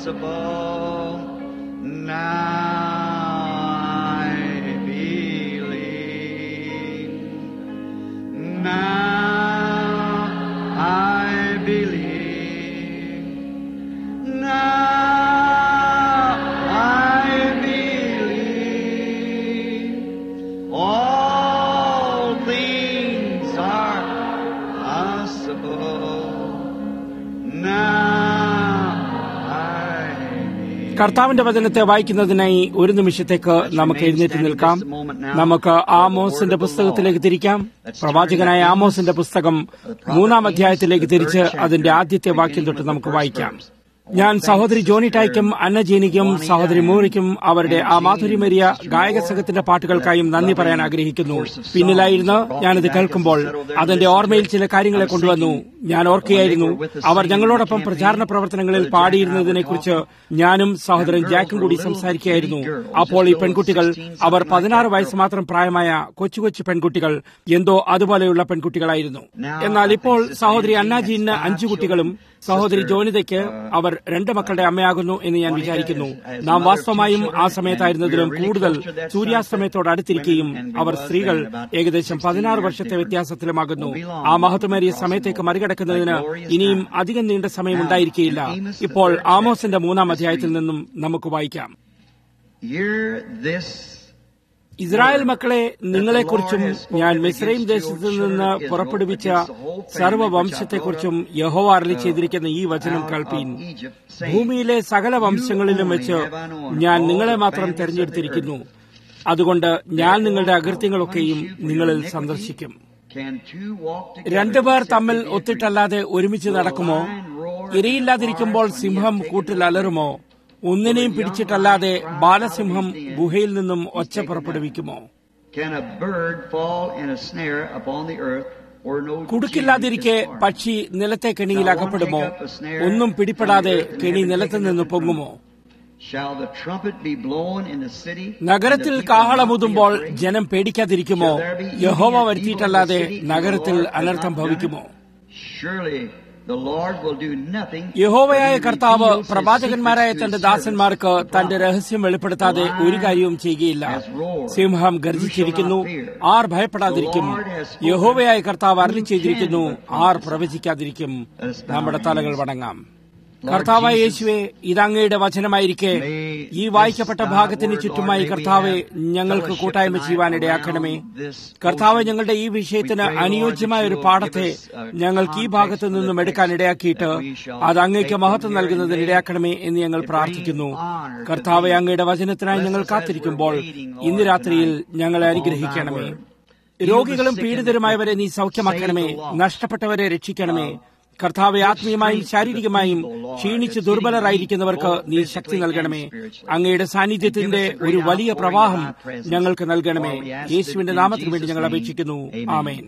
impossible. Now I believe. Now I believe. Now I believe. All things are possible. Now I believe. കർത്താവിന്റെ വചനത്തെ വായിക്കുന്നതിനായി ഒരു നിമിഷത്തേക്ക് നമുക്ക് എഴുന്നേറ്റ് നിൽക്കാം നമുക്ക് ആമോസിന്റെ പുസ്തകത്തിലേക്ക് തിരിക്കാം പ്രവാചകനായ ആമോസിന്റെ പുസ്തകം മൂന്നാം അധ്യായത്തിലേക്ക് തിരിച്ച് അതിന്റെ ആദ്യത്തെ വാക്യം തൊട്ട് നമുക്ക് വായിക്കാം ഞാൻ സഹോദരി ജോണി ടായ്ക്കും അന്ന ജീനിക്കും സഹോദരി മൂറിക്കും അവരുടെ ആ മാധുര്യമേറിയ ഗായക സംഘത്തിന്റെ പാട്ടുകൾക്കായും നന്ദി പറയാൻ ആഗ്രഹിക്കുന്നു പിന്നിലായിരുന്ന് ഞാനിത് കേൾക്കുമ്പോൾ അതിന്റെ ഓർമ്മയിൽ ചില കാര്യങ്ങളെ കൊണ്ടുവന്നു ഞാൻ ഓർക്കുകയായിരുന്നു അവർ ഞങ്ങളോടൊപ്പം പ്രചാരണ പ്രവർത്തനങ്ങളിൽ പാടിയിരുന്നതിനെക്കുറിച്ച് ഞാനും സഹോദരൻ ജാക്കും കൂടി സംസാരിക്കുകയായിരുന്നു അപ്പോൾ ഈ പെൺകുട്ടികൾ അവർ പതിനാറ് വയസ്സ് മാത്രം പ്രായമായ കൊച്ചു കൊച്ചു പെൺകുട്ടികൾ എന്തോ അതുപോലെയുള്ള പെൺകുട്ടികളായിരുന്നു എന്നാൽ ഇപ്പോൾ സഹോദരി അന്നാജീന് അഞ്ചു കുട്ടികളും സഹോദരി ജോനിതയ്ക്ക് അവർ രണ്ട് മക്കളുടെ അമ്മയാകുന്നു എന്ന് ഞാൻ വിചാരിക്കുന്നു നാം വാസ്തവമായും ആ സമയത്തായിരുന്നതിലും കൂടുതൽ സൂര്യാസ്തമയത്തോട് അടുത്തിരിക്കുകയും അവർ സ്ത്രീകൾ ഏകദേശം പതിനാറ് വർഷത്തെ വ്യത്യാസത്തിലുമാകുന്നു ആ മഹത്വമേറിയ സമയത്തേക്ക് മറികടക്കുന്നതിന് ഇനിയും അധികം നീണ്ട സമയം ഉണ്ടായിരിക്കുകയില്ല ഇപ്പോൾ ആമോസിന്റെ മൂന്നാം അധ്യായത്തിൽ നിന്നും നമുക്ക് വായിക്കാം Hear this ഇസ്രായേൽ മക്കളെ നിങ്ങളെക്കുറിച്ചും ഞാൻ മിസ്രൈം ദേശത്ത് നിന്ന് പുറപ്പെടുവിച്ച സർവ്വവംശത്തെക്കുറിച്ചും യഹോവ അരളി ചെയ്തിരിക്കുന്ന ഈ വചനം കേൾപ്പീൻ ഭൂമിയിലെ സകല വംശങ്ങളിലും വെച്ച് ഞാൻ നിങ്ങളെ മാത്രം തെരഞ്ഞെടുത്തിരിക്കുന്നു അതുകൊണ്ട് ഞാൻ നിങ്ങളുടെ അകൃത്യങ്ങളൊക്കെയും നിങ്ങളിൽ സന്ദർശിക്കും Can two walk together? രണ്ടുപേർ തമ്മിൽ ഒത്തിട്ടല്ലാതെ ഒരുമിച്ച് നടക്കുമോ ഇരയില്ലാതിരിക്കുമ്പോൾ സിംഹം കൂട്ടിൽ അലറുമോ ഒന്നിനെയും പിടിച്ചിട്ടല്ലാതെ ബാലസിംഹം ഗുഹയിൽ നിന്നും ഒച്ച പുറപ്പെടുവിക്കുമോ Can a bird fall in a snare upon the earth or no കുടുക്കില്ലാതിരിക്കെ പക്ഷി നിലത്തെ കെണിയിൽ അകപ്പെടുമോ ഒന്നും പിടിപ്പെടാതെ കെണി നിലത്ത് നിന്ന് പൊങ്ങുമോ Shall the trumpet be blown in the city? നഗരത്തിൽ കാഹളമുതുമ്പോൾ ജനം പേടിക്കാതിരിക്കുമോ യഹോവ വരുത്തിയിട്ടല്ലാതെ നഗരത്തിൽ അനർത്ഥം ഭവിക്കുമോ Surely the Lord will do nothing. യഹോവയായ കർത്താവ് പ്രവാചകന്മാരായ തന്റെ ദാസന്മാർക്ക് തന്റെ രഹസ്യം വെളിപ്പെടുത്താതെ ഒരു കാര്യവും ചെയ്യുകയില്ല സിംഹം ഗർജിച്ചിരിക്കുന്നു ആർ ഭയപ്പെടാതിരിക്കും യഹോവയായ കർത്താവ് അരളി ചെയ്തിരിക്കുന്നു ആർ പ്രവചിക്കാതിരിക്കും നമ്മുടെ തലകൾ വണങ്ങാം കർത്താവായ യേശുവെ ഇതങ്ങയുടെ വചനമായിരിക്കെ ഈ വായിക്കപ്പെട്ട ഭാഗത്തിന് ചുറ്റുമായി കർത്താവെ ഞങ്ങൾക്ക് കൂട്ടായ്മ ചെയ്യുവാൻ ഇടയാക്കണമേ കർത്താവ് ഞങ്ങളുടെ ഈ വിഷയത്തിന് അനുയോജ്യമായ ഒരു പാഠത്തെ ഞങ്ങൾക്ക് ഈ ഭാഗത്തു നിന്നും എടുക്കാൻ ഇടയാക്കിയിട്ട് അത് അങ്ങേക്ക് മഹത്വം നൽകുന്നതിന് ഇടയാക്കണമേ എന്ന് ഞങ്ങൾ പ്രാർത്ഥിക്കുന്നു കർത്താവെ അങ്ങയുടെ വചനത്തിനായി ഞങ്ങൾ കാത്തിരിക്കുമ്പോൾ ഇന്ന് രാത്രിയിൽ ഞങ്ങളെ അനുഗ്രഹിക്കണമേ രോഗികളും പീഡിതരുമായവരെ നീ സൗഖ്യമാക്കണമേ നഷ്ടപ്പെട്ടവരെ രക്ഷിക്കണമേ കർത്താവെ ആത്മീയമായും ശാരീരികമായും ക്ഷീണിച്ച് ദുർബലരായിരിക്കുന്നവർക്ക് നീ ശക്തി നൽകണമേ അങ്ങയുടെ സാന്നിധ്യത്തിന്റെ ഒരു വലിയ പ്രവാഹം ഞങ്ങൾക്ക് നൽകണമേ യേശുവിന്റെ നാമത്തിന് വേണ്ടി ഞങ്ങൾ അപേക്ഷിക്കുന്നു ആമേൻ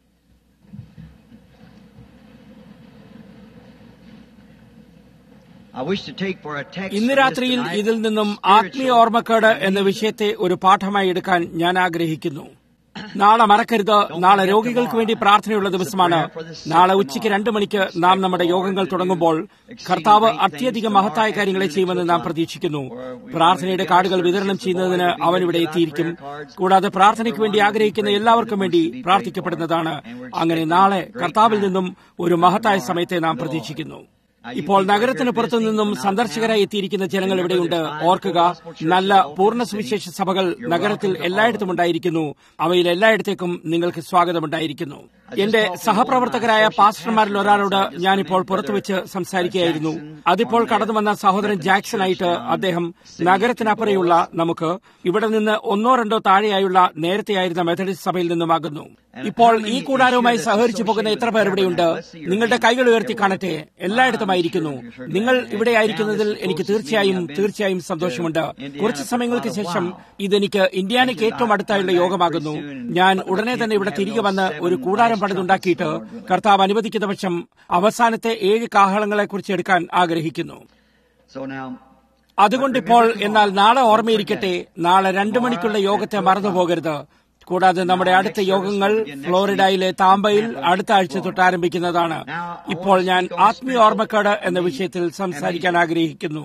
I wish to take for a text ഇന്ന് for this രാത്രിയിൽ tonight, ഇതിൽ നിന്നും ആത്മീയ spiritual ഓർമ്മക്കേട് എന്ന വിഷയത്തെ ഒരു പാഠമായി എടുക്കാൻ ഞാൻ ആഗ്രഹിക്കുന്നു നാളെ മറക്കരുത് നാളെ രോഗികൾക്ക് വേണ്ടി പ്രാർത്ഥനയുള്ള ദിവസമാണ് നാളെ ഉച്ചയ്ക്ക് രണ്ടു മണിക്ക് നാം നമ്മുടെ യോഗങ്ങൾ തുടങ്ങുമ്പോൾ കർത്താവ് അത്യധികം മഹത്തായ കാര്യങ്ങളെ ചെയ്യുമെന്ന് നാം പ്രതീക്ഷിക്കുന്നു പ്രാർത്ഥനയുടെ കാർഡുകൾ വിതരണം ചെയ്യുന്നതിന് അവൻ ഇവിടെ എത്തിയിരിക്കും കൂടാതെ പ്രാർത്ഥനയ്ക്ക് വേണ്ടി ആഗ്രഹിക്കുന്ന എല്ലാവർക്കും വേണ്ടി പ്രാർത്ഥിക്കപ്പെടുന്നതാണ് അങ്ങനെ നാളെ കർത്താവിൽ നിന്നും ഒരു മഹത്തായ സമയത്തെ നാം പ്രതീക്ഷിക്കുന്നു ഇപ്പോൾ നഗരത്തിന് പുറത്തു നിന്നും സന്ദർശകരായി എത്തിയിരിക്കുന്ന ജനങ്ങൾ ഇവിടെയുണ്ട് ഓർക്കുക നല്ല പൂർണ്ണ സുവിശേഷ സഭകൾ നഗരത്തിൽ എല്ലായിടത്തും ഉണ്ടായിരിക്കുന്നു അവയിൽ എല്ലായിടത്തേക്കും നിങ്ങൾക്ക് സ്വാഗതമുണ്ടായിരിക്കുന്നു എന്റെ സഹപ്രവർത്തകരായ പാസ്റ്റർമാരിൽ ഒരാളോട് ഞാനിപ്പോൾ പുറത്തുവെച്ച് സംസാരിക്കുകയായിരുന്നു അതിപ്പോൾ കടന്നു വന്ന സഹോദരൻ ജാക്സൺ ആയിട്ട് അദ്ദേഹം നഗരത്തിനപ്പുറയുള്ള നമുക്ക് ഇവിടെ നിന്ന് ഒന്നോ രണ്ടോ താഴെയായുള്ള നേരത്തെയായിരുന്ന മെത്തഡിസ്റ്റ് സഭയിൽ നിന്നുമാകുന്നു ഇപ്പോൾ ഈ കൂടാരവുമായി സഹകരിച്ചു പോകുന്ന എത്ര പേർ ഇവിടെയുണ്ട് നിങ്ങളുടെ കൈകൾ ഉയർത്തി കാണട്ടെ എല്ലായിടത്തുമായിരിക്കുന്നു നിങ്ങൾ ഇവിടെ ആയിരിക്കുന്നതിൽ എനിക്ക് തീർച്ചയായും തീർച്ചയായും സന്തോഷമുണ്ട് കുറച്ച് സമയങ്ങൾക്ക് ശേഷം ഇതെനിക്ക് ഇന്ത്യാനയ്ക്ക് ഏറ്റവും അടുത്തായുള്ള യോഗമാകുന്നു ഞാൻ ഉടനെ തന്നെ ഇവിടെ തിരികെ വന്ന് ഒരു കൂടാരം പണിതുണ്ടാക്കിയിട്ട് കർത്താവ് അനുവദിക്കുന്ന പക്ഷം അവസാനത്തെ ഏഴ് കാഹളങ്ങളെ കുറിച്ച് എടുക്കാൻ ആഗ്രഹിക്കുന്നു So now, അതുകൊണ്ടിപ്പോൾ എന്നാൽ നാളെ ഓർമ്മയിരിക്കട്ടെ നാളെ രണ്ടു മണിക്കുള്ള യോഗത്തെ മറന്നുപോകരുത് കൂടാതെ നമ്മുടെ അടുത്ത യോഗങ്ങൾ ഫ്ലോറിഡയിലെ താമ്പയിൽ അടുത്ത ആഴ്ച തൊട്ട് ആരംഭിക്കുന്നതാണ് ഇപ്പോൾ ഞാൻ ആത്മീയ ഓർമ്മക്കേട് എന്ന വിഷയത്തിൽ സംസാരിക്കാൻ ആഗ്രഹിക്കുന്നു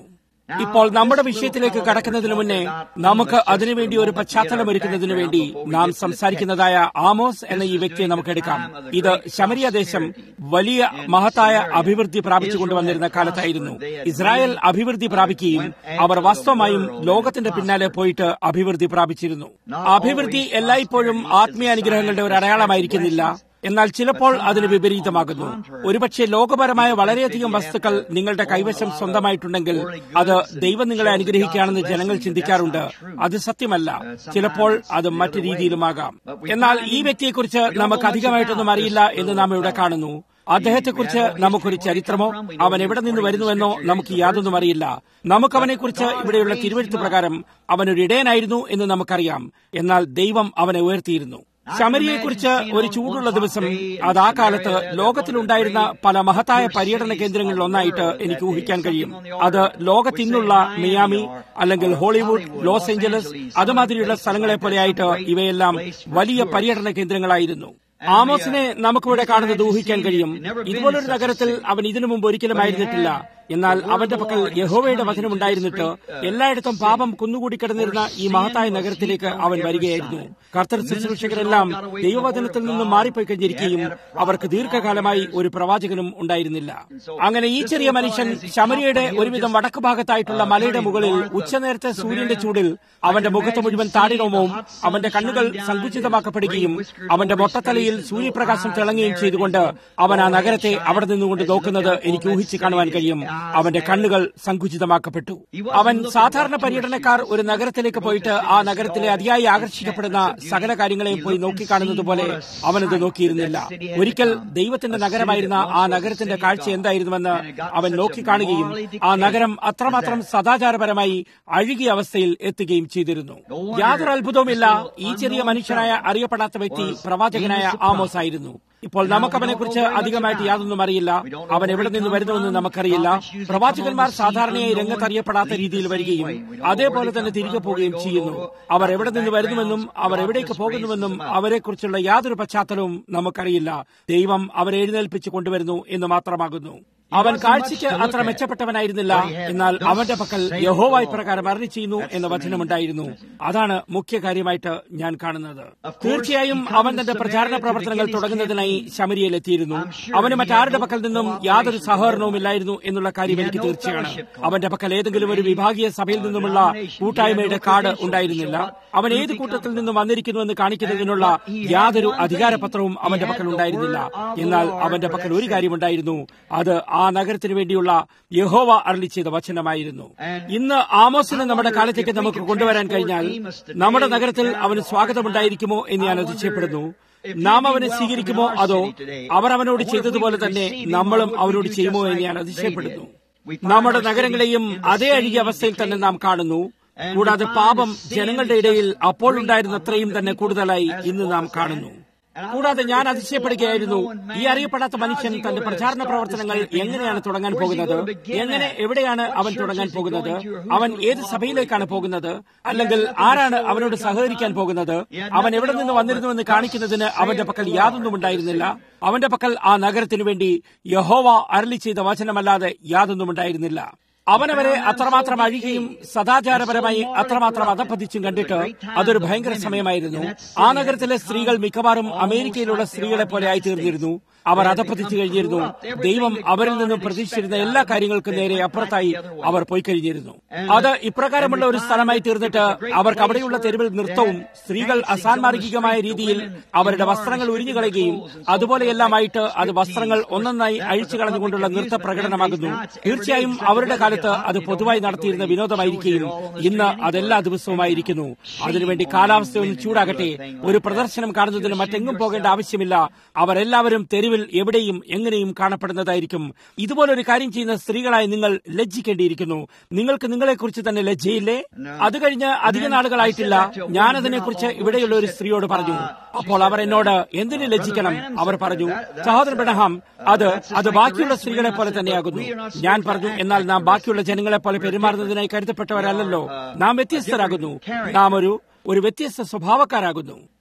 ഇപ്പോൾ നമ്മുടെ വിഷയത്തിലേക്ക് കടക്കുന്നതിന് മുന്നേ നമുക്ക് അതിനുവേണ്ടി ഒരു പശ്ചാത്തലം ഒരുക്കുന്നതിന് വേണ്ടി നാം സംസാരിക്കുന്നതായ ആമോസ് എന്ന ഈ വ്യക്തിയെ നമുക്ക് എടുക്കാം ഇത് ശമരിയ ദേശം വലിയ മഹത്തായ അഭിവൃദ്ധി പ്രാപിച്ചു കൊണ്ടുവന്നിരുന്ന കാലത്തായിരുന്നു ഇസ്രായേൽ അഭിവൃദ്ധി പ്രാപിക്കുകയും അവർ വാസ്തവമായും ലോകത്തിന്റെ പിന്നാലെ പോയിട്ട് അഭിവൃദ്ധി പ്രാപിച്ചിരുന്നു അഭിവൃദ്ധി എല്ലായ്പ്പോഴും ആത്മീയ അനുഗ്രഹങ്ങളുടെ ഒരു അടയാളമായിരിക്കുന്നില്ല എന്നാൽ ചിലപ്പോൾ അതിന് വിപരീതമാകുന്നു ഒരുപക്ഷെ ലോകപരമായ വളരെയധികം വസ്തുക്കൾ നിങ്ങളുടെ കൈവശം സ്വന്തമായിട്ടുണ്ടെങ്കിൽ അത് ദൈവം നിങ്ങളെ അനുഗ്രഹിക്കുകയാണെന്ന് ജനങ്ങൾ ചിന്തിക്കാറുണ്ട് അത് സത്യമല്ല ചിലപ്പോൾ അത് മറ്റു രീതിയിലുമാകാം എന്നാൽ ഈ വ്യക്തിയെക്കുറിച്ച് നമുക്ക് അധികമായിട്ടൊന്നും അറിയില്ല എന്ന് നാം ഇവിടെ കാണുന്നു അദ്ദേഹത്തെക്കുറിച്ച് നമുക്കൊരു ചരിത്രമോ അവൻ എവിടെ നിന്ന് വരുന്നുവെന്നോ നമുക്ക് യാതൊന്നും അറിയില്ല നമുക്കവനെക്കുറിച്ച് ഇവിടെയുള്ള തിരുവഴുത്ത് പ്രകാരം അവനൊരു ഇടയനായിരുന്നു എന്ന് നമുക്കറിയാം എന്നാൽ ദൈവം അവനെ ഉയർത്തിയിരുന്നു ശമരിയെക്കുറിച്ച് ഒരു ചൂടുള്ള ദിവസം അത് ആ കാലത്ത് ലോകത്തിലുണ്ടായിരുന്ന പല മഹത്തായ പര്യടന കേന്ദ്രങ്ങളിൽ ഒന്നായിട്ട് എനിക്ക് ഊഹിക്കാൻ കഴിയും അത് ലോകത്തിന്നുള്ള മിയാമി അല്ലെങ്കിൽ ഹോളിവുഡ് ലോസ് ഏഞ്ചലസ് അതുമാതിരിയുള്ള സ്ഥലങ്ങളെ പോലെയായിട്ട് ഇവയെല്ലാം വലിയ പര്യടന കേന്ദ്രങ്ങളായിരുന്നു ആമോസിനെ നമുക്കിവിടെ കാണുന്നത് ഊഹിക്കാൻ കഴിയും ഇതുപോലൊരു നഗരത്തിൽ അവൻ ഇതിനു മുമ്പ് ഒരിക്കലും ആയിരുന്നിട്ടില്ല എന്നാൽ അവന്റെ പക്കൽ യഹോവയുടെ വചനം ഉണ്ടായിരുന്നിട്ട് എല്ലായിടത്തും പാപം കുന്നുകൂടി കിടന്നിരുന്ന ഈ മഹത്തായ നഗരത്തിലേക്ക് അവൻ വരികയായിരുന്നു കർത്തർ ശുശ്രൂഷകരെല്ലാം ദൈവവചനത്തിൽ നിന്നും മാറിപ്പോയി കഴിഞ്ഞിരിക്കുകയും അവർക്ക് ദീർഘകാലമായി ഒരു പ്രവാചകനും ഉണ്ടായിരുന്നില്ല അങ്ങനെ ഈ ചെറിയ മനുഷ്യൻ ശമരിയുടെ ഒരുവിധം വടക്ക് ഭാഗത്തായിട്ടുള്ള മലയുടെ മുകളിൽ ഉച്ചനേരത്തെ സൂര്യന്റെ ചൂടിൽ അവന്റെ മുഖത്ത് മുഴുവൻ താടിരോമവും അവന്റെ കണ്ണുകൾ സങ്കുചിതമാക്കപ്പെടുകയും അവന്റെ മൊട്ടത്തലയിൽ സൂര്യപ്രകാശം തിളങ്ങുകയും ചെയ്തുകൊണ്ട് അവൻ ആ നഗരത്തെ അവിടെ നിന്നുകൊണ്ട് നോക്കുന്നത് എനിക്ക് ഊഹിച്ച് കാണുവാൻ കഴിയും അവന്റെ കണ്ണുകൾ സങ്കുചിതമാക്കപ്പെട്ടു അവൻ സാധാരണ പര്യടനക്കാർ ഒരു നഗരത്തിലേക്ക് പോയിട്ട് ആ നഗരത്തിലെ അതിയായി ആകർഷിക്കപ്പെടുന്ന സകല കാര്യങ്ങളെയും പോയി നോക്കിക്കാണുന്നത് പോലെ അവനത് നോക്കിയിരുന്നില്ല ഒരിക്കൽ ദൈവത്തിന്റെ നഗരമായിരുന്ന ആ നഗരത്തിന്റെ കാഴ്ച എന്തായിരുന്നുവെന്ന് അവൻ നോക്കിക്കാണുകയും ആ നഗരം അത്രമാത്രം സദാചാരപരമായി അഴുകിയ അവസ്ഥയിൽ എത്തുകയും ചെയ്തിരുന്നു യാതൊരു അത്ഭുതവുമില്ല ഈ ചെറിയ മനുഷ്യനായ അറിയപ്പെടാത്ത വ്യക്തി പ്രവാചകനായ ആമോസ് ആയിരുന്നു ഇപ്പോൾ നമുക്കവനെക്കുറിച്ച് അധികമായിട്ട് യാതൊന്നും അറിയില്ല അവൻ എവിടെ നിന്ന് വരുന്നുവെന്ന് നമുക്കറിയില്ല പ്രവാചകന്മാർ സാധാരണയായി രംഗത്തറിയപ്പെടാത്ത രീതിയിൽ വരികയും അതേപോലെ തന്നെ തിരികെ പോവുകയും ചെയ്യുന്നു അവർ എവിടെ നിന്ന് വരുന്നുവെന്നും അവർ എവിടേക്ക് പോകുന്നുവെന്നും അവരെക്കുറിച്ചുള്ള യാതൊരു പശ്ചാത്തലവും നമുക്കറിയില്ല ദൈവം അവരെ എഴുന്നേൽപ്പിച്ചു കൊണ്ടുവരുന്നു എന്ന് മാത്രമാകുന്നു അവൻ കാഴ്ചയ്ക്ക് അത്ര മെച്ചപ്പെട്ടവനായിരുന്നില്ല എന്നാൽ അവന്റെ പക്കൽ യഹോവായി പ്രകാരം അറി ചെയ്യുന്നു എന്ന വചനമുണ്ടായിരുന്നു അതാണ് മുഖ്യ കാര്യമായിട്ട് ഞാൻ കാണുന്നത് തീർച്ചയായും അവൻ തന്റെ പ്രചാരണ പ്രവർത്തനങ്ങൾ തുടങ്ങുന്നതിനായി ശമരിയയിലെത്തിയിരുന്നു അവന് മറ്റാരുടെ പക്കൽ നിന്നും യാതൊരു സഹകരണവും ഇല്ലായിരുന്നു എന്നുള്ള കാര്യം എനിക്ക് തീർച്ചയാണ് അവന്റെ പക്കൽ ഏതെങ്കിലും ഒരു വിഭാഗീയ സഭയിൽ നിന്നുമുള്ള കൂട്ടായ്മയുടെ കാർഡ് ഉണ്ടായിരുന്നില്ല അവൻ ഏത് കൂട്ടത്തിൽ നിന്നും വന്നിരിക്കുന്നുവെന്ന് കാണിക്കുന്നതിനുള്ള യാതൊരു അധികാരപത്രവും അവന്റെ പക്കൽ ഉണ്ടായിരുന്നില്ല എന്നാൽ അവന്റെ പക്കൽ ഒരു കാര്യമുണ്ടായിരുന്നു അത് ആ നഗരത്തിന് വേണ്ടിയുള്ള യഹോവ അരളി ചെയ്ത വചനമായിരുന്നു ഇന്ന് ആമോസിനെ നമ്മുടെ കാലത്തേക്ക് നമുക്ക് കൊണ്ടുവരാൻ കഴിഞ്ഞാൽ നമ്മുടെ നഗരത്തിൽ അവന് സ്വാഗതമുണ്ടായിരിക്കുമോ എന്ന് ഞാൻ അതിശയപ്പെടുന്നു നാം അവനെ സ്വീകരിക്കുമോ അതോ അവർ അവനോട് ചെയ്തതുപോലെ തന്നെ നമ്മളും അവനോട് ചെയ്യുമോ എന്ന് ഞാൻ അതിശയപ്പെടുന്നു നമ്മുടെ നഗരങ്ങളെയും അതേ അഴുകിയ അവസ്ഥയിൽ തന്നെ നാം കാണുന്നു കൂടാതെ പാപം ജനങ്ങളുടെ ഇടയിൽ അപ്പോൾ ഉണ്ടായിരുന്നത്രയും തന്നെ കൂടുതലായി ഇന്ന് നാം കാണുന്നു കൂടാതെ ഞാൻ അതിശയപ്പെടുകയായിരുന്നു ഈ അറിയപ്പെടാത്ത മനുഷ്യൻ തന്റെ പ്രചാരണ പ്രവർത്തനങ്ങൾ എങ്ങനെയാണ് തുടങ്ങാൻ പോകുന്നത് എങ്ങനെ എവിടെയാണ് അവൻ തുടങ്ങാൻ പോകുന്നത് അവൻ ഏത് സഭയിലേക്കാണ് പോകുന്നത് അല്ലെങ്കിൽ ആരാണ് അവനോട് സഹകരിക്കാൻ പോകുന്നത് അവൻ എവിടെ നിന്ന് വന്നിരുന്നുവെന്ന് കാണിക്കുന്നതിന് അവന്റെ പക്കൽ യാതൊന്നും ഉണ്ടായിരുന്നില്ല അവന്റെ പക്കൽ ആ നഗരത്തിനു വേണ്ടി യഹോവ അരളി ചെയ്ത വചനമല്ലാതെ യാതൊന്നും ഉണ്ടായിരുന്നില്ല അവനവരെ അത്രമാത്രം അഴുകിയും സദാചാരപരമായി അത്രമാത്രം അധപ്പതിച്ചും കണ്ടിട്ട് അതൊരു ഭയങ്കര സമയമായിരുന്നു ആ നഗരത്തിലെ സ്ത്രീകൾ മിക്കവാറും അമേരിക്കയിലുള്ള സ്ത്രീകളെ പോലെ ആയിത്തീർന്നിരുന്നു അവർ അധപ്പതിച്ചു കഴിഞ്ഞിരുന്നു ദൈവം അവരിൽ നിന്നും പ്രതീക്ഷിച്ചിരുന്ന എല്ലാ കാര്യങ്ങൾക്കും നേരെ അപ്പുറത്തായി അവർ പോയി കഴിഞ്ഞിരുന്നു അത് ഇപ്രകാരമുള്ള ഒരു സ്ഥലമായി തീർന്നിട്ട് അവർക്ക് അവിടെയുള്ള തെരുവിൽ നൃത്തവും സ്ത്രീകൾ അസാൻമാർഗികമായ രീതിയിൽ അവരുടെ വസ്ത്രങ്ങൾ ഉരിഞ്ഞു കളയുകയും അതുപോലെയെല്ലാമായിട്ട് അത് വസ്ത്രങ്ങൾ ഒന്നൊന്നായി അഴിച്ചു കളഞ്ഞുകൊണ്ടുള്ള നൃത്ത പ്രകടനമാകുന്നു തീർച്ചയായും അവരുടെ കാലത്ത് അത് പൊതുവായി നടത്തിയിരുന്ന വിനോദമായിരിക്കുകയും ഇന്ന് അതെല്ലാ ദിവസവുമായിരിക്കുന്നു അതിനുവേണ്ടി കാലാവസ്ഥ ഒന്ന് ചൂടാകട്ടെ ഒരു പ്രദർശനം കാണുന്നതിന് മറ്റെങ്ങും പോകേണ്ട ആവശ്യമില്ല അവരെല്ലാവരും തെരുവിൽ എവിടെയും എങ്ങനെയും കാണപ്പെടുന്നതായിരിക്കും ഇതുപോലൊരു കാര്യം ചെയ്യുന്ന സ്ത്രീകളായി നിങ്ങൾ ലജ്ജിക്കേണ്ടിയിരിക്കുന്നു നിങ്ങൾക്ക് നിങ്ങളെക്കുറിച്ച് തന്നെ ലജ്ജയില്ലേ അത് കഴിഞ്ഞ് അധിക നാളുകളായിട്ടില്ല ഞാനതിനെക്കുറിച്ച് ഇവിടെയുള്ള ഒരു സ്ത്രീയോട് പറഞ്ഞു അപ്പോൾ അവർ എന്നോട് എന്തിനു ലജ്ജിക്കണം അവർ പറഞ്ഞു സഹോദരൻ ബെണഹാം അത് അത് ബാക്കിയുള്ള സ്ത്രീകളെ പോലെ തന്നെയാകുന്നു ഞാൻ പറഞ്ഞു എന്നാൽ നാം ബാക്കിയുള്ള ജനങ്ങളെ പോലെ പെരുമാറുന്നതിനായി കരുതപ്പെട്ടവരല്ലോ നാം വ്യത്യസ്തരാകുന്നു നാം ഒരു ഒരു വ്യത്യസ്ത സ്വഭാവക്കാരാകുന്നു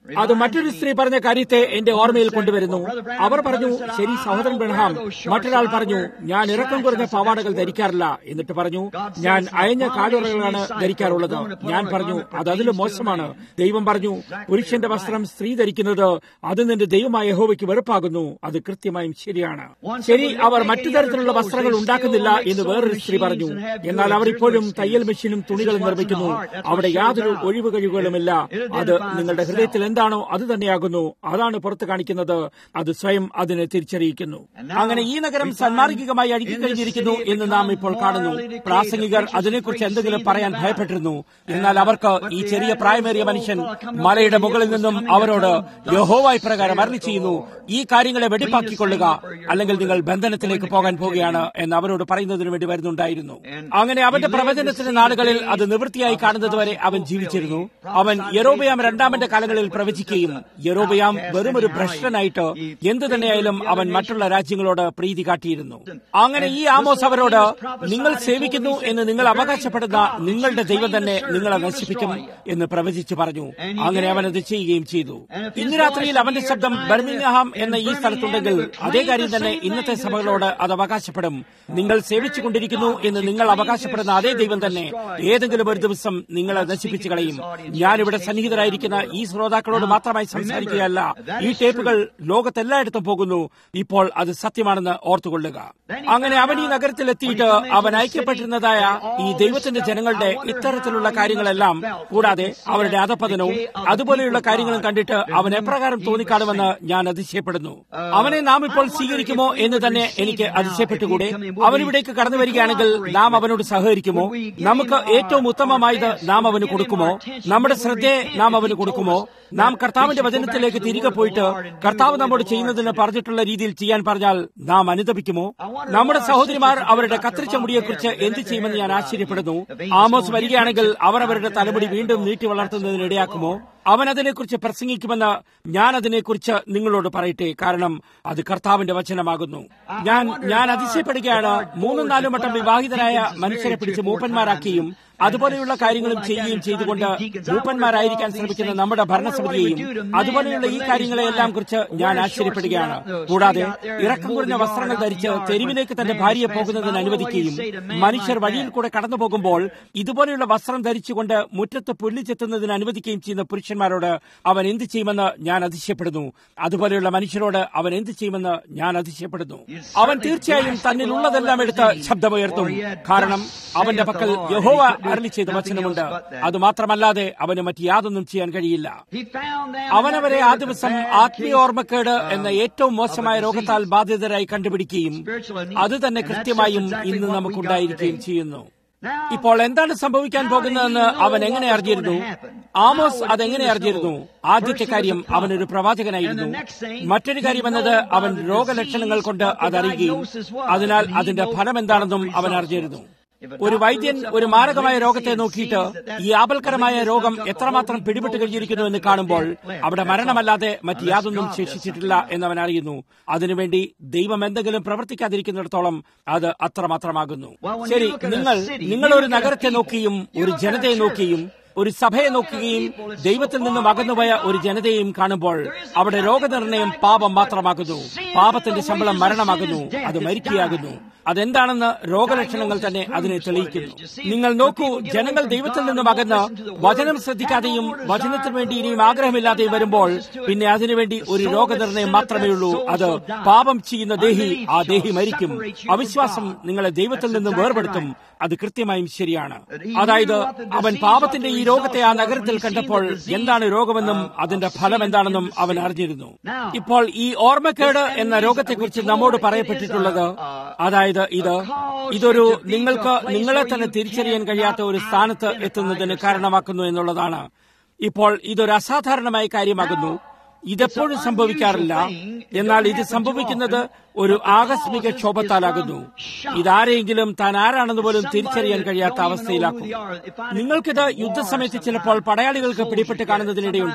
അത് മറ്റൊരു സ്ത്രീ പറഞ്ഞ കാര്യത്തെ എന്റെ ഓർമ്മയിൽ കൊണ്ടുവരുന്നു അവർ പറഞ്ഞു ശരി സഹോദരൻ ബ്രഹാം മറ്റൊരാൾ പറഞ്ഞു ഞാൻ ഇറക്കം കുറഞ്ഞ പാവാടകൾ ധരിക്കാറില്ല എന്നിട്ട് പറഞ്ഞു ഞാൻ അയഞ്ഞ കാലുറകളാണ് ധരിക്കാറുള്ളത് ഞാൻ പറഞ്ഞു അത് അതിലും മോശമാണ് ദൈവം പറഞ്ഞു പുരുഷന്റെ വസ്ത്രം സ്ത്രീ ധരിക്കുന്നത് അത് നിന്റെ ദൈവമായ യഹോവയ്ക്ക് വെറുപ്പാകുന്നു അത് കൃത്യമായും ശരിയാണ് ശരി അവർ മറ്റു തരത്തിലുള്ള വസ്ത്രങ്ങൾ ഉണ്ടാക്കുന്നില്ല എന്ന് വേറൊരു സ്ത്രീ പറഞ്ഞു എന്നാൽ അവർ ഇപ്പോഴും തയ്യൽ മെഷീനും തുണികളും നിർമ്മിക്കുന്നു അവിടെ യാതൊരു ഒഴിവ് കഴിവുകളുമില്ല അത് നിങ്ങളുടെ ഹൃദയത്തിൽ എന്താണോ അത് തന്നെയാകുന്നു അതാണ് പുറത്തു കാണിക്കുന്നത് അത് സ്വയം അതിനെ തിരിച്ചറിയിക്കുന്നു അങ്ങനെ ഈ നഗരം സന്മാർഗികമായി അഴുകിക്കഴിഞ്ഞിരിക്കുന്നു എന്ന് നാം ഇപ്പോൾ കാണുന്നു പ്രാസംഗികർ അതിനെക്കുറിച്ച് എന്തെങ്കിലും പറയാൻ ഭയപ്പെട്ടിരുന്നു എന്നാൽ അവർക്ക് ഈ ചെറിയ പ്രായമേറിയ മനുഷ്യൻ മലയുടെ മുകളിൽ നിന്നും അവരോട് യഹോവായി പ്രകാരം അരളി ചെയ്യുന്നു ഈ കാര്യങ്ങളെ വെടിപ്പാക്കിക്കൊള്ളുക അല്ലെങ്കിൽ നിങ്ങൾ ബന്ധനത്തിലേക്ക് പോകാൻ പോവുകയാണ് എന്ന് അവരോട് പറയുന്നതിന് വേണ്ടി വരുന്നുണ്ടായിരുന്നു അങ്ങനെ അവന്റെ പ്രവചനത്തിന്റെ നാളുകളിൽ അത് നിവൃത്തിയായി കാണുന്നതുവരെ അവൻ ജീവിച്ചിരുന്നു അവൻ യരോബയാം രണ്ടാമന്റെ കാലങ്ങളിൽ പ്രവചിക്കുകയും യരോബയാം വെറുമൊരു ഭ്രഷ്ടനായിട്ട് എന്തു തന്നെയായാലും അവൻ മറ്റുള്ള രാജ്യങ്ങളോട് പ്രീതി കാട്ടിയിരുന്നു അങ്ങനെ ഈ ആമോസ് അവരോട് നിങ്ങൾ സേവിക്കുന്നു എന്ന് നിങ്ങൾ അവകാശപ്പെടുന്ന നിങ്ങളുടെ ദൈവം തന്നെ നിങ്ങളെ നശിപ്പിക്കും എന്ന് പ്രവചിച്ചു പറഞ്ഞു അങ്ങനെ അവൻ അത് ചെയ്യുകയും ചെയ്തു ഇന്ന് രാത്രിയിൽ അവന്റെ ശബ്ദം ബർമിംഗ്ഹാം എന്ന ഈ സ്ഥലത്തുണ്ടെങ്കിൽ അതേ കാര്യം തന്നെ ഇന്നത്തെ സഭകളോട് അത് അവകാശപ്പെടും നിങ്ങൾ സേവിച്ചുകൊണ്ടിരിക്കുന്നു എന്ന് നിങ്ങൾ അവകാശപ്പെടുന്ന അതേ ദൈവം തന്നെ ഏതെങ്കിലും ഒരു ദിവസം നിങ്ങളെ നശിപ്പിച്ചു കളയും ഞാനിവിടെ സന്നിഹിതരായിരിക്കുന്ന ഈ ശ്രോതാക്കളോട് മാത്രമായി സംസാരിക്കുകയല്ല ഈ ടേപ്പുകൾ ലോകത്തെല്ലായിടത്തും പോകുന്നു ഇപ്പോൾ അത് സത്യമാണെന്ന് ഓർത്തുകൊള്ളുക അങ്ങനെ അവൻ ഈ നഗരത്തിൽ എത്തിയിട്ട് അവൻ ഐക്യപ്പെട്ടിരുന്നതായ ഈ ദൈവത്തിന്റെ ജനങ്ങളുടെ ഇത്തരത്തിലുള്ള കാര്യങ്ങളെല്ലാം കൂടാതെ അവരുടെ അധപതനവും അതുപോലെയുള്ള കാര്യങ്ങളും കണ്ടിട്ട് അവൻ എപ്രകാരം തോന്നിക്കാണുമെന്ന് ഞാൻ അതിശയപ്പെടുന്നു അവനെ നാം ഇപ്പോൾ സ്വീകരിക്കുമോ എന്ന് തന്നെ എനിക്ക് അതിശയപ്പെട്ടുകൂടെ അവനിവിടേക്ക് കടന്നു വരികയാണെങ്കിൽ നാം അവനോട് സഹകരിക്കുമോ നമുക്ക് ഏറ്റവും ഉത്തമമായത് നാം അവന് കൊടുക്കുമോ നമ്മുടെ ശ്രദ്ധയെ നാം അവന് കൊടുക്കുമോ നാം കർത്താവിന്റെ വചനത്തിലേക്ക് തിരികെ പോയിട്ട് കർത്താവ് നമ്മോട് ചെയ്യുന്നതിന് പറഞ്ഞിട്ടുള്ള രീതിയിൽ ചെയ്യാൻ പറഞ്ഞാൽ നാം അനുദപിക്കുമോ നമ്മുടെ സഹോദരിമാർ അവരുടെ കത്തിരിച്ച മുടിയെക്കുറിച്ച് എന്ത് ചെയ്യുമെന്ന് ഞാൻ ആശ്ചര്യപ്പെടുന്നു ആമോസ് വരികയാണെങ്കിൽ അവർ അവരുടെ തലമുടി വീണ്ടും നീട്ടി വളർത്തുന്നതിന് ഇടയാക്കുമോ അവൻ അതിനെക്കുറിച്ച് പ്രസംഗിക്കുമെന്ന് ഞാൻ അതിനെക്കുറിച്ച് നിങ്ങളോട് പറയട്ടെ കാരണം അത് കർത്താവിന്റെ വചനമാകുന്നു ഞാൻ ഞാൻ അതിശയപ്പെടുകയാണ് മൂന്നും നാലും വട്ടം വിവാഹിതരായ മനുഷ്യരെ പിടിച്ച് മൂപ്പന്മാരാക്കിയും അതുപോലെയുള്ള കാര്യങ്ങളും ചെയ്യുകയും ചെയ്തുകൊണ്ട് മൂപ്പന്മാരായിരിക്കാൻ ശ്രമിക്കുന്ന നമ്മുടെ ഭരണസമിതിയെയും അതുപോലെയുള്ള ഈ കാര്യങ്ങളെയെല്ലാം കുറിച്ച് ഞാൻ ആശ്ചര്യപ്പെടുകയാണ് കൂടാതെ ഇറക്കം കുറഞ്ഞ വസ്ത്രങ്ങൾ ധരിച്ച് തെരുവിലേക്ക് തന്റെ ഭാര്യയെ പോകുന്നതിന് അനുവദിക്കുകയും മനുഷ്യർ വഴിയിൽ കൂടെ കടന്നു പോകുമ്പോൾ ഇതുപോലെയുള്ള വസ്ത്രം ധരിച്ചുകൊണ്ട് മുറ്റത്ത് പുല്ല് ചെത്തുന്നതിന് അനുവദിക്കുകയും ചെയ്യുന്ന പുരുഷന്മാരോട് അവൻ എന്ത് ചെയ്യുമെന്ന് ഞാൻ അതിശയപ്പെടുന്നു അതുപോലെയുള്ള മനുഷ്യരോട് അവൻ എന്ത് ചെയ്യുമെന്ന് ഞാൻ അതിശയപ്പെടുന്നു അവൻ തീർച്ചയായും തന്നിലുള്ളതെല്ലാം എടുത്ത് ശബ്ദമുയർത്തും കാരണം അവന്റെ പക്കൽ യഹോവ അരളി ചെയ്ത വചനമുണ്ട് അത് മാത്രമല്ലാതെ അവന് മറ്റ് യാതൊന്നും ചെയ്യാൻ കഴിയില്ല അവനവരെ ആ ദിവസം ആത്മീയോർമ്മക്കേട് എന്ന ഏറ്റവും മോശമായ രോഗത്താൽ ബാധിതരായി കണ്ടുപിടിക്കുകയും അത് തന്നെ കൃത്യമായും ഇന്ന് നമുക്കുണ്ടായിരിക്കുകയും ചെയ്യുന്നു ഇപ്പോൾ എന്താണ് സംഭവിക്കാൻ പോകുന്നതെന്ന് അവൻ എങ്ങനെ അറിഞ്ഞിരുന്നു ആമോസ് അതെങ്ങനെ അറിഞ്ഞിരുന്നു ആദ്യത്തെ കാര്യം അവനൊരു പ്രവാചകനായിരുന്നു മറ്റൊരു കാര്യം എന്നത് അവൻ രോഗലക്ഷണങ്ങൾ കൊണ്ട് അതറിയുകയും അതിനാൽ അതിന്റെ ഫലം എന്താണെന്നും അവൻ അറിഞ്ഞിരുന്നു ഒരു വൈദ്യൻ ഒരു മാരകമായ രോഗത്തെ നോക്കിയിട്ട് ഈ ആപൽക്കരമായ രോഗം എത്രമാത്രം പിടിപെട്ട് കഴിഞ്ഞിരിക്കുന്നു എന്ന് കാണുമ്പോൾ അവിടെ മരണമല്ലാതെ മറ്റ് യാതൊന്നും ശേഷിച്ചിട്ടില്ല എന്നവൻ അറിയുന്നു അതിനുവേണ്ടി ദൈവം എന്തെങ്കിലും പ്രവർത്തിക്കാതിരിക്കുന്നിടത്തോളം അത് അത്രമാത്രമാകുന്നു ശരി നിങ്ങൾ നിങ്ങൾ ഒരു നഗരത്തെ നോക്കിയും ഒരു ജനതയെ നോക്കിയും ഒരു സഭയെ നോക്കുകയും ദൈവത്തിൽ നിന്നും അകന്നുപോയ ഒരു ജനതയെയും കാണുമ്പോൾ അവിടെ രോഗനിർണയം പാപം മാത്രമാകുന്നു പാപത്തിന്റെ ശമ്പളം മരണമാകുന്നു അത് മരിക്കുകയാകുന്നു അതെന്താണെന്ന് രോഗലക്ഷണങ്ങൾ തന്നെ അതിനെ തെളിയിക്കുന്നു നിങ്ങൾ നോക്കൂ ജനങ്ങൾ ദൈവത്തിൽ നിന്നും അകന്ന് വചനം ശ്രദ്ധിക്കാതെയും വചനത്തിന് വേണ്ടി ഇനിയും ആഗ്രഹമില്ലാതെയും വരുമ്പോൾ പിന്നെ അതിനുവേണ്ടി ഒരു രോഗനിർണയം മാത്രമേ ഉള്ളൂ അത് പാപം ചെയ്യുന്ന ദേഹി ആ ദേഹി മരിക്കും അവിശ്വാസം നിങ്ങളെ ദൈവത്തിൽ നിന്നും വേർപെടുത്തും അത് കൃത്യമായും ശരിയാണ് അതായത് അവൻ പാപത്തിന്റെ ഈ രോഗത്തെ ആ നഗരത്തിൽ കണ്ടപ്പോൾ എന്താണ് രോഗമെന്നും അതിന്റെ ഫലം എന്താണെന്നും അവൻ അറിഞ്ഞിരുന്നു ഇപ്പോൾ ഈ ഓർമ്മക്കേട് എന്ന രോഗത്തെക്കുറിച്ച് നമ്മോട് പറയപ്പെട്ടിട്ടുള്ളത് അതായത് ഇത് ഇതൊരു നിങ്ങൾക്ക് നിങ്ങളെ തന്നെ തിരിച്ചറിയാൻ കഴിയാത്ത ഒരു സ്ഥാനത്ത് എത്തുന്നതിന് കാരണമാക്കുന്നു എന്നുള്ളതാണ് ഇപ്പോൾ ഇതൊരു അസാധാരണമായ കാര്യമാകുന്നു ഇതെപ്പോഴും സംഭവിക്കാറില്ല എന്നാൽ ഇത് സംഭവിക്കുന്നത് ഒരു ആകസ്മിക ക്ഷോഭത്താലാകുന്നു ഇതാരെങ്കിലും താൻ ആരാണെന്ന് പോലും തിരിച്ചറിയാൻ കഴിയാത്ത അവസ്ഥയിലാക്കും നിങ്ങൾക്കിത് യുദ്ധസമയത്ത് ചിലപ്പോൾ പടയാളികൾക്ക് പിടിപെട്ട് കാണുന്നതിനിടെയുണ്ട്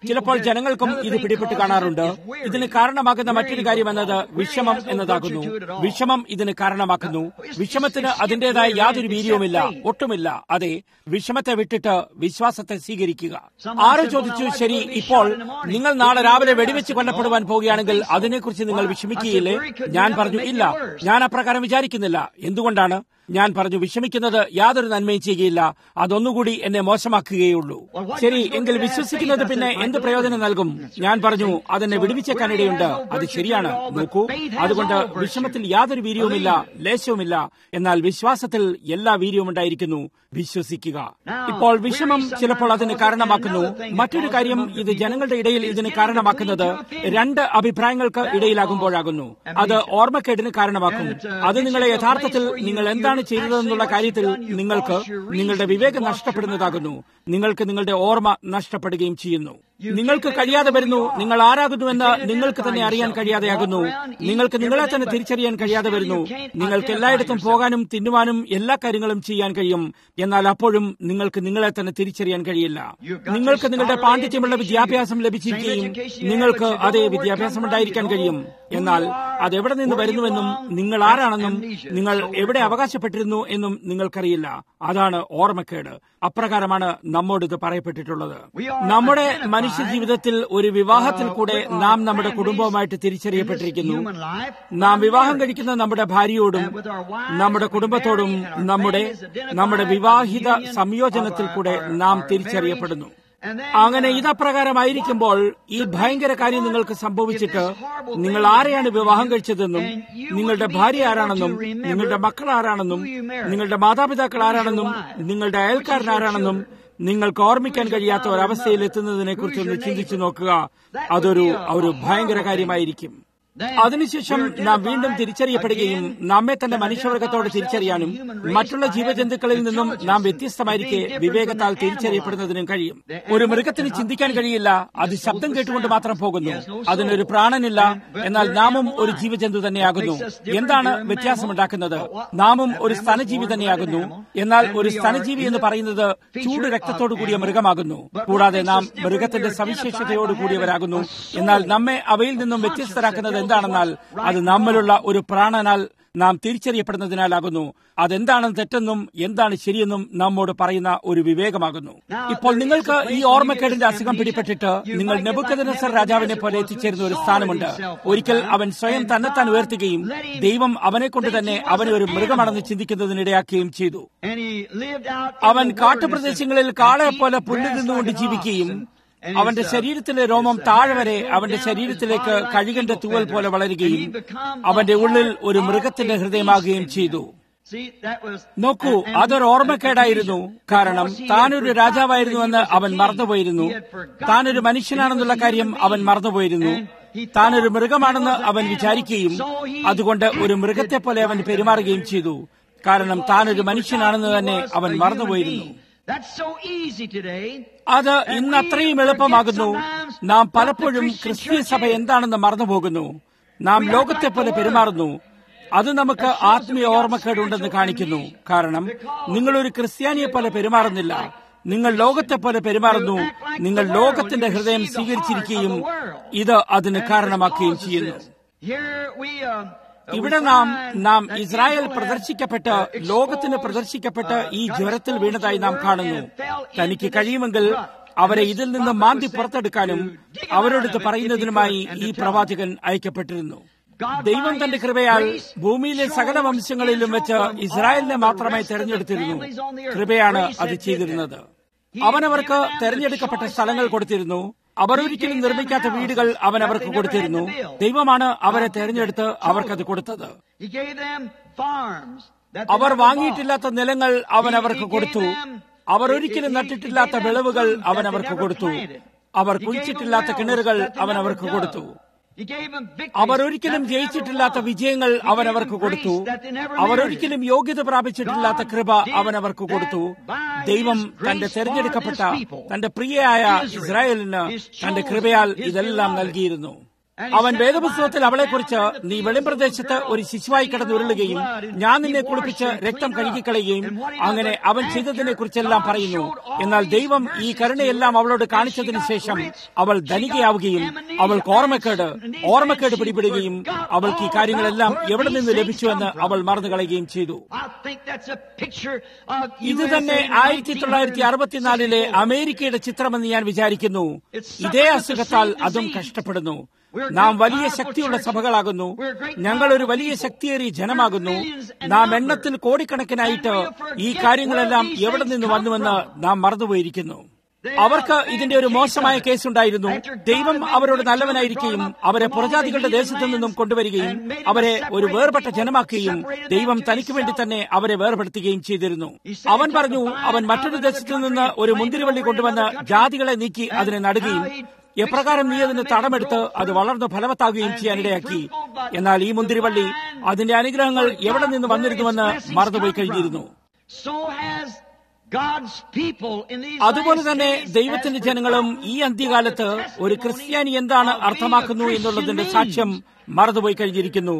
ചിലപ്പോൾ ജനങ്ങൾക്കും ഇത് പിടിപെട്ട് കാണാറുണ്ട് ഇതിന് കാരണമാകുന്ന മറ്റൊരു കാര്യം എന്നത് വിഷമം എന്നതാകുന്നു വിഷമം ഇതിന് കാരണമാക്കുന്നു വിഷമത്തിന് അതിന്റേതായ യാതൊരു വീര്യവുമില്ല ഒട്ടുമില്ല അതെ വിഷമത്തെ വിട്ടിട്ട് വിശ്വാസത്തെ സ്വീകരിക്കുക ആരോ ചോദിച്ചു ശരി ഇപ്പോൾ നിങ്ങൾ നാളെ രാവിലെ വെടിവെച്ച് കൊല്ലപ്പെടുവാൻ പോവുകയാണെങ്കിൽ അതിനെക്കുറിച്ച് നിങ്ങൾ വിഷമിക്കുകയില്ലേ ഞാൻ പറഞ്ഞു ഇല്ല ഞാൻ അപ്രകാരം വിചാരിക്കുന്നില്ല എന്തുകൊണ്ടാണ് ഞാൻ പറഞ്ഞു വിഷമിക്കുന്നത് യാതൊരു നന്മയും ചെയ്യുകയില്ല അതൊന്നുകൂടി എന്നെ മോശമാക്കുകയുള്ളൂ ശരി എങ്കിൽ വിശ്വസിക്കുന്നത് പിന്നെ എന്ത് പ്രയോജനം നൽകും ഞാൻ പറഞ്ഞു അതെന്നെ വിടുവിച്ചേക്കാനിടയുണ്ട് അത് ശരിയാണ് നോക്കൂ അതുകൊണ്ട് വിഷമത്തിൽ യാതൊരു വീര്യവുമില്ല ലേശവുമില്ല എന്നാൽ വിശ്വാസത്തിൽ എല്ലാ വീര്യവും ഉണ്ടായിരിക്കുന്നു വിശ്വസിക്കുക ഇപ്പോൾ വിഷമം ചിലപ്പോൾ അതിന് കാരണമാക്കുന്നു മറ്റൊരു കാര്യം ഇത് ജനങ്ങളുടെ ഇടയിൽ ഇതിന് കാരണമാക്കുന്നത് രണ്ട് അഭിപ്രായങ്ങൾക്ക് ഇടയിലാകുമ്പോഴാകുന്നു അത് ഓർമ്മക്കേടിന് കാരണമാക്കും അത് നിങ്ങളെ യഥാർത്ഥത്തിൽ നിങ്ങൾ എന്താണ് ചെയ്തതെന്നുള്ള കാര്യത്തിൽ നിങ്ങൾക്ക് നിങ്ങളുടെ വിവേകം നഷ്ടപ്പെടുന്നതാകുന്നു നിങ്ങൾക്ക് നിങ്ങളുടെ ഓർമ്മ നഷ്ടപ്പെടുകയും ചെയ്യുന്നു നിങ്ങൾക്ക് കഴിയാതെ വരുന്നു നിങ്ങൾ ആരാകുന്നുവെന്ന് നിങ്ങൾക്ക് തന്നെ അറിയാൻ കഴിയാതെയാകുന്നു നിങ്ങൾക്ക് നിങ്ങളെ തന്നെ തിരിച്ചറിയാൻ കഴിയാതെ വരുന്നു നിങ്ങൾക്ക് എല്ലായിടത്തും പോകാനും തിന്നുവാനും എല്ലാ കാര്യങ്ങളും ചെയ്യാൻ കഴിയും എന്നാൽ അപ്പോഴും നിങ്ങൾക്ക് നിങ്ങളെ തന്നെ തിരിച്ചറിയാൻ കഴിയില്ല നിങ്ങൾക്ക് നിങ്ങളുടെ പാണ്ഡിത്യമുള്ള വിദ്യാഭ്യാസം ലഭിച്ചിരിക്കുകയും നിങ്ങൾക്ക് അതേ വിദ്യാഭ്യാസം ഉണ്ടായിരിക്കാൻ കഴിയും എന്നാൽ അതെവിടെ നിന്ന് വരുന്നുവെന്നും നിങ്ങൾ ആരാണെന്നും നിങ്ങൾ എവിടെ അവകാശപ്പെട്ടിരുന്നു എന്നും നിങ്ങൾക്കറിയില്ല അതാണ് ഓർമ്മക്കേട് അപ്രകാരമാണ് നമ്മോട് ഇത് പറയപ്പെട്ടിട്ടുള്ളത് നമ്മുടെ മനുഷ്യ ജീവിതത്തിൽ ഒരു വിവാഹത്തിൽ കൂടെ നാം നമ്മുടെ കുടുംബവുമായിട്ട് തിരിച്ചറിയപ്പെട്ടിരിക്കുന്നു നാം വിവാഹം കഴിക്കുന്ന നമ്മുടെ ഭാര്യയോടും നമ്മുടെ കുടുംബത്തോടും നമ്മുടെ നമ്മുടെ വിവാഹിത സംയോജനത്തിൽ കൂടെ നാം തിരിച്ചറിയപ്പെടുന്നു അങ്ങനെ ഇതപ്രകാരമായിരിക്കുമ്പോൾ ഈ ഭയങ്കര കാര്യം നിങ്ങൾക്ക് സംഭവിച്ചിട്ട് നിങ്ങൾ ആരെയാണ് വിവാഹം കഴിച്ചതെന്നും നിങ്ങളുടെ ഭാര്യ ആരാണെന്നും നിങ്ങളുടെ മക്കൾ ആരാണെന്നും നിങ്ങളുടെ മാതാപിതാക്കൾ ആരാണെന്നും നിങ്ങളുടെ അയൽക്കാരൻ ആരാണെന്നും നിങ്ങൾക്ക് ഓർമ്മിക്കാൻ കഴിയാത്ത ഒരവസ്ഥയിൽ എത്തുന്നതിനെ കുറിച്ചൊന്ന് ചിന്തിച്ചു നോക്കുക അതൊരു ഒരു ഭയങ്കര കാര്യമായിരിക്കും അതിനുശേഷം നാം വീണ്ടും തിരിച്ചറിയപ്പെടുകയും നമ്മെ തന്നെ മനുഷ്യവർഗത്തോട് തിരിച്ചറിയാനും മറ്റുള്ള ജീവജന്തുക്കളിൽ നിന്നും നാം വ്യത്യസ്തമായിരിക്കെ വിവേകത്താൽ തിരിച്ചറിയപ്പെടുന്നതിനും കഴിയും ഒരു മൃഗത്തിന് ചിന്തിക്കാൻ കഴിയില്ല അത് ശബ്ദം കേട്ടുകൊണ്ട് മാത്രം പോകുന്നു അതിനൊരു പ്രാണനില്ല എന്നാൽ നാമും ഒരു ജീവജന്തു തന്നെയാകുന്നു എന്താണ് വ്യത്യാസമുണ്ടാക്കുന്നത് നാമും ഒരു സ്തനജീവി തന്നെയാകുന്നു എന്നാൽ ഒരു സ്തനജീവി എന്ന് പറയുന്നത് ചൂട് രക്തത്തോടു കൂടിയ മൃഗമാകുന്നു കൂടാതെ നാം മൃഗത്തിന്റെ സവിശേഷതയോട് കൂടിയവരാകുന്നു എന്നാൽ നമ്മെ അവയിൽ നിന്നും വ്യത്യസ്തരാക്കുന്നത് എന്താണെന്നാൽ അത് നമ്മളുള്ള ഒരു പ്രാണനാൽ നാം തിരിച്ചറിയപ്പെടുന്നതിനാലാകുന്നു അതെന്താണ് തെറ്റെന്നും എന്താണ് ശരിയെന്നും നമ്മോട് പറയുന്ന ഒരു വിവേകമാകുന്നു ഇപ്പോൾ നിങ്ങൾക്ക് ഈ ഓർമ്മക്കേടിന്റെ അസുഖം പിടിപെട്ടിട്ട് നിങ്ങൾ നെബുക്കദനസർ രാജാവിനെ പോലെ എത്തിച്ചേരുന്ന ഒരു സ്ഥാനമുണ്ട് ഒരിക്കൽ അവൻ സ്വയം തന്നെത്താൻ ഉയർത്തുകയും ദൈവം അവനെ കൊണ്ട് തന്നെ അവനെ ഒരു മൃഗമാണെന്ന് ചിന്തിക്കുന്നതിനിടയാക്കുകയും ചെയ്തു അവൻ കാട്ടുപ്രദേശങ്ങളിൽ കാളയെ പോലെ പുല്ല് നിന്നുകൊണ്ട് ജീവിക്കുകയും അവന്റെ ശരീരത്തിലെ രോമം താഴെ വരെ അവന്റെ ശരീരത്തിലേക്ക് കഴുകന്റെ തൂവൽ പോലെ വളരുകയും അവന്റെ ഉള്ളിൽ ഒരു മൃഗത്തിന്റെ ഹൃദയമാകുകയും ചെയ്തു നോക്കൂ അതൊരു ഓർമ്മക്കേടായിരുന്നു കാരണം താനൊരു രാജാവായിരുന്നുവെന്ന് അവൻ മറന്നുപോയിരുന്നു താനൊരു മനുഷ്യനാണെന്നുള്ള കാര്യം അവൻ മറന്നുപോയിരുന്നു താനൊരു മൃഗമാണെന്ന് അവൻ വിചാരിക്കുകയും അതുകൊണ്ട് ഒരു മൃഗത്തെ പോലെ അവൻ പെരുമാറുകയും ചെയ്തു കാരണം താനൊരു മനുഷ്യനാണെന്ന് തന്നെ അവൻ മറന്നുപോയിരുന്നു അത് ഇന്ന് അത്രയും എളുപ്പമാകുന്നു നാം പലപ്പോഴും ക്രിസ്തീയ സഭ എന്താണെന്ന് മറന്നുപോകുന്നു നാം ലോകത്തെ പോലെ പെരുമാറുന്നു അത് നമുക്ക് ആത്മീയ ഓർമ്മക്കേടുണ്ടെന്ന് കാണിക്കുന്നു കാരണം നിങ്ങൾ ഒരു ക്രിസ്ത്യാനിയെ പോലെ പെരുമാറുന്നില്ല നിങ്ങൾ ലോകത്തെ പോലെ പെരുമാറുന്നു നിങ്ങൾ ലോകത്തിന്റെ ഹൃദയം സ്വീകരിച്ചിരിക്കുകയും ഇത് അതിന് കാരണമാക്കുകയും ചെയ്യുന്നു ഇവിടെ നാം നാം ഇസ്രായേൽ പ്രദർശിക്കപ്പെട്ട് ലോകത്തിന് പ്രദർശിക്കപ്പെട്ട് ഈ ജ്വരത്തിൽ വീണതായി നാം കാണുന്നു തനിക്ക് കഴിയുമെങ്കിൽ അവരെ ഇതിൽ നിന്ന് മാന്തി പുറത്തെടുക്കാനും അവരോട് പറയുന്നതിനുമായി ഈ പ്രവാചകൻ അയക്കപ്പെട്ടിരുന്നു ദൈവം തന്റെ കൃപയാൽ ഭൂമിയിലെ സകല വംശങ്ങളിലും വെച്ച് ഇസ്രായേലിനെ മാത്രമായി തെരഞ്ഞെടുത്തിരുന്നു കൃപയാണ് അത് ചെയ്തിരുന്നത് അവനവർക്ക് തെരഞ്ഞെടുക്കപ്പെട്ട സ്ഥലങ്ങൾ കൊടുത്തിരുന്നു അവർ ഒരിക്കലും നിർമ്മിക്കാത്ത വീടുകൾ അവൻ അവർക്ക് കൊടുത്തിരുന്നു ദൈവമാണ് അവരെ തെരഞ്ഞെടുത്ത് അവർക്കത് കൊടുത്തത് അവർ വാങ്ങിയിട്ടില്ലാത്ത നിലങ്ങൾ അവൻ അവർക്ക് കൊടുത്തു അവർ ഒരിക്കലും നട്ടിട്ടില്ലാത്ത വിളവുകൾ അവൻ അവർക്ക് കൊടുത്തു അവർ കുഴിച്ചിട്ടില്ലാത്ത കിണറുകൾ അവൻ അവർക്ക് കൊടുത്തു അവർ ഒരിക്കലും ജയിച്ചിട്ടില്ലാത്ത വിജയങ്ങൾ അവൻ അവർക്ക് കൊടുത്തു അവർ ഒരിക്കലും യോഗ്യത പ്രാപിച്ചിട്ടില്ലാത്ത കൃപ അവൻ അവർക്ക് കൊടുത്തു ദൈവം തന്റെ തെരഞ്ഞെടുക്കപ്പെട്ട തന്റെ പ്രിയയായ ഇസ്രായേലിന് തന്റെ കൃപയാൽ ഇതെല്ലാം നൽകിയിരുന്നു അവൻ വേദപുസ്തകത്തിൽ അവളെക്കുറിച്ച് നീ വെളിമ്പ്രദേശത്ത് ഒരു ശിശുവായി കിടന്നുരുളുകയും ഞാൻ നിന്നെ കുളിപ്പിച്ച് രക്തം കഴുകിക്കളയുകയും അങ്ങനെ അവൻ ചെയ്തതിനെ കുറിച്ചെല്ലാം പറയുന്നു എന്നാൽ ദൈവം ഈ കരുണയെല്ലാം അവളോട് കാണിച്ചതിന് ശേഷം അവൾ ധനികയാവുകയും അവൾക്ക് ഓർമ്മക്കേട് ഓർമ്മക്കേട് പിടിപെടുകയും അവൾക്ക് ഈ കാര്യങ്ങളെല്ലാം എവിടെ നിന്ന് ലഭിച്ചുവെന്ന് അവൾ മറന്നു കളയുകയും ചെയ്തു ഇത് തന്നെ ആയിരത്തി തൊള്ളായിരത്തി അറുപത്തിനാലിലെ അമേരിക്കയുടെ ചിത്രമെന്ന് ഞാൻ വിചാരിക്കുന്നു ഇതേ അസുഖത്താൽ അതും കഷ്ടപ്പെടുന്നു നാം വലിയ ശക്തിയുള്ള സഭകളാകുന്നു ഞങ്ങൾ ഒരു വലിയ ശക്തിയേറിയ ജനമാകുന്നു നാം എണ്ണത്തിൽ കോടിക്കണക്കിനായിട്ട് ഈ കാര്യങ്ങളെല്ലാം എവിടെ നിന്ന് വന്നുവെന്ന് നാം മറന്നുപോയിരിക്കുന്നു അവർക്ക് ഇതിന്റെ ഒരു മോശമായ കേസുണ്ടായിരുന്നു ദൈവം അവരോട് നല്ലവനായിരിക്കുകയും അവരെ പുറജാതികളുടെ ദേശത്തു നിന്നും കൊണ്ടുവരികയും അവരെ ഒരു വേർപെട്ട ജനമാക്കുകയും ദൈവം തനിക്ക് വേണ്ടി തന്നെ അവരെ വേർപെടുത്തുകയും ചെയ്തിരുന്നു അവൻ പറഞ്ഞു അവൻ മറ്റൊരു ദേശത്തു നിന്ന് ഒരു മുന്തിരിവള്ളി കൊണ്ടുവന്ന് ജാതികളെ നീക്കി അതിനെ നടുകയും എപ്രകാരം നീ അതിന് തടമെടുത്ത് അത് വളർന്ന് ഫലവത്താകുകയും ചെയ്യാനിടയാക്കി എന്നാൽ ഈ മുന്തിരിവള്ളി അതിന്റെ അനുഗ്രഹങ്ങൾ എവിടെ നിന്ന് വന്നിരുന്നുവെന്ന് മറന്നുപോയി കഴിഞ്ഞിരുന്നു അതുപോലെ തന്നെ ദൈവത്തിന്റെ ജനങ്ങളും ഈ അന്ത്യകാലത്ത് ഒരു ക്രിസ്ത്യാനി എന്താണ് അർത്ഥമാക്കുന്നു എന്നുള്ളതിന്റെ സാക്ഷ്യം മറന്നുപോയി കഴിഞ്ഞിരിക്കുന്നു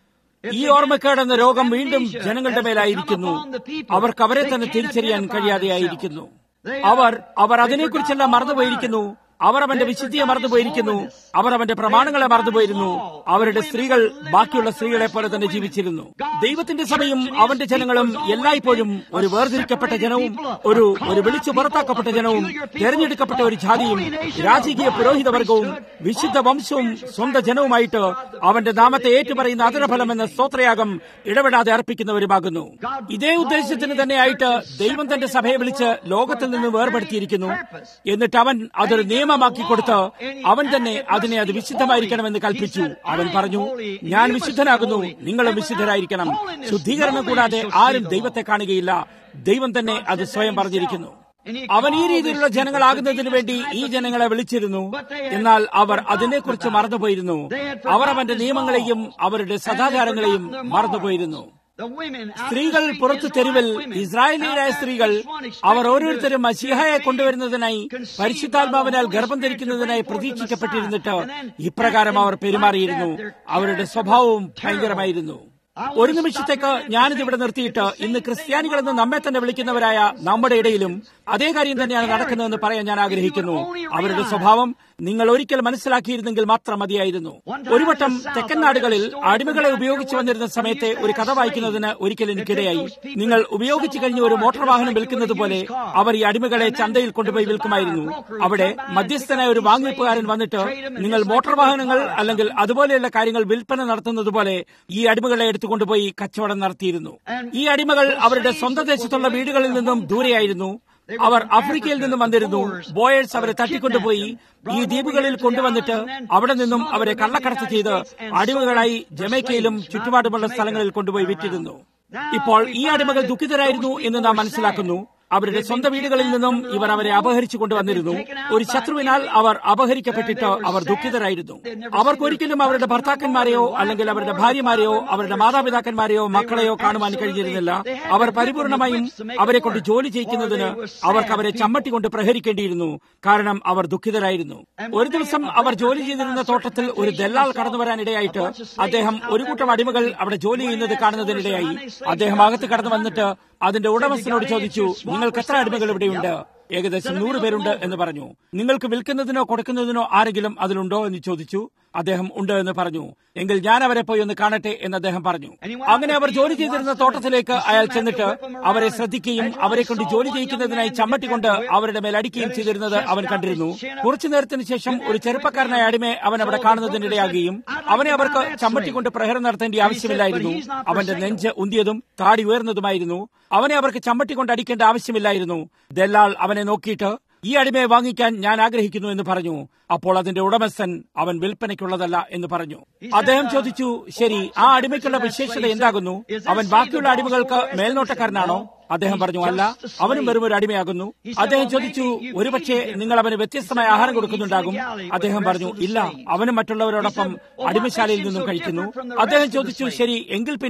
ഈ ഓർമ്മക്കേട് എന്ന രോഗം വീണ്ടും ജനങ്ങളുടെ മേലായിരിക്കുന്നു അവർക്ക് അവരെ തന്നെ തിരിച്ചറിയാൻ കഴിയാതെയായിരിക്കുന്നു അവർ അവർ അതിനെക്കുറിച്ചെല്ലാം മറന്നുപോയിരിക്കുന്നു അവർ അവന്റെ വിശുദ്ധിയെ മറന്നുപോയിരിക്കുന്നു അവർ അവന്റെ പ്രമാണങ്ങളെ മറന്നുപോയിരുന്നു അവരുടെ സ്ത്രീകൾ ബാക്കിയുള്ള സ്ത്രീകളെ പോലെ തന്നെ ജീവിച്ചിരുന്നു ദൈവത്തിന്റെ സഭയും അവന്റെ ജനങ്ങളും എല്ലായ്പ്പോഴും ഒരു വേർതിരിക്കപ്പെട്ട ജനവും ഒരു ഒരു വിളിച്ചു പുറത്താക്കപ്പെട്ട ജനവും തെരഞ്ഞെടുക്കപ്പെട്ട ഒരു ജാതിയും രാജകീയ പുരോഹിതവർഗവും വിശുദ്ധ വംശവും സ്വന്തം ജനവുമായിട്ട് അവന്റെ നാമത്തെ ഏറ്റുപറയുന്ന അതരഫലം എന്ന സ്തോത്രയാഗം ഇടപെടാതെ അർപ്പിക്കുന്നവരുമാകുന്നു ഇതേ ഉദ്ദേശത്തിന് തന്നെയായിട്ട് ദൈവം തന്റെ സഭയെ വിളിച്ച് ലോകത്തിൽ നിന്ന് വേർപെടുത്തിയിരിക്കുന്നു എന്നിട്ട് അവൻ അതൊരു നിയമമാക്കി കൊടുത്ത് അവൻ തന്നെ അതിനെ അത് വിശുദ്ധമായിരിക്കണമെന്ന് കൽപ്പിച്ചു അവൻ പറഞ്ഞു ഞാൻ വിശുദ്ധനാകുന്നു നിങ്ങളും വിശുദ്ധരായിരിക്കണം ശുദ്ധീകരണം കൂടാതെ ആരും ദൈവത്തെ കാണുകയില്ല ദൈവം തന്നെ അത് സ്വയം പറഞ്ഞിരിക്കുന്നു അവൻ ഈ രീതിയിലുള്ള ജനങ്ങളാകുന്നതിന് വേണ്ടി ഈ ജനങ്ങളെ വിളിച്ചിരുന്നു എന്നാൽ അവർ അതിനെക്കുറിച്ച് മറന്നുപോയിരുന്നു അവർ അവന്റെ നിയമങ്ങളെയും അവരുടെ സദാചാരങ്ങളെയും മറന്നുപോയിരുന്നു സ്ത്രീകൾ പുറത്തു തെരുവിൽ ഇസ്രായേലിയരായ സ്ത്രീകൾ അവർ ഓരോരുത്തരും മസിഹയെ കൊണ്ടുവരുന്നതിനായി പരിശുദ്ധാത്മാവിനാൽ ഗർഭം ധരിക്കുന്നതിനായി പ്രതീക്ഷിക്കപ്പെട്ടിരുന്നിട്ട് ഇപ്രകാരം അവർ പെരുമാറിയിരുന്നു അവരുടെ സ്വഭാവവും ഭയങ്കരമായിരുന്നു ഒരു നിമിഷത്തേക്ക് ഞാനിത് ഇവിടെ നിർത്തിയിട്ട് ഇന്ന് ക്രിസ്ത്യാനികളെന്ന് നമ്മെ തന്നെ വിളിക്കുന്നവരായ നമ്മുടെ ഇടയിലും അതേ കാര്യം തന്നെയാണ് നടക്കുന്നതെന്ന് പറയാൻ ഞാൻ ആഗ്രഹിക്കുന്നു അവരുടെ സ്വഭാവം നിങ്ങൾ ഒരിക്കൽ മനസ്സിലാക്കിയിരുന്നെങ്കിൽ മാത്രം മതിയായിരുന്നു ഒരു വട്ടം തെക്കൻ നാടുകളിൽ അടിമകളെ ഉപയോഗിച്ചു വന്നിരുന്ന സമയത്തെ ഒരു കഥ വായിക്കുന്നതിന് ഒരിക്കൽ എനിക്കിടയായി നിങ്ങൾ ഉപയോഗിച്ചു കഴിഞ്ഞ ഒരു മോട്ടോർ വാഹനം വിൽക്കുന്നത് പോലെ അവർ ഈ അടിമകളെ ചന്തയിൽ കൊണ്ടുപോയി വിൽക്കുമായിരുന്നു അവിടെ മധ്യസ്ഥനായ ഒരു വാങ്ങിപ്പുകാരൻ വന്നിട്ട് നിങ്ങൾ മോട്ടോർ വാഹനങ്ങൾ അല്ലെങ്കിൽ അതുപോലെയുള്ള കാര്യങ്ങൾ വിൽപ്പന നടത്തുന്നത് പോലെ ഈ അടിമകളെ എടുത്തുകൊണ്ടുപോയി കച്ചവടം നടത്തിയിരുന്നു ഈ അടിമകൾ അവരുടെ സ്വന്തം ദേശത്തുള്ള വീടുകളിൽ നിന്നും ദൂരെയായിരുന്നു അവർ ആഫ്രിക്കയിൽ നിന്നും വന്നിരുന്നു ബോയേഴ്സ് അവരെ തട്ടിക്കൊണ്ടുപോയി ഈ ദ്വീപുകളിൽ കൊണ്ടുവന്നിട്ട് അവിടെ നിന്നും അവരെ കള്ളക്കടത്ത് ചെയ്ത് അടിമകളായി ജമൈക്കയിലും ചുറ്റുപാടുമുള്ള സ്ഥലങ്ങളിൽ കൊണ്ടുപോയി വിറ്റിരുന്നു ഇപ്പോൾ ഈ അടിമകൾ ദുഃഖിതരായിരുന്നു എന്ന് നാം മനസ്സിലാക്കുന്നു അവരുടെ സ്വന്തം വീടുകളിൽ നിന്നും ഇവർ അവരെ അപഹരിച്ചു കൊണ്ടുവന്നിരുന്നു ഒരു ശത്രുവിനാൽ അവർ അപഹരിക്കപ്പെട്ടിട്ട് അവർ ദുഃഖിതരായിരുന്നു അവർക്കൊരിക്കലും അവരുടെ ഭർത്താക്കന്മാരെയോ അല്ലെങ്കിൽ അവരുടെ ഭാര്യമാരെയോ അവരുടെ മാതാപിതാക്കന്മാരെയോ മക്കളെയോ കാണുവാൻ കഴിഞ്ഞിരുന്നില്ല അവർ പരിപൂർണമായും അവരെ കൊണ്ട് ജോലി ചെയ്യിക്കുന്നതിന് അവർക്ക് അവരെ ചമ്മട്ടി കൊണ്ട് പ്രഹരിക്കേണ്ടിയിരുന്നു കാരണം അവർ ദുഃഖിതരായിരുന്നു ഒരു ദിവസം അവർ ജോലി ചെയ്തിരുന്ന തോട്ടത്തിൽ ഒരു ദല്ലാൾ കടന്നു വരാനിടയായിട്ട് അദ്ദേഹം ഒരു കൂട്ടം അടിമകൾ അവിടെ ജോലി ചെയ്യുന്നത് കാണുന്നതിനിടയായി അദ്ദേഹം അകത്ത് കടന്നു വന്നിട്ട് അതിന്റെ ഉടമസ്ഥനോട് ചോദിച്ചു നിങ്ങൾക്ക് എത്ര അടിമകൾ ഇവിടെയുണ്ട് ഏകദേശം നൂറ് പേരുണ്ട് എന്ന് പറഞ്ഞു നിങ്ങൾക്ക് വിൽക്കുന്നതിനോ കൊടുക്കുന്നതിനോ ആരെങ്കിലും അതിലുണ്ടോ എന്ന് ചോദിച്ചു അദ്ദേഹം ഉണ്ട് എന്ന് പറഞ്ഞു എങ്കിൽ ഞാൻ അവരെ പോയി ഒന്ന് കാണട്ടെ എന്ന് അദ്ദേഹം പറഞ്ഞു അങ്ങനെ അവർ ജോലി ചെയ്തിരുന്ന തോട്ടത്തിലേക്ക് അയാൾ ചെന്നിട്ട് അവരെ ശ്രദ്ധിക്കുകയും അവരെ കൊണ്ട് ജോലി ചെയ്യിക്കുന്നതിനായി ചമ്മട്ടി കൊണ്ട് അവരുടെ മേൽ അടിക്കുകയും ചെയ്തിരുന്നത് അവൻ കണ്ടിരുന്നു കുറച്ചു നേരത്തിന് ശേഷം ഒരു ചെറുപ്പക്കാരനായ അടിമയെ അവൻ അവിടെ കാണുന്നതിനിടയാകുകയും അവനെ അവർക്ക് ചമ്മട്ടി കൊണ്ട് പ്രഹരം നടത്തേണ്ട ആവശ്യമില്ലായിരുന്നു അവന്റെ നെഞ്ച് ഉന്തിയതും താടി ഉയർന്നതുമായിരുന്നു അവനെ അവർക്ക് ചമ്മട്ടി കൊണ്ട് അടിക്കേണ്ട ആവശ്യമില്ലായിരുന്നു ദല്ലാൾ അവനെ നോക്കിയിട്ട് ഈ അടിമയെ വാങ്ങിക്കാൻ ഞാൻ ആഗ്രഹിക്കുന്നു എന്ന് പറഞ്ഞു അപ്പോൾ അതിന്റെ ഉടമസ്ഥൻ അവൻ വിൽപ്പനയ്ക്കുള്ളതല്ല എന്ന് പറഞ്ഞു അദ്ദേഹം ചോദിച്ചു ശരി ആ അടിമയ്ക്കുള്ള വിശേഷത എന്താകുന്നു അവൻ ബാക്കിയുള്ള അടിമകൾക്ക് മേൽനോട്ടക്കാരനാണോ അദ്ദേഹം പറഞ്ഞു അല്ല അവനും വെറും ഒരു അടിമയാകുന്നു അദ്ദേഹം ചോദിച്ചു ഒരുപക്ഷെ നിങ്ങൾ അവന് വ്യത്യസ്തമായ ആഹാരം കൊടുക്കുന്നുണ്ടാകും അദ്ദേഹം പറഞ്ഞു ഇല്ല അവനും മറ്റുള്ളവരോടൊപ്പം അടിമശാലയിൽ നിന്നും കഴിക്കുന്നു അദ്ദേഹം ചോദിച്ചു ശരി എങ്കിൽ പിന്നെ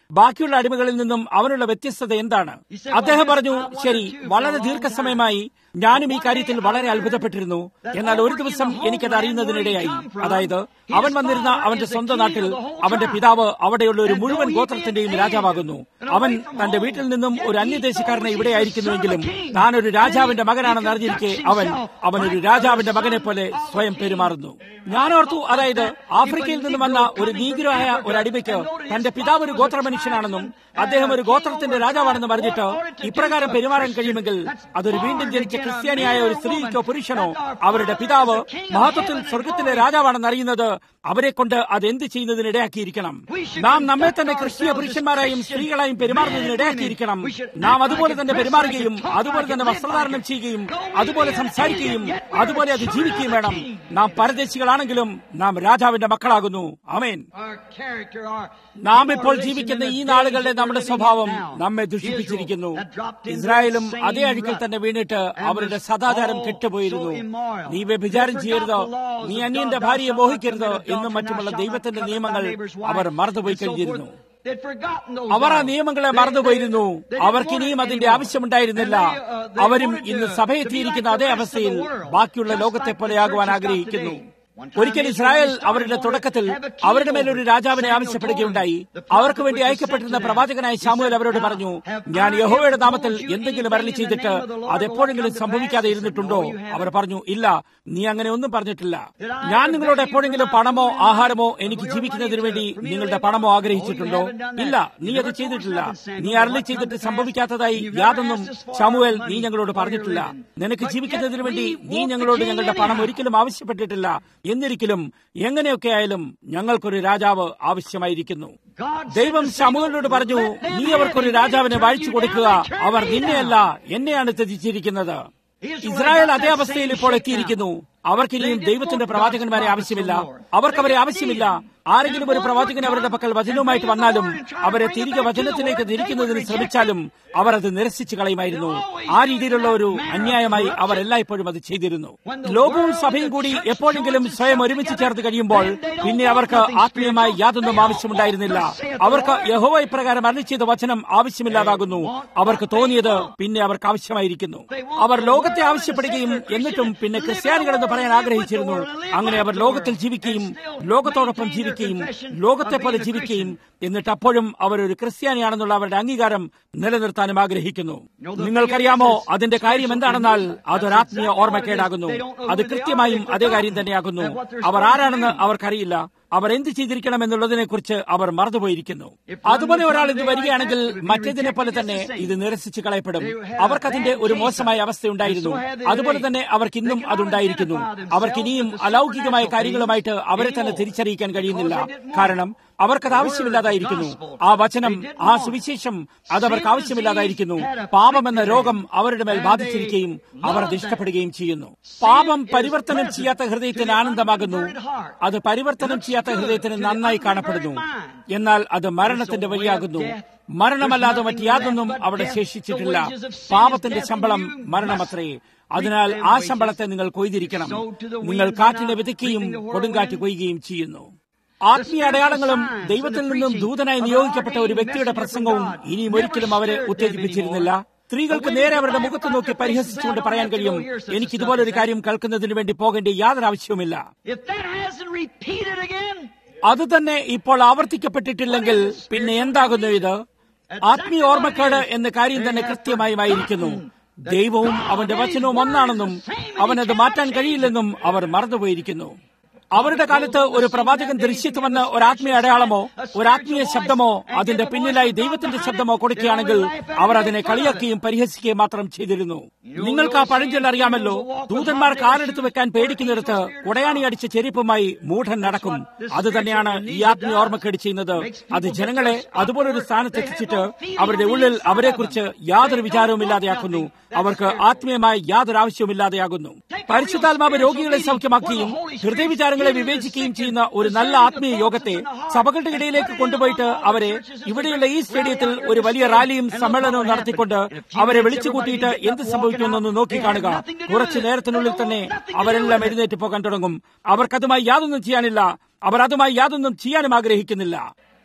ബാക്കിയുള്ള അടിമകളിൽ നിന്നും അവനുള്ള വ്യത്യസ്തത എന്താണ് അദ്ദേഹം പറഞ്ഞു ശരി വളരെ ദീർഘസമയമായി ഞാനും ഈ കാര്യത്തിൽ വളരെ അത്ഭുതപ്പെട്ടിരുന്നു എന്നാൽ ഒരു ദിവസം എനിക്കത് അറിയുന്നതിനിടയായി അതായത് അവൻ വന്നിരുന്ന അവന്റെ സ്വന്തം നാട്ടിൽ അവന്റെ പിതാവ് അവിടെയുള്ള ഒരു മുഴുവൻ ഗോത്രത്തിന്റെയും രാജാവാകുന്നു അവൻ തന്റെ വീട്ടിൽ നിന്നും ഒരു അന്യദേശക്കാരനെ ഇവിടെ ആയിരിക്കുന്നുവെങ്കിലും താൻ ഒരു രാജാവിന്റെ മകനാണെന്ന് അറിഞ്ഞിരിക്കെ അവൻ അവൻ ഒരു രാജാവിന്റെ മകനെ പോലെ സ്വയം പെരുമാറുന്നു ഞാൻ ഓർത്തു അതായത് ആഫ്രിക്കയിൽ നിന്ന് വന്ന ഒരു നീഗ്രഹായ ഒരു അടിമയ്ക്ക് തന്റെ പിതാവ് ഒരു ഗോത്ര മനുഷ്യനാണെന്നും അദ്ദേഹം ഒരു ഗോത്രത്തിന്റെ രാജാവാണെന്നും അറിഞ്ഞിട്ട് ഇപ്രകാരം പെരുമാറാൻ കഴിയുമെങ്കിൽ അതൊരു വീണ്ടും ജനിച്ച ക്രിസ്ത്യാനിയായ ഒരു സ്ത്രീക്കോ പുരുഷനോ അവരുടെ പിതാവ് മഹത്വത്തിൽ സ്വർഗത്തിലെ രാജാവാണെന്ന് അറിയുന്നത് അവരെ കൊണ്ട് അത് എന്ത് ചെയ്യുന്നതിനിടയാക്കിയിരിക്കണം നാം നമ്മെ തന്നെ ക്രിസ്തീയ പുരുഷന്മാരായും സ്ത്രീകളായും പെരുമാറുന്നതിനിടയാക്കിയിരിക്കണം നാം അതുപോലെ തന്നെ പെരുമാറുകയും അതുപോലെ തന്നെ വസ്ത്രധാരണം ചെയ്യുകയും അതുപോലെ സംസാരിക്കുകയും അതുപോലെ അത് ജീവിക്കുകയും വേണം നാം പരദേശികളാണെങ്കിലും നാം രാജാവിന്റെ മക്കളാകുന്നു അമേൻ നാം ഇപ്പോൾ ജീവിക്കുന്ന ഈ നാളുകളുടെ നമ്മുടെ സ്വഭാവം നമ്മെ ദുഷിപ്പിച്ചിരിക്കുന്നു ഇസ്രായേലും അതേ അഴുക്കിൽ തന്നെ വീണിട്ട് അവരുടെ സദാചാരം കെട്ടുപോയിരുന്നു നീ വ്യഭിചാരം ചെയ്യരുത് നീ അന്യന്റെ ഭാര്യയെ മോഹിക്കരുത് എന്നും മറ്റുമുള്ള ദൈവത്തിന്റെ നിയമങ്ങൾ അവർ മറന്നുപോയി കഴിഞ്ഞിരുന്നു അവർ ആ നിയമങ്ങളെ മറന്നുപോയിരുന്നു അവർക്കിനിയും അതിന്റെ ആവശ്യമുണ്ടായിരുന്നില്ല അവരും ഇന്ന് സഭയെത്തിയിരിക്കുന്ന അതേ അവസ്ഥയിൽ ബാക്കിയുള്ള ലോകത്തെ പോലെയാകുവാൻ ആഗ്രഹിക്കുന്നു ഒരിക്കൽ ഇസ്രായേൽ അവരുടെ തുടക്കത്തിൽ അവരുടെ മേൽ ഒരു രാജാവിനെ ആവശ്യപ്പെടുകയുണ്ടായി അവർക്ക് വേണ്ടി അയക്കപ്പെട്ടിരുന്ന പ്രവാചകനായ ശാമുവൽ അവരോട് പറഞ്ഞു ഞാൻ യഹോവയുടെ നാമത്തിൽ എന്തെങ്കിലും അരളി ചെയ്തിട്ട് അതെപ്പോഴെങ്കിലും സംഭവിക്കാതെ ഇരുന്നിട്ടുണ്ടോ അവർ പറഞ്ഞു ഇല്ല നീ അങ്ങനെ ഒന്നും പറഞ്ഞിട്ടില്ല ഞാൻ നിങ്ങളോട് എപ്പോഴെങ്കിലും പണമോ ആഹാരമോ എനിക്ക് ജീവിക്കുന്നതിന് വേണ്ടി നിങ്ങളുടെ പണമോ ആഗ്രഹിച്ചിട്ടുണ്ടോ ഇല്ല നീ അത് ചെയ്തിട്ടില്ല നീ അരളി ചെയ്തിട്ട് സംഭവിക്കാത്തതായി യാതൊന്നും ശമുവേൽ നീ ഞങ്ങളോട് പറഞ്ഞിട്ടില്ല നിനക്ക് ജീവിക്കുന്നതിന് വേണ്ടി നീ ഞങ്ങളോട് ഞങ്ങളുടെ പണം ഒരിക്കലും ആവശ്യപ്പെട്ടിട്ടില്ല എന്നിരിക്കലും എങ്ങനെയൊക്കെ ആയാലും ഞങ്ങൾക്കൊരു രാജാവ് ആവശ്യമായിരിക്കുന്നു ദൈവം ശമുവലിനോട് പറഞ്ഞു നീ അവർക്കൊരു രാജാവിനെ വാഴിച്ചു കൊടുക്കുക അവർ നിന്നെയല്ല എന്നെയാണ് ത്യജിച്ചിരിക്കുന്നത് ഇസ്രായേൽ അതേ അവസ്ഥയിൽ ഇപ്പോൾ എത്തിയിരിക്കുന്നു അവർക്കിനിയും ദൈവത്തിന്റെ പ്രവാചകന്മാരെ ആവശ്യമില്ല അവർക്ക് അവരെ ആവശ്യമില്ല ആരെങ്കിലും ഒരു പ്രവാചകൻ അവരുടെ പക്കൽ വചനവുമായിട്ട് വന്നാലും അവരെ തിരികെ വചനത്തിലേക്ക് തിരിക്കുന്നതിന് ശ്രമിച്ചാലും അവർ അത് നിരസിച്ചു കളയുമായിരുന്നു ആ രീതിയിലുള്ള ഒരു അന്യായമായി അവർ എല്ലായ്പ്പോഴും അത് ചെയ്തിരുന്നു ലോകവും സഭയും കൂടി എപ്പോഴെങ്കിലും സ്വയം ഒരുമിച്ച് ചേർത്ത് കഴിയുമ്പോൾ പിന്നെ അവർക്ക് ആത്മീയമായി യാതൊന്നും ആവശ്യമുണ്ടായിരുന്നില്ല അവർക്ക് യഹോവ ഇപ്രകാരം അരളി ചെയ്ത വചനം ആവശ്യമില്ലാതാകുന്നു അവർക്ക് തോന്നിയത് പിന്നെ അവർക്ക് ആവശ്യമായിരിക്കുന്നു അവർ ലോകത്തെ ആവശ്യപ്പെടുകയും എന്നിട്ടും പിന്നെ ക്രിസ്ത്യാനികളെന്ന് പറയാൻ ആഗ്രഹിച്ചിരുന്നു അങ്ങനെ അവർ ലോകത്തിൽ ജീവിക്കുകയും ലോകത്തോടൊപ്പം ജീവിക്കുകയും ലോകത്തെ പോലെ ജീവിക്കുകയും എന്നിട്ട് അപ്പോഴും അവർ ഒരു ക്രിസ്ത്യാനിയാണെന്നുള്ള അവരുടെ അംഗീകാരം നിലനിർത്താനും ആഗ്രഹിക്കുന്നു നിങ്ങൾക്കറിയാമോ അതിന്റെ കാര്യം എന്താണെന്നാൽ അതൊരാത്മീയ ഓർമ്മക്കേടാകുന്നു അത് കൃത്യമായും അതേ കാര്യം തന്നെയാകുന്നു അവർ ആരാണെന്ന് അവർക്കറിയില്ല അവർ എന്ത് ചെയ്തിരിക്കണം എന്നുള്ളതിനെ കുറിച്ച് അവർ മറന്നുപോയിരിക്കുന്നു അതുപോലെ ഒരാൾ ഇത് വരികയാണെങ്കിൽ മറ്റേതിനെ പോലെ തന്നെ ഇത് നിരസിച്ചു കളയപ്പെടും അവർക്കതിന്റെ ഒരു മോശമായ അവസ്ഥയുണ്ടായിരുന്നു അതുപോലെ തന്നെ അവർക്ക് ഇന്നും അതുണ്ടായിരിക്കുന്നു അവർക്ക് ഇനിയും അലൗകികമായ കാര്യങ്ങളുമായിട്ട് അവരെ തന്നെ തിരിച്ചറിയിക്കാൻ കഴിയുന്നില്ല കാരണം അവർക്കത് ആവശ്യമില്ലാതായിരിക്കുന്നു ആ വചനം ആ സുവിശേഷം അതവർക്ക് ആവശ്യമില്ലാതായിരിക്കുന്നു പാപമെന്ന രോഗം അവരുടെ മേൽ ബാധിച്ചിരിക്കുകയും അവർ അത് ഇഷ്ടപ്പെടുകയും ചെയ്യുന്നു പാപം പരിവർത്തനം ചെയ്യാത്ത ഹൃദയത്തിന് ആനന്ദമാകുന്നു അത് പരിവർത്തനം ചെയ്യാത്ത ഹൃദയത്തിന് നന്നായി കാണപ്പെടുന്നു എന്നാൽ അത് മരണത്തിന്റെ വഴിയാകുന്നു മരണമല്ലാതെ മറ്റ് യാതൊന്നും അവിടെ ശേഷിച്ചിട്ടില്ല പാപത്തിന്റെ ശമ്പളം മരണമത്രേ അതിനാൽ ആ ശമ്പളത്തെ നിങ്ങൾ കൊയ്തിരിക്കണം നിങ്ങൾ കാറ്റിനെ വിതയ്ക്കുകയും കൊടുങ്കാറ്റ് കൊയ്യുകയും ചെയ്യുന്നു ആത്മീയ അടയാളങ്ങളും ദൈവത്തിൽ നിന്നും ദൂതനായി നിയോഗിക്കപ്പെട്ട ഒരു വ്യക്തിയുടെ പ്രസംഗവും ഇനിയും ഒരിക്കലും അവരെ ഉത്തേജിപ്പിച്ചിരുന്നില്ല സ്ത്രീകൾക്ക് നേരെ അവരുടെ മുഖത്ത് നോക്കി പരിഹസിച്ചുകൊണ്ട് പറയാൻ കഴിയും എനിക്ക് ഇതുപോലെ ഒരു കാര്യം കേൾക്കുന്നതിന് വേണ്ടി പോകേണ്ട യാതൊരു ആവശ്യവുമില്ല അത് തന്നെ ഇപ്പോൾ ആവർത്തിക്കപ്പെട്ടിട്ടില്ലെങ്കിൽ പിന്നെ എന്താകുന്നു ഇത് ആത്മീയ ഓർമ്മക്കേട് എന്ന കാര്യം തന്നെ കൃത്യമായുമായിരിക്കുന്നു ദൈവവും അവന്റെ വചനവും ഒന്നാണെന്നും അവനത് മാറ്റാൻ കഴിയില്ലെന്നും അവർ മറന്നുപോയിരിക്കുന്നു അവരുടെ കാലത്ത് ഒരു പ്രവാചകൻ ദൃശ്യത്ത് വന്ന് ഒരാത്മീയ അടയാളമോ ഒരാത്മീയ ശബ്ദമോ അതിന്റെ പിന്നിലായി ദൈവത്തിന്റെ ശബ്ദമോ കൊടുക്കുകയാണെങ്കിൽ അവർ അതിനെ കളിയാക്കുകയും പരിഹസിക്കുകയും മാത്രം ചെയ്തിരുന്നു നിങ്ങൾക്ക് ആ പഴഞ്ചൊല്ല് അറിയാമല്ലോ ദൂതന്മാർ കാലെടുത്ത് വെക്കാൻ പേടിക്കുന്നിടത്ത് കുടയാണി അടിച്ച ചെരിപ്പുമായി മൂഢൻ നടക്കും അത് തന്നെയാണ് ഈ ആത്മീയ ഓർമ്മക്കേട് ചെയ്യുന്നത് അത് ജനങ്ങളെ അതുപോലൊരു സ്ഥാനത്തെത്തിച്ചിട്ട് അവരുടെ ഉള്ളിൽ അവരെക്കുറിച്ച് യാതൊരു വിചാരവും ഇല്ലാതെയാക്കുന്നു അവർക്ക് ആത്മീയമായി യാതൊരു ആവശ്യവുമില്ലാതെയാകുന്നു പരിശുദ്ധാത്മാവ് രോഗികളെ സൗഖ്യമാക്കുകയും ഹൃദയവിചാരങ്ങളെ വിവേചിക്കുകയും ചെയ്യുന്ന ഒരു നല്ല ആത്മീയ യോഗത്തെ സഭകളുടെ ഇടയിലേക്ക് കൊണ്ടുപോയിട്ട് അവരെ ഇവിടെയുള്ള ഈ സ്റ്റേഡിയത്തിൽ ഒരു വലിയ റാലിയും സമ്മേളനവും നടത്തിക്കൊണ്ട് അവരെ വിളിച്ചുകൂട്ടിയിട്ട് എന്ത് സംഭവിക്കുമെന്നൊന്ന് നോക്കി കാണുക കുറച്ചു നേരത്തിനുള്ളിൽ തന്നെ അവരെല്ലാം എഴുന്നേറ്റ് പോകാൻ തുടങ്ങും അവർക്കതുമായി യാതൊന്നും ചെയ്യാനില്ല അവർ അതുമായി യാതൊന്നും ചെയ്യാനും ആഗ്രഹിക്കുന്നില്ല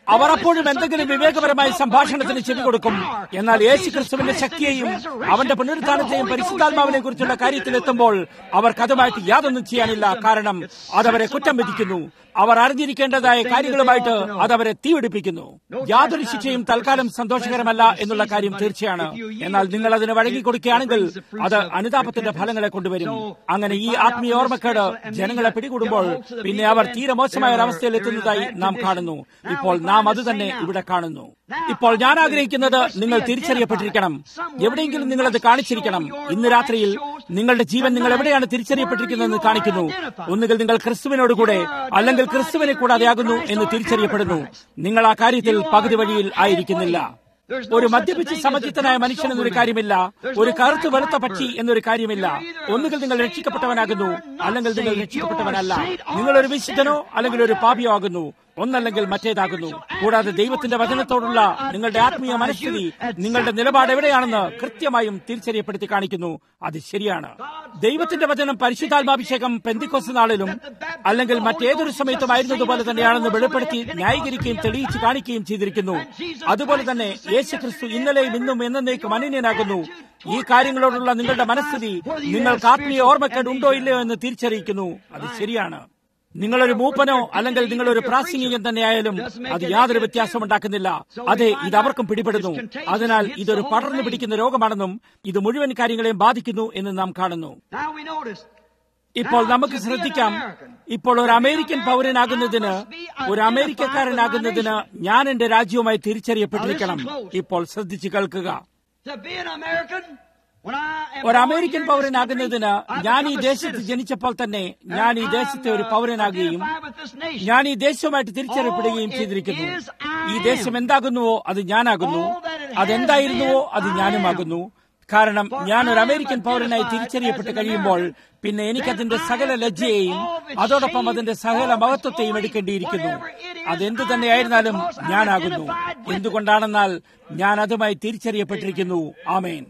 അവർ അപ്പോഴും എന്തെങ്കിലും വിവേകപരമായ സംഭാഷണത്തിന് ചെവി കൊടുക്കും എന്നാൽ യേശു ക്രിസ്തുവിന്റെ ശക്തിയെയും അവന്റെ പുനരുത്ഥാനത്തെയും പരിശുദ്ധാത്മാവിനെ കുറിച്ചുള്ള കാര്യത്തിലെത്തുമ്പോൾ അവർക്ക് അതുമായിട്ട് യാതൊന്നും ചെയ്യാനില്ല കാരണം അതവരെ കുറ്റം വിധിക്കുന്നു അവർ അറിഞ്ഞിരിക്കേണ്ടതായ കാര്യങ്ങളുമായിട്ട് അതവരെ തീപിടിപ്പിക്കുന്നു യാതൊരു ശിക്ഷയും തൽക്കാലം സന്തോഷകരമല്ല എന്നുള്ള കാര്യം തീർച്ചയാണ് എന്നാൽ നിങ്ങൾ അതിന് വഴങ്ങിക്കൊടുക്കുകയാണെങ്കിൽ അത് അനുതാപത്തിന്റെ ഫലങ്ങളെ കൊണ്ടുവരും അങ്ങനെ ഈ ആത്മീയ ഓർമ്മക്കേട് ജനങ്ങളെ പിടികൂടുമ്പോൾ പിന്നെ അവർ തീരെ മോശമായ ഒരു അവസ്ഥയിൽ എത്തുന്നതായി നാം കാണുന്നു ഇപ്പോൾ നാം അത് തന്നെ ഇവിടെ കാണുന്നു ഇപ്പോൾ ഞാൻ ആഗ്രഹിക്കുന്നത് നിങ്ങൾ തിരിച്ചറിയപ്പെട്ടിരിക്കണം എവിടെയെങ്കിലും നിങ്ങൾ അത് കാണിച്ചിരിക്കണം ഇന്ന് രാത്രിയിൽ നിങ്ങളുടെ ജീവൻ നിങ്ങൾ എവിടെയാണ് തിരിച്ചറിയപ്പെട്ടിരിക്കുന്നതെന്ന് കാണിക്കുന്നു ഒന്നുകിൽ നിങ്ങൾ ക്രിസ്തുവിനോട് കൂടെ അല്ലെങ്കിൽ ക്രിസ്തുവിനെ കൂടാതെയാകുന്നു എന്ന് തിരിച്ചറിയപ്പെടുന്നു നിങ്ങൾ ആ കാര്യത്തിൽ പകുതി വഴിയിൽ ആയിരിക്കുന്നില്ല ഒരു മദ്യപിച്ച് സമചിത്തനായ മനുഷ്യൻ എന്നൊരു കാര്യമില്ല ഒരു കറുത്ത് വെളുത്ത പക്ഷി എന്നൊരു കാര്യമില്ല ഒന്നുകിൽ നിങ്ങൾ രക്ഷിക്കപ്പെട്ടവനാകുന്നു അല്ലെങ്കിൽ നിങ്ങൾ രക്ഷിക്കപ്പെട്ടവനല്ല നിങ്ങൾ ഒരു വിശുദ്ധനോ അല്ലെങ്കിൽ ഒരു പാപിയോ ആകുന്നു ഒന്നല്ലെങ്കിൽ മറ്റേതാകുന്നു കൂടാതെ ദൈവത്തിന്റെ വചനത്തോടുള്ള നിങ്ങളുടെ ആത്മീയ മനസ്ഥിതി നിങ്ങളുടെ നിലപാട് എവിടെയാണെന്ന് കൃത്യമായും തിരിച്ചറിയപ്പെടുത്തി കാണിക്കുന്നു അത് ശരിയാണ് ദൈവത്തിന്റെ വചനം പരിശുദ്ധാത്മാഭിഷേകം പെന്തിക്കോസ് നാളിലും അല്ലെങ്കിൽ മറ്റേതൊരു സമയത്തുമായിരുന്നതുപോലെ തന്നെയാണെന്ന് വെളിപ്പെടുത്തി ന്യായീകരിക്കുകയും തെളിയിച്ചു കാണിക്കുകയും ചെയ്തിരിക്കുന്നു അതുപോലെ തന്നെ യേശു ക്രിസ്തു ഇന്നലെയും ഇന്നും എന്നേക്കും അനന്യനാകുന്നു ഈ കാര്യങ്ങളോടുള്ള നിങ്ങളുടെ മനസ്ഥിതി നിങ്ങൾക്ക് ആത്മീയ ഓർമ്മക്കേട് ഉണ്ടോ ഇല്ലയോ എന്ന് തിരിച്ചറിയിക്കുന്നു അത് ശരിയാണ് നിങ്ങളൊരു മൂപ്പനോ അല്ലെങ്കിൽ നിങ്ങളൊരു പ്രാസംഗികൻ തന്നെയായാലും അത് യാതൊരു വ്യത്യാസവും ഉണ്ടാക്കുന്നില്ല അതെ ഇത് അവർക്കും പിടിപെടുന്നു അതിനാൽ ഇതൊരു പടർന്നു പിടിക്കുന്ന രോഗമാണെന്നും ഇത് മുഴുവൻ കാര്യങ്ങളെയും ബാധിക്കുന്നു എന്ന് നാം കാണുന്നു ഇപ്പോൾ നമുക്ക് ശ്രദ്ധിക്കാം ഇപ്പോൾ ഒരു അമേരിക്കൻ പൗരനാകുന്നതിന് ഒരു അമേരിക്കക്കാരനാകുന്നതിന് ഞാൻ എന്റെ രാജ്യവുമായി തിരിച്ചറിയപ്പെട്ടിരിക്കണം ഇപ്പോൾ ശ്രദ്ധിച്ചു കേൾക്കുക ഒരു അമേരിക്കൻ പൗരനാകുന്നതിന് ഞാൻ ഈ ദേശത്ത് ജനിച്ചപ്പോൾ തന്നെ ഞാൻ ഈ ദേശത്തെ ഒരു പൗരനാകുകയും ഞാൻ ഈ ദേശവുമായിട്ട് തിരിച്ചറിയപ്പെടുകയും ചെയ്തിരിക്കുന്നു ഈ ദേശം എന്താകുന്നുവോ അത് ഞാനാകുന്നു അതെന്തായിരുന്നുവോ അത് ഞാനുമാകുന്നു കാരണം ഞാൻ ഒരു അമേരിക്കൻ പൗരനായി തിരിച്ചറിയപ്പെട്ട് കഴിയുമ്പോൾ പിന്നെ എനിക്കതിന്റെ സകല ലജ്ജയെയും അതോടൊപ്പം അതിന്റെ സകല മഹത്വത്തെയും എടുക്കേണ്ടിയിരിക്കുന്നു അതെന്തു തന്നെയായിരുന്നാലും ഞാനാകുന്നു എന്തുകൊണ്ടാണെന്നാൽ ഞാൻ അതുമായി തിരിച്ചറിയപ്പെട്ടിരിക്കുന്നു ആമേൻ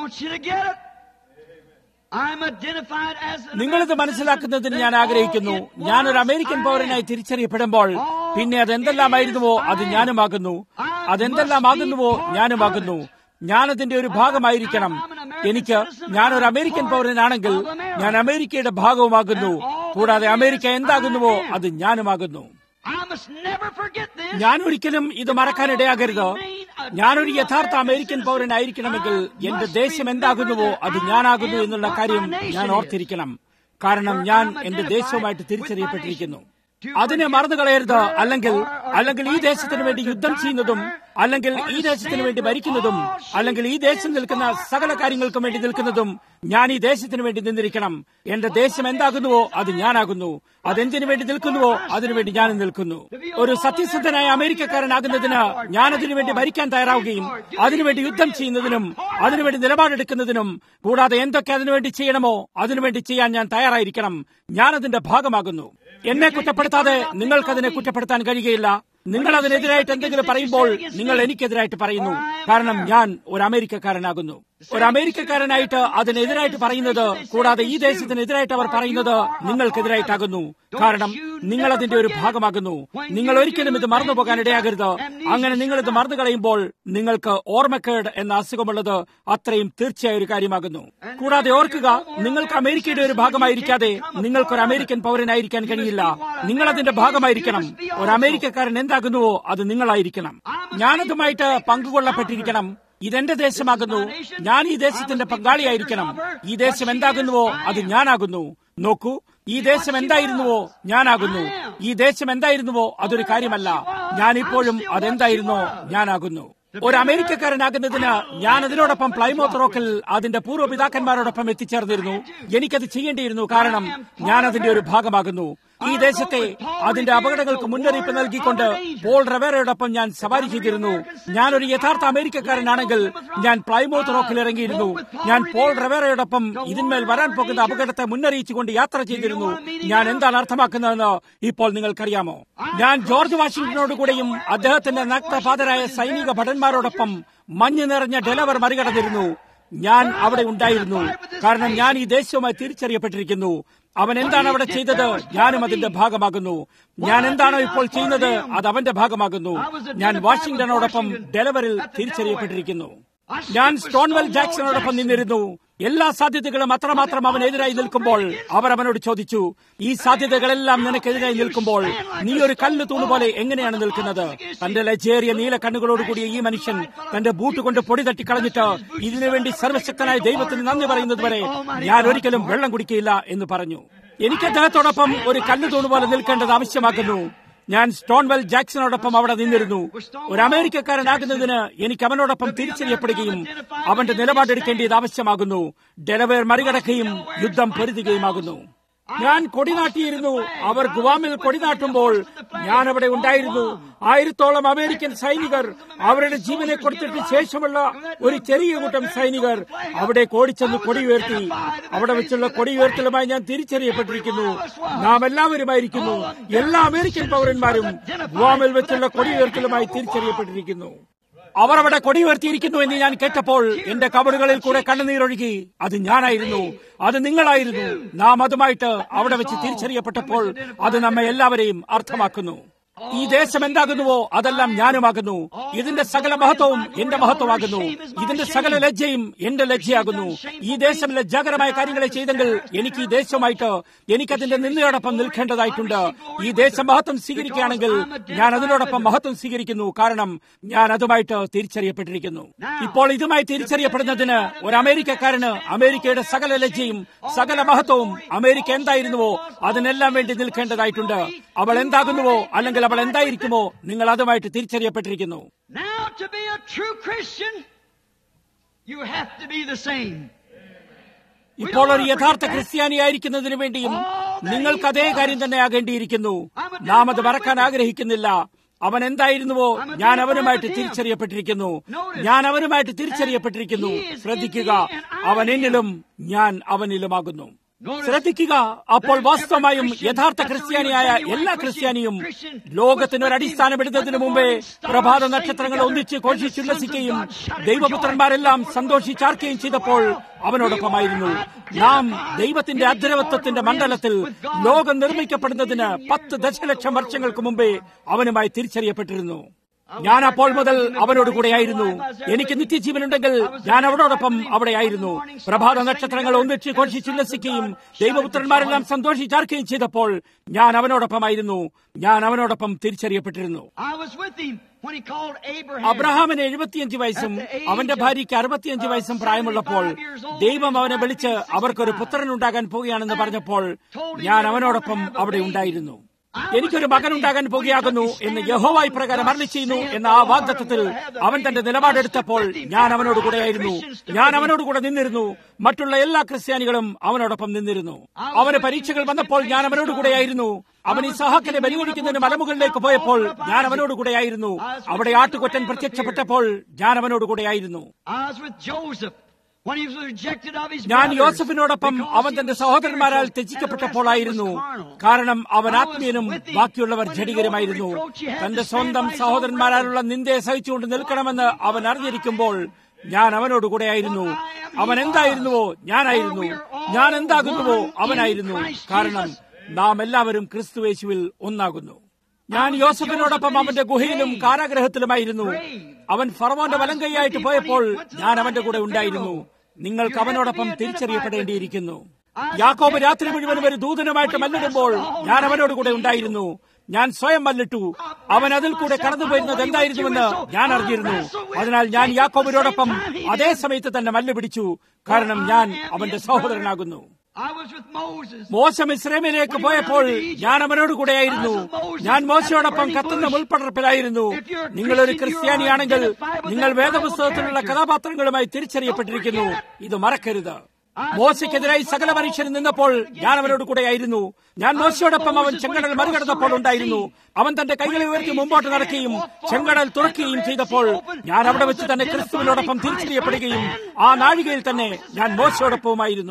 നിങ്ങളിത് മനസ്സിലാക്കുന്നതിന് ഞാൻ ആഗ്രഹിക്കുന്നു ഞാൻ ഒരു അമേരിക്കൻ പൗരനായി തിരിച്ചറിയപ്പെടുമ്പോൾ പിന്നെ അതെന്തെല്ലാമായിരുന്നുവോ അത് ഞാനുമാകുന്നു അതെന്തെല്ലാമാകുന്നുവോ ഞാനുമാകുന്നു ഞാനതിന്റെ ഒരു ഭാഗമായിരിക്കണം എനിക്ക് ഞാൻ ഒരു അമേരിക്കൻ പൗരനാണെങ്കിൽ ഞാൻ അമേരിക്കയുടെ ഭാഗവുമാകുന്നു കൂടാതെ അമേരിക്ക എന്താകുന്നുവോ അത് ഞാനുമാകുന്നു ഞാൻ ഒരിക്കലും ഇത് മറക്കാൻ ഇടയാകരുത് ഞാനൊരു യഥാർത്ഥ അമേരിക്കൻ പൗരനായിരിക്കണമെങ്കിൽ എന്റെ ദേശം എന്താകുന്നുവോ അത് ഞാനാകുന്നു എന്നുള്ള കാര്യം ഞാൻ ഓർത്തിരിക്കണം കാരണം ഞാൻ എന്റെ ദേശവുമായിട്ട് തിരിച്ചറിയപ്പെട്ടിരിക്കുന്നു അതിനെ മറന്നു കളയരുത് അല്ലെങ്കിൽ അല്ലെങ്കിൽ ഈ ദേശത്തിന് വേണ്ടി യുദ്ധം ചെയ്യുന്നതും അല്ലെങ്കിൽ ഈ ദേശത്തിന് വേണ്ടി ഭരിക്കുന്നതും അല്ലെങ്കിൽ ഈ ദേശം നിൽക്കുന്ന സകല കാര്യങ്ങൾക്കും വേണ്ടി നിൽക്കുന്നതും ഞാൻ ഈ ദേശത്തിന് വേണ്ടി നിന്നിരിക്കണം എന്റെ ദേശം എന്താകുന്നുവോ അത് ഞാനാകുന്നു അതെന്തിനു വേണ്ടി നിൽക്കുന്നുവോ അതിനുവേണ്ടി ഞാൻ നിൽക്കുന്നു ഒരു സത്യസന്ധനായ അമേരിക്കക്കാരനാകുന്നതിന് ഞാൻ അതിനുവേണ്ടി ഭരിക്കാൻ തയ്യാറാവുകയും അതിനുവേണ്ടി യുദ്ധം ചെയ്യുന്നതിനും അതിനുവേണ്ടി നിലപാടെടുക്കുന്നതിനും കൂടാതെ എന്തൊക്കെ അതിനുവേണ്ടി ചെയ്യണമോ അതിനുവേണ്ടി ചെയ്യാൻ ഞാൻ തയ്യാറായിരിക്കണം ഞാൻ അതിന്റെ ഭാഗമാകുന്നു എന്നെ കുറ്റപ്പെടുത്താതെ നിങ്ങൾക്കതിനെ കുറ്റപ്പെടുത്താൻ കഴിയുകയില്ല നിങ്ങൾ അതിനെതിരായിട്ട് എന്തെങ്കിലും പറയുമ്പോൾ നിങ്ങൾ എനിക്കെതിരായിട്ട് പറയുന്നു കാരണം ഞാൻ ഒരു അമേരിക്കക്കാരനാകുന്നു ഒരു അമേരിക്കക്കാരനായിട്ട് അതിനെതിരായിട്ട് പറയുന്നത് കൂടാതെ ഈ ദേശത്തിനെതിരായിട്ട് അവർ പറയുന്നത് നിങ്ങൾക്കെതിരായിട്ടാകുന്നു കാരണം നിങ്ങൾ അതിന്റെ ഒരു ഭാഗമാകുന്നു നിങ്ങൾ ഒരിക്കലും ഇത് മറന്നു പോകാൻ ഇടയാകരുത് അങ്ങനെ നിങ്ങൾ ഇത് മറന്നു കളയുമ്പോൾ നിങ്ങൾക്ക് ഓർമ്മക്കേട് എന്ന അസുഖമുള്ളത് അത്രയും തീർച്ചയായ ഒരു കാര്യമാകുന്നു കൂടാതെ ഓർക്കുക നിങ്ങൾക്ക് അമേരിക്കയുടെ ഒരു ഭാഗമായിരിക്കാതെ നിങ്ങൾക്കൊരു അമേരിക്കൻ പൗരനായിരിക്കാൻ കഴിയില്ല നിങ്ങൾ അതിന്റെ ഭാഗമായിരിക്കണം ഒരു അമേരിക്കക്കാരൻ എന്താകുന്നുവോ അത് നിങ്ങളായിരിക്കണം ഞാനതുമായിട്ട് പങ്കുകൊള്ളപ്പെട്ടിരിക്കണം ഇതെന്റെ ദേശമാകുന്നു ഞാൻ ഈ ദേശത്തിന്റെ പങ്കാളിയായിരിക്കണം ഈ ദേശം എന്താകുന്നുവോ അത് ഞാനാകുന്നു നോക്കൂ ഈ ദേശം എന്തായിരുന്നുവോ ഞാനാകുന്നു ഈ ദേശം എന്തായിരുന്നുവോ അതൊരു കാര്യമല്ല ഞാൻ ഇപ്പോഴും അതെന്തായിരുന്നോ ഞാനാകുന്നു ഒരു അമേരിക്കക്കാരനാകുന്നതിന് ഞാൻ അതിനോടൊപ്പം പ്ലൈമോത്ത് റോക്കിൽ അതിന്റെ പൂർവ്വപിതാക്കന്മാരോടൊപ്പം എത്തിച്ചേർന്നിരുന്നു എനിക്കത് ചെയ്യേണ്ടിയിരുന്നു കാരണം ഞാൻ അതിന്റെ ഒരു ഭാഗമാകുന്നു ഈ ദേശത്തെ അതിന്റെ അപകടങ്ങൾക്ക് മുന്നറിയിപ്പ് നൽകിക്കൊണ്ട് പോൾ റവേറയോടൊപ്പം ഞാൻ സവാരി ചെയ്തിരുന്നു ഞാൻ ഒരു യഥാർത്ഥ അമേരിക്കക്കാരനാണെങ്കിൽ ഞാൻ പ്ലൈമോത്ത് റോക്കിൽ ഇറങ്ങിയിരുന്നു ഞാൻ പോൾ റവേറയോടൊപ്പം ഇതിന്മേൽ വരാൻ പോകുന്ന അപകടത്തെ മുന്നറിയിച്ചുകൊണ്ട് യാത്ര ചെയ്തിരുന്നു ഞാൻ എന്താണ് അർത്ഥമാക്കുന്നതെന്ന് ഇപ്പോൾ നിങ്ങൾക്കറിയാമോ ഞാൻ ജോർജ് വാഷിംഗ്ടനോട് കൂടെയും അദ്ദേഹത്തിന്റെ നഗ്നപാതരായ സൈനിക ഭടന്മാരോടൊപ്പം മഞ്ഞ് നിറഞ്ഞ ഡെലവർ മറികടന്നിരുന്നു ഞാൻ അവിടെ ഉണ്ടായിരുന്നു കാരണം ഞാൻ ഈ ദേശവുമായി തിരിച്ചറിയപ്പെട്ടിരിക്കുന്നു അവൻ എന്താണ് അവിടെ ചെയ്തത് ഞാനും അതിന്റെ ഭാഗമാകുന്നു ഞാൻ എന്താണോ ഇപ്പോൾ ചെയ്യുന്നത് അത് അവന്റെ ഭാഗമാകുന്നു ഞാൻ വാഷിംഗ്ടണോടൊപ്പം ഡെലവറിൽ തിരിച്ചറിയപ്പെട്ടിരിക്കുന്നു ഞാൻ സ്റ്റോൺവെൽ ജാക്സണോടൊപ്പം നിന്നിരുന്നു എല്ലാ സാധ്യതകളും അത്രമാത്രം അവനെതിരായി നിൽക്കുമ്പോൾ അവർ അവനോട് ചോദിച്ചു ഈ സാധ്യതകളെല്ലാം നിനക്കെതിരായി നിൽക്കുമ്പോൾ നീ ഒരു കല്ല് തൂണ് പോലെ എങ്ങനെയാണ് നിൽക്കുന്നത് തന്റെ ലജ്ജേറിയ നീല കണ്ണുകളോടുകൂടിയ ഈ മനുഷ്യൻ തന്റെ ബൂട്ട് കൊണ്ട് പൊടി തട്ടിക്കളഞ്ഞിട്ട് ഇതിനുവേണ്ടി സർവശക്തനായ ദൈവത്തിന് നന്ദി പറയുന്നത് വരെ ഞാൻ ഒരിക്കലും വെള്ളം കുടിക്കുകയില്ല എന്ന് പറഞ്ഞു എനിക്ക് അദ്ദേഹത്തോടൊപ്പം ഒരു കല്ല് തൂണ് പോലെ നിൽക്കേണ്ടത് ആവശ്യമാക്കുന്നു ഞാൻ സ്റ്റോൺവെൽ ജാക്സണോടൊപ്പം അവിടെ നിന്നിരുന്നു ഒരു അമേരിക്കക്കാരനാകുന്നതിന് എനിക്ക് അവനോടൊപ്പം തിരിച്ചറിയപ്പെടുകയും അവന്റെ നിലപാടെടുക്കേണ്ടത് ആവശ്യമാകുന്നു ഡെലവേർ മറികടക്കുകയും യുദ്ധം പൊരുതുകയുമാകുന്നു ഞാൻ കൊടിനാട്ടിയിരുന്നു അവർ ഗുവാമിൽ കൊടിനാട്ടുമ്പോൾ ഞാൻ അവിടെ ഉണ്ടായിരുന്നു ആയിരത്തോളം അമേരിക്കൻ സൈനികർ അവരുടെ ജീവനെ കൊടുത്തിട്ട് ശേഷമുള്ള ഒരു ചെറിയ കൂട്ടം സൈനികർ അവിടെ കോടിച്ചെന്ന് കൊടി ഉയർത്തി അവിടെ വെച്ചുള്ള കൊടി ഉയർത്തലുമായി ഞാൻ തിരിച്ചറിയപ്പെട്ടിരിക്കുന്നു നാം എല്ലാവരുമായിരിക്കുന്നു എല്ലാ അമേരിക്കൻ പൗരന്മാരും ഗുവാമിൽ വെച്ചുള്ള കൊടി ഉയർത്തലുമായി തിരിച്ചറിയപ്പെട്ടിരിക്കുന്നു അവർ അവിടെ കൊടി ഉയർത്തിയിരിക്കുന്നു എന്ന് ഞാൻ കേട്ടപ്പോൾ എന്റെ കബറുകളിൽ കൂടെ കണ്ണുനീരൊഴുകി അത് ഞാനായിരുന്നു അത് നിങ്ങളായിരുന്നു നാം അതുമായിട്ട് അവിടെ വെച്ച് തിരിച്ചറിയപ്പെട്ടപ്പോൾ അത് നമ്മെ എല്ലാവരെയും അർത്ഥമാക്കുന്നു ഈ ദേശം എന്താകുന്നുവോ അതെല്ലാം ഞാനുമാകുന്നു ഇതിന്റെ സകല മഹത്വവും എന്റെ മഹത്വമാകുന്നു ഇതിന്റെ സകല ലജ്ജയും എന്റെ ലജ്ജയാകുന്നു ഈ ദേശം ലജ്ജാകരമായ കാര്യങ്ങളെ ചെയ്തെങ്കിൽ എനിക്ക് ഈ ദേശവുമായിട്ട് എനിക്കതിന്റെ നിന്നയോടൊപ്പം നിൽക്കേണ്ടതായിട്ടുണ്ട് ഈ ദേശം മഹത്വം സ്വീകരിക്കുകയാണെങ്കിൽ ഞാൻ അതിനോടൊപ്പം മഹത്വം സ്വീകരിക്കുന്നു കാരണം ഞാൻ അതുമായിട്ട് തിരിച്ചറിയപ്പെട്ടിരിക്കുന്നു ഇപ്പോൾ ഇതുമായി തിരിച്ചറിയപ്പെടുന്നതിന് ഒരു അമേരിക്കക്കാരന് അമേരിക്കയുടെ സകല ലജ്ജയും സകല മഹത്വവും അമേരിക്ക എന്തായിരുന്നുവോ അതിനെല്ലാം വേണ്ടി നിൽക്കേണ്ടതായിട്ടുണ്ട് അവൾ എന്താകുന്നുവോ അല്ലെങ്കിൽ അവൾ എന്തായിരിക്കുമോ നിങ്ങൾ അതുമായിട്ട് തിരിച്ചറിയപ്പെട്ടിരിക്കുന്നു Now, to be a true Christian, you have to be the same. ഇപ്പോൾ ഒരു യഥാർത്ഥ ക്രിസ്ത്യാനിയായിരിക്കുന്നതിന് വേണ്ടിയും നിങ്ങൾക്ക് അതേ കാര്യം തന്നെ ആകേണ്ടിയിരിക്കുന്നു നാം അത് മറക്കാൻ ആഗ്രഹിക്കുന്നില്ല അവൻ എന്തായിരുന്നുവോ ഞാൻ അവനുമായിട്ട് തിരിച്ചറിയപ്പെട്ടിരിക്കുന്നു ഞാൻ അവനുമായിട്ട് തിരിച്ചറിയപ്പെട്ടിരിക്കുന്നു ശ്രദ്ധിക്കുക അവൻ എന്നിലും ഞാൻ അവനിലുമാകുന്നു ശ്രദ്ധിക്കുക അപ്പോൾ വാസ്തവമായും യഥാർത്ഥ ക്രിസ്ത്യാനിയായ എല്ലാ ക്രിസ്ത്യാനിയും ലോകത്തിന് ഒരു അടിസ്ഥാനമിടുന്നതിന് മുമ്പേ പ്രഭാത നക്ഷത്രങ്ങൾ ഒന്നിച്ച് ഘോഷിച്ചുല്ലസിക്കുകയും ദൈവപുത്രന്മാരെല്ലാം സന്തോഷിച്ചാർക്കുകയും ചെയ്തപ്പോൾ അവനോടൊപ്പമായിരുന്നു നാം ദൈവത്തിന്റെ അദ്രവത്വത്തിന്റെ മണ്ഡലത്തിൽ ലോകം നിർമ്മിക്കപ്പെടുന്നതിന് പത്ത് ദശലക്ഷം വർഷങ്ങൾക്ക് മുമ്പേ അവനുമായി തിരിച്ചറിയപ്പെട്ടിരുന്നു ഞാൻ അപ്പോൾ മുതൽ അവനോട് കൂടെയായിരുന്നു എനിക്ക് നിത്യജീവനുണ്ടെങ്കിൽ ഞാൻ അവനോടൊപ്പം അവിടെയായിരുന്നു പ്രഭാത നക്ഷത്രങ്ങൾ ഒന്നിച്ച് ഘോഷിച്ചുല്ലസിക്കുകയും ദൈവപുത്രന്മാരെല്ലാം സന്തോഷിച്ചാർക്കുകയും ചെയ്തപ്പോൾ ഞാൻ അവനോടൊപ്പമായിരുന്നു ഞാൻ അവനോടൊപ്പം തിരിച്ചറിയപ്പെട്ടിരുന്നു I was with him when he called Abraham. അബ്രഹാമിന് എഴുപത്തിയഞ്ച് വയസ്സും അവന്റെ ഭാര്യയ്ക്ക് അറുപത്തിയഞ്ച് വയസ്സും പ്രായമുള്ളപ്പോൾ ദൈവം അവനെ വിളിച്ച് അവർക്കൊരു പുത്രൻ ഉണ്ടാകാൻ പോവുകയാണെന്ന് പറഞ്ഞപ്പോൾ ഞാൻ അവനോടൊപ്പം അവിടെ ഉണ്ടായിരുന്നു എനിക്കൊരു മകൻ ഉണ്ടാകാൻ പോകുകയാകുന്നു എന്ന് യഹോവായി പ്രകാരം അരളി ചെയ്യുന്നു എന്ന ആ വാഗ്ദത്തത്തിൽ അവൻ തന്റെ നിലപാടെടുത്തപ്പോൾ ഞാൻ അവനോട് കൂടെയായിരുന്നു ഞാൻ അവനോട് കൂടെ നിന്നിരുന്നു മറ്റുള്ള എല്ലാ ക്രിസ്ത്യാനികളും അവനോടൊപ്പം നിന്നിരുന്നു അവന് പരീക്ഷകൾ വന്നപ്പോൾ ഞാൻ അവനോട് കൂടെയായിരുന്നു അവൻ ഈ സഹാക്കിനെ ബലികഴിക്കുന്നതിന് മലമുകളിലേക്ക് പോയപ്പോൾ ഞാൻ അവനോട് കൂടെയായിരുന്നു അവിടെ ആട്ടുകൊറ്റൻ പ്രത്യക്ഷപ്പെട്ടപ്പോൾ ഞാൻ അവനോട് കൂടെയായിരുന്നു I was with Joseph when he was rejected of his ഞാൻ brothers യോസഫിനോടൊപ്പം because അവൻ he തന്റെ was സഹോദരന്മാരാൽ spiritual and the ത്യജിക്കപ്പെട്ടപ്പോളായിരുന്നു rest was carnal. കാരണം അവൻ ആത്മീയനും ബാക്കിയുള്ളവർ ജഡികരുമായിരുന്നു തന്റെ സ്വന്തം സഹോദരന്മാരാലുള്ള നിന്ദയെ സഹിച്ചുകൊണ്ട് നിൽക്കണമെന്ന് അവൻ അറിഞ്ഞിരിക്കുമ്പോൾ ഞാൻ അവനോട് കൂടെയായിരുന്നു അവൻ എന്തായിരുന്നുവോ ഞാനായിരുന്നു ഞാൻ എന്താകുന്നുവോ അവനായിരുന്നു കാരണം നാം എല്ലാവരും ക്രിസ്തുവേശുവിൽ ഒന്നാകുന്നു ഞാൻ യോസഫിനോടൊപ്പം അവന്റെ ഗുഹയിലും കാരാഗ്രഹത്തിലുമായിരുന്നു അവൻ ഫറവോന്റെ വലം കൈയായിട്ട് പോയപ്പോൾ ഞാൻ അവന്റെ കൂടെ ഉണ്ടായിരുന്നു നിങ്ങൾക്ക് അവനോടൊപ്പം തിരിച്ചറിയപ്പെടേണ്ടിയിരിക്കുന്നു യാക്കോബ് രാത്രി മുഴുവനും ഒരു ദൂതനുമായിട്ട് മല്ലിടുമ്പോൾ ഞാൻ അവനോട് കൂടെ ഉണ്ടായിരുന്നു ഞാൻ സ്വയം മല്ലിട്ടു അവൻ അതിൽ കൂടെ കടന്നുപോയിരുന്നത് എന്തായിരുന്നുവെന്ന് ഞാൻ അറിഞ്ഞിരുന്നു അതിനാൽ ഞാൻ യാക്കോബിനോടൊപ്പം അതേ സമയത്ത് തന്നെ മല്ല് പിടിച്ചു കാരണം ഞാൻ അവന്റെ സഹോദരനാകുന്നു I was with Moses. മോശം ഇസ്രേമിലേക്ക് പോയപ്പോൾ ഞാൻ അവനോട് കൂടെയായിരുന്നു ഞാൻ മോശയോടൊപ്പം കത്തുന്ന മുൾപ്പടർപ്പിലായിരുന്നു നിങ്ങളൊരു ക്രിസ്ത്യാനിയാണെങ്കിൽ നിങ്ങൾ വേദപുസ്തകത്തിലുള്ള കഥാപാത്രങ്ങളുമായി തിരിച്ചറിയപ്പെട്ടിരിക്കുന്നു ഇത് മറക്കരുത് മോശയ്ക്കെതിരായി സകല മനുഷ്യരും നിന്നപ്പോൾ ഞാൻ അവനോട് കൂടെയായിരുന്നു ഞാൻ മോശയോടൊപ്പം അവൻ ചെങ്കടൽ മറികടന്നപ്പോൾ ഉണ്ടായിരുന്നു അവൻ തന്റെ കൈകളെ ഉയർത്തി മുമ്പോട്ട് നടക്കുകയും ചെങ്കടൽ തുറക്കുകയും ചെയ്തപ്പോൾ ഞാൻ അവിടെ വെച്ച് തന്നെ ക്രിസ്തുവിനോടൊപ്പം തിരിച്ചറിയപ്പെടുകയും ആ നാഴികയിൽ തന്നെ ഞാൻ മോശയോടൊപ്പവുമായിരുന്നു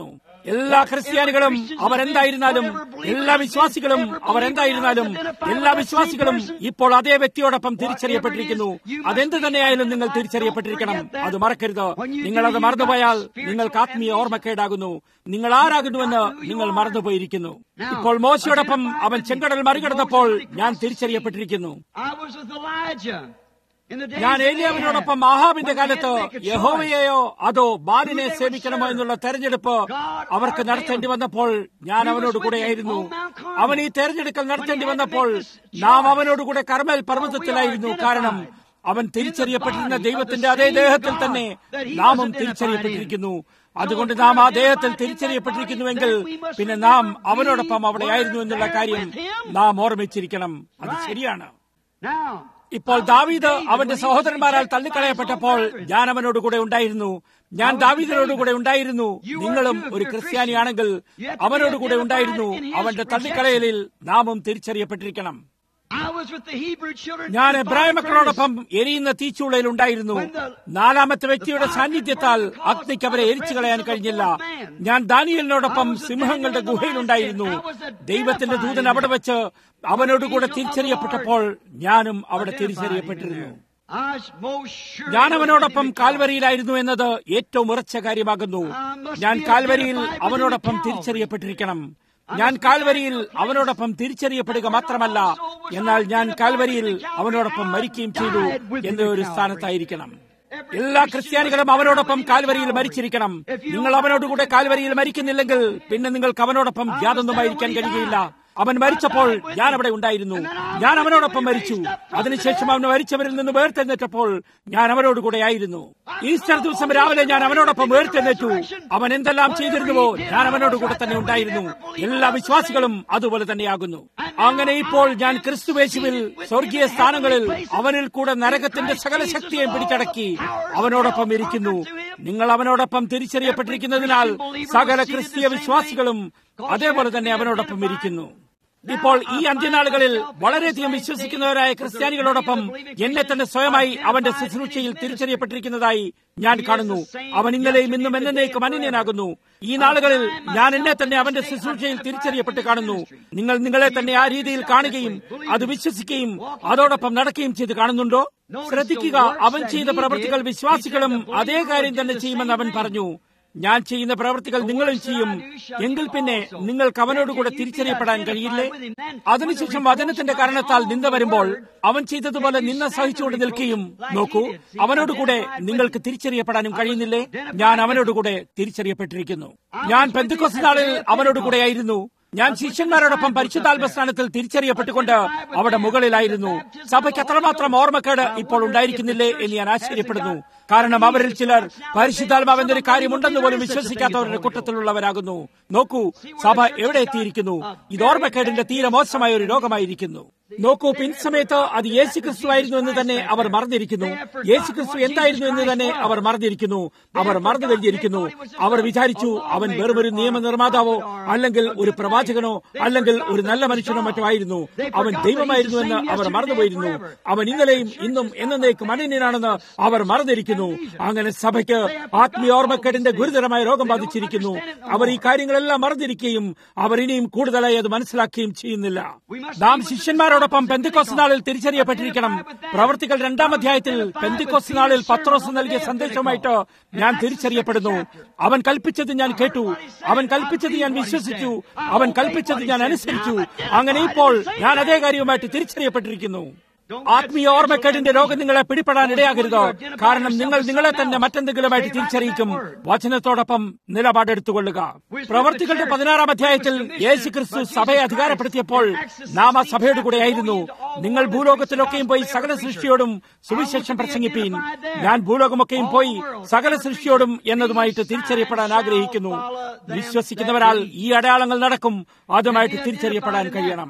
എല്ലാ ക്രിസ്ത്യാനികളും അവരെന്തായിരുന്നാലും എല്ലാ വിശ്വാസികളും അവരെന്തായിരുന്നാലും എല്ലാ വിശ്വാസികളും ഇപ്പോൾ അതേ വ്യക്തിയോടൊപ്പം തിരിച്ചറിയപ്പെട്ടിരിക്കുന്നു അതെന്ത് തന്നെയായാലും നിങ്ങൾ തിരിച്ചറിയപ്പെട്ടിരിക്കണം അത് മറക്കരുത് നിങ്ങൾ അത് മറന്നുപോയാൽ നിങ്ങൾക്ക് ആത്മീയ ഓർമ്മക്കേടാകുന്നു നിങ്ങൾ ആരാകുന്നുവെന്ന് നിങ്ങൾ മറന്നുപോയിരിക്കുന്നു ഇപ്പോൾ മോശയോടൊപ്പം അവൻ ചെങ്കടൽ മറികടന്നപ്പോൾ ഞാൻ തിരിച്ചറിയപ്പെട്ടിരിക്കുന്നു I was with Elijah in the days ഞാൻ of ഏലിയാവിനോടൊപ്പം Ahab. ആഹാബിന്റെ When കാലത്ത് they had to make a choice. യഹോവയെയോ അതോ ബാലിനെ സേവിക്കണമോ എന്നുള്ള തെരഞ്ഞെടുപ്പ് അവർക്ക് നടത്തേണ്ടി വന്നപ്പോൾ ഞാൻ അവനോട് കൂടെയായിരുന്നു അവൻ ഈ തെരഞ്ഞെടുക്കൽ നടത്തേണ്ടി വന്നപ്പോൾ നാം അവനോട് കൂടെ കർമ്മൽ പർവ്വതത്തിലായിരുന്നു കാരണം അവൻ തിരിച്ചറിയപ്പെട്ടിരുന്ന ദൈവത്തിന്റെ അതേ ദേഹത്തിൽ തന്നെ നാമും തിരിച്ചറിയപ്പെട്ടിരിക്കുന്നു അതുകൊണ്ട് നാം ആ ദേഹത്തിൽ തിരിച്ചറിയപ്പെട്ടിരിക്കുന്നുവെങ്കിൽ പിന്നെ നാം അവനോടൊപ്പം അവിടെ ആയിരുന്നു എന്നുള്ള കാര്യം നാം ഓർമ്മിച്ചിരിക്കണം അത് ശരിയാണ് Now, ഇപ്പോൾ ദാവീദ് അവന്റെ സഹോദരന്മാരാൽ തള്ളിക്കളയപ്പെട്ടപ്പോൾ ഞാൻ അവനോട് കൂടെ ഉണ്ടായിരുന്നു ഞാൻ ദാവീദിനോട് കൂടെ ഉണ്ടായിരുന്നു നിങ്ങളും ഒരു ക്രിസ്ത്യാനിയാണെങ്കിൽ അവനോട് കൂടെ ഉണ്ടായിരുന്നു അവന്റെ തള്ളിക്കളയലിൽ നാമും തിരിച്ചറിയപ്പെട്ടിരിക്കണം I was with the Hebrew children. ഞാൻ in the എബ്രായ fire മക്കളോടൊപ്പം എരിയുന്ന തീച്ചൂളയിൽ ഉണ്ടായിരുന്നു നാലാമത്തെ വ്യക്തിയുടെ സാന്നിധ്യത്താൽ അഗ്നിക്ക് അവരെ എരിച്ചു കളയാൻ കഴിഞ്ഞില്ല ഞാൻ ദാനിയലിനോടൊപ്പം സിംഹങ്ങളുടെ ഗുഹയിലുണ്ടായിരുന്നു ദൈവത്തിന്റെ ദൂതൻ അവിടെ വെച്ച് അവനോടുകൂടെ തിരിച്ചറിയപ്പെട്ടപ്പോൾ ഞാനും അവിടെ തിരിച്ചറിയപ്പെട്ടിരുന്നു I was most sure ഞാൻ അവനോടൊപ്പം കാൽവരിയിലായിരുന്നു എന്നത് ഏറ്റവും ഉറച്ച കാര്യമാകുന്നു ഞാൻ കാൽവരിയിൽ അവനോടൊപ്പം തിരിച്ചറിയപ്പെട്ടിരിക്കണം ഞാൻ കാൽവരിയിൽ അവനോടൊപ്പം തിരിച്ചറിയപ്പെടുക മാത്രമല്ല എന്നാൽ ഞാൻ കാൽവരിയിൽ അവനോടൊപ്പം മരിക്കുകയും ചെയ്തു എന്ന ഒരു സ്ഥാനത്തായിരിക്കണം എല്ലാ ക്രിസ്ത്യാനികളും അവനോടൊപ്പം കാൽവരിയിൽ മരിച്ചിരിക്കണം നിങ്ങൾ അവനോടുകൂടെ കാൽവരിയിൽ മരിക്കുന്നില്ലെങ്കിൽ പിന്നെ നിങ്ങൾക്ക് അവനോടൊപ്പം യാതൊന്നുമായിരിക്കാൻ കഴിയുകയില്ല അവൻ മരിച്ചപ്പോൾ ഞാൻ അവിടെ ഉണ്ടായിരുന്നു ഞാൻ അവനോടൊപ്പം മരിച്ചു അതിനുശേഷം അവൻ മരിച്ചവരിൽ നിന്ന് വേർത്തെഴുന്നേറ്റപ്പോൾ ഞാൻ അവനോടുകൂടെ ആയിരുന്നു ഈസ്റ്റർ ദിവസം രാവിലെ ഞാൻ അവനോടൊപ്പം വേർത്തെഴുന്നേറ്റു അവൻ എന്തെല്ലാം ചെയ്തിരുന്നുവോ ഞാൻ അവനോടുകൂടെ തന്നെ ഉണ്ടായിരുന്നു എല്ലാ വിശ്വാസികളും അതുപോലെ തന്നെയാകുന്നു അങ്ങനെ ഇപ്പോൾ ഞാൻ ക്രിസ്തുവേശുവിൽ സ്വർഗീയ സ്ഥാനങ്ങളിൽ അവനിൽ കൂടെ നരകത്തിന്റെ സകല ശക്തിയെയും പിടിച്ചടക്കി അവനോടൊപ്പം ഇരിക്കുന്നു നിങ്ങൾ അവനോടൊപ്പം തിരിച്ചറിയപ്പെട്ടിരിക്കുന്നതിനാൽ സകല ക്രിസ്തീയ വിശ്വാസികളും അതേപോലെ തന്നെ അവനോടൊപ്പം ഇരിക്കുന്നു ഇപ്പോൾ ഈ അന്ത്യനാളുകളിൽ വളരെയധികം വിശ്വസിക്കുന്നവരായ ക്രിസ്ത്യാനികളോടൊപ്പം എന്നെ തന്നെ സ്വയമായി അവന്റെ ശുശ്രൂഷയിൽ തിരിച്ചറിയപ്പെട്ടിരിക്കുന്നതായി ഞാൻ കാണുന്നു അവൻ ഇന്നലെയും ഇന്നും എന്നേക്കും അനന്യനാകുന്നു ഈ നാളുകളിൽ ഞാൻ എന്നെ തന്നെ അവന്റെ ശുശ്രൂഷയിൽ തിരിച്ചറിയപ്പെട്ട് കാണുന്നു നിങ്ങൾ നിങ്ങളെ തന്നെ ആ രീതിയിൽ കാണുകയും അത് വിശ്വസിക്കുകയും അതോടൊപ്പം നടക്കുകയും ചെയ്ത് കാണുന്നുണ്ടോ ശ്രദ്ധിക്കുക അവൻ ചെയ്ത പ്രവൃത്തികൾ വിശ്വാസികളും അതേ കാര്യം തന്നെ ചെയ്യുമെന്ന് അവൻ പറഞ്ഞു ഞാൻ ചെയ്യുന്ന പ്രവൃത്തികൾ നിങ്ങളും ചെയ്യും എങ്കിൽ പിന്നെ നിങ്ങൾക്ക് അവനോടുകൂടെ തിരിച്ചറിയപ്പെടാൻ കഴിയില്ലേ അതിനുശേഷം വചനത്തിന്റെ കാരണത്താൽ നിന്ദ വരുമ്പോൾ അവൻ ചെയ്തതുപോലെ നിന്ന സഹിച്ചുകൊണ്ട് നിൽക്കുകയും നോക്കൂ അവനോടുകൂടെ നിങ്ങൾക്ക് തിരിച്ചറിയപ്പെടാനും കഴിയുന്നില്ലേ ഞാൻ അവനോടുകൂടെ തിരിച്ചറിയപ്പെട്ടിരിക്കുന്നു ഞാൻ പെന്തുക്കോസ് നാളിൽ അവനോടുകൂടെ ആയിരുന്നു ഞാൻ ശിഷ്യന്മാരോടൊപ്പം പരിശുദ്ധാത്മസ്ഥാനത്തിൽ തിരിച്ചറിയപ്പെട്ടുകൊണ്ട് അവിടെ മുകളിലായിരുന്നു സഭയ്ക്ക് അത്രമാത്രം ഓർമ്മക്കേട് ഇപ്പോൾ ഉണ്ടായിരിക്കുന്നില്ലേ എന്ന് ഞാൻ ആശ്ചര്യപ്പെടുന്നു കാരണം അവരിൽ ചിലർ പരിശുദ്ധാത്മാവെന്നൊരു കാര്യമുണ്ടെന്ന് പോലും വിശ്വസിക്കാത്തവരുടെ കൂട്ടത്തിലുള്ളവരാകുന്നു നോക്കൂ സഭ എവിടെ എത്തിയിരിക്കുന്നു ഇത് ഓർമ്മക്കേടിന്റെ തീരെ മോശമായ ഒരു രോഗമായിരിക്കുന്നു നോക്കൂ പിൻസമയത്ത് അത് യേശു ക്രിസ്തു ആയിരുന്നു എന്ന് തന്നെ അവർ മറന്നിരിക്കുന്നു യേശു ക്രിസ്തു എന്തായിരുന്നു എന്ന് തന്നെ അവർ മറന്നിരിക്കുന്നു അവർ മറന്നു കഴിഞ്ഞിരിക്കുന്നു അവർ വിചാരിച്ചു അവൻ വെറുമൊരു നിയമനിർമ്മാതാവോ അല്ലെങ്കിൽ ഒരു പ്രവാചകനോ അല്ലെങ്കിൽ ഒരു നല്ല മനുഷ്യനോ മറ്റോ ആയിരുന്നു അവൻ ദൈവമായിരുന്നു എന്ന് അവർ മറന്നുപോയിരുന്നു അവൻ ഇന്നലെയും ഇന്നും എന്നേക്കും അനന്യനാണെന്ന് അവർ മറന്നിരിക്കുന്നു അങ്ങനെ സഭയ്ക്ക് ആത്മീയ ഓർമ്മക്കേടിന്റെ ഗുരുതരമായ രോഗം ബാധിച്ചിരിക്കുന്നു അവർ ഈ കാര്യങ്ങളെല്ലാം മറന്നിരിക്കുകയും അവർ ഇനിയും കൂടുതലായി അത് മനസ്സിലാക്കുകയും ചെയ്യുന്നില്ല നാം ശിഷ്യന്മാരോടൊപ്പം പെന്തിക്കോസ് നാളിൽ തിരിച്ചറിയപ്പെട്ടിരിക്കണം പ്രവർത്തികൾ രണ്ടാം അധ്യായത്തിൽ പെന്തിക്കോസ് നാളിൽ പത്രോസ് നൽകിയ സന്ദേശമായിട്ട് ഞാൻ തിരിച്ചറിയപ്പെടുന്നു അവൻ കൽപ്പിച്ചത് ഞാൻ കേട്ടു അവൻ കൽപ്പിച്ചത് ഞാൻ വിശ്വസിച്ചു അവൻ കൽപ്പിച്ചത് ഞാൻ അനുസരിച്ചു അങ്ങനെ ഇപ്പോൾ ഞാൻ അതേ കാര്യവുമായിട്ട് തിരിച്ചറിയപ്പെട്ടിരിക്കുന്നു ആത്മീയ ഓർമ്മക്കേടിന്റെ രോഗം നിങ്ങളെ പിടിപ്പെടാൻ ഇടയാകരുത് കാരണം നിങ്ങൾ നിങ്ങളെ തന്നെ മറ്റെന്തെങ്കിലുമായിട്ട് തിരിച്ചറിയിക്കും വചനത്തോടൊപ്പം നിലപാടെടുത്തുകൊള്ളുക പ്രവർത്തികളുടെ പതിനാറാം അധ്യായത്തിൽ യേശു ക്രിസ്തു സഭയെ അധികാരപ്പെടുത്തിയപ്പോൾ നാം ആ സഭയുടെ കൂടെ ആയിരുന്നു നിങ്ങൾ ഭൂലോകത്തിലൊക്കെയും പോയി സകല സൃഷ്ടിയോടും സുവിശേഷം പ്രസംഗിപ്പീൻ ഞാൻ ഭൂലോകമൊക്കെയും പോയി സകല സൃഷ്ടിയോടും എന്നതുമായിട്ട് തിരിച്ചറിയപ്പെടാൻ ആഗ്രഹിക്കുന്നു വിശ്വസിക്കുന്നവരാൽ ഈ അടയാളങ്ങൾ നടക്കും അതുമായിട്ട് തിരിച്ചറിയപ്പെടാൻ കഴിയണം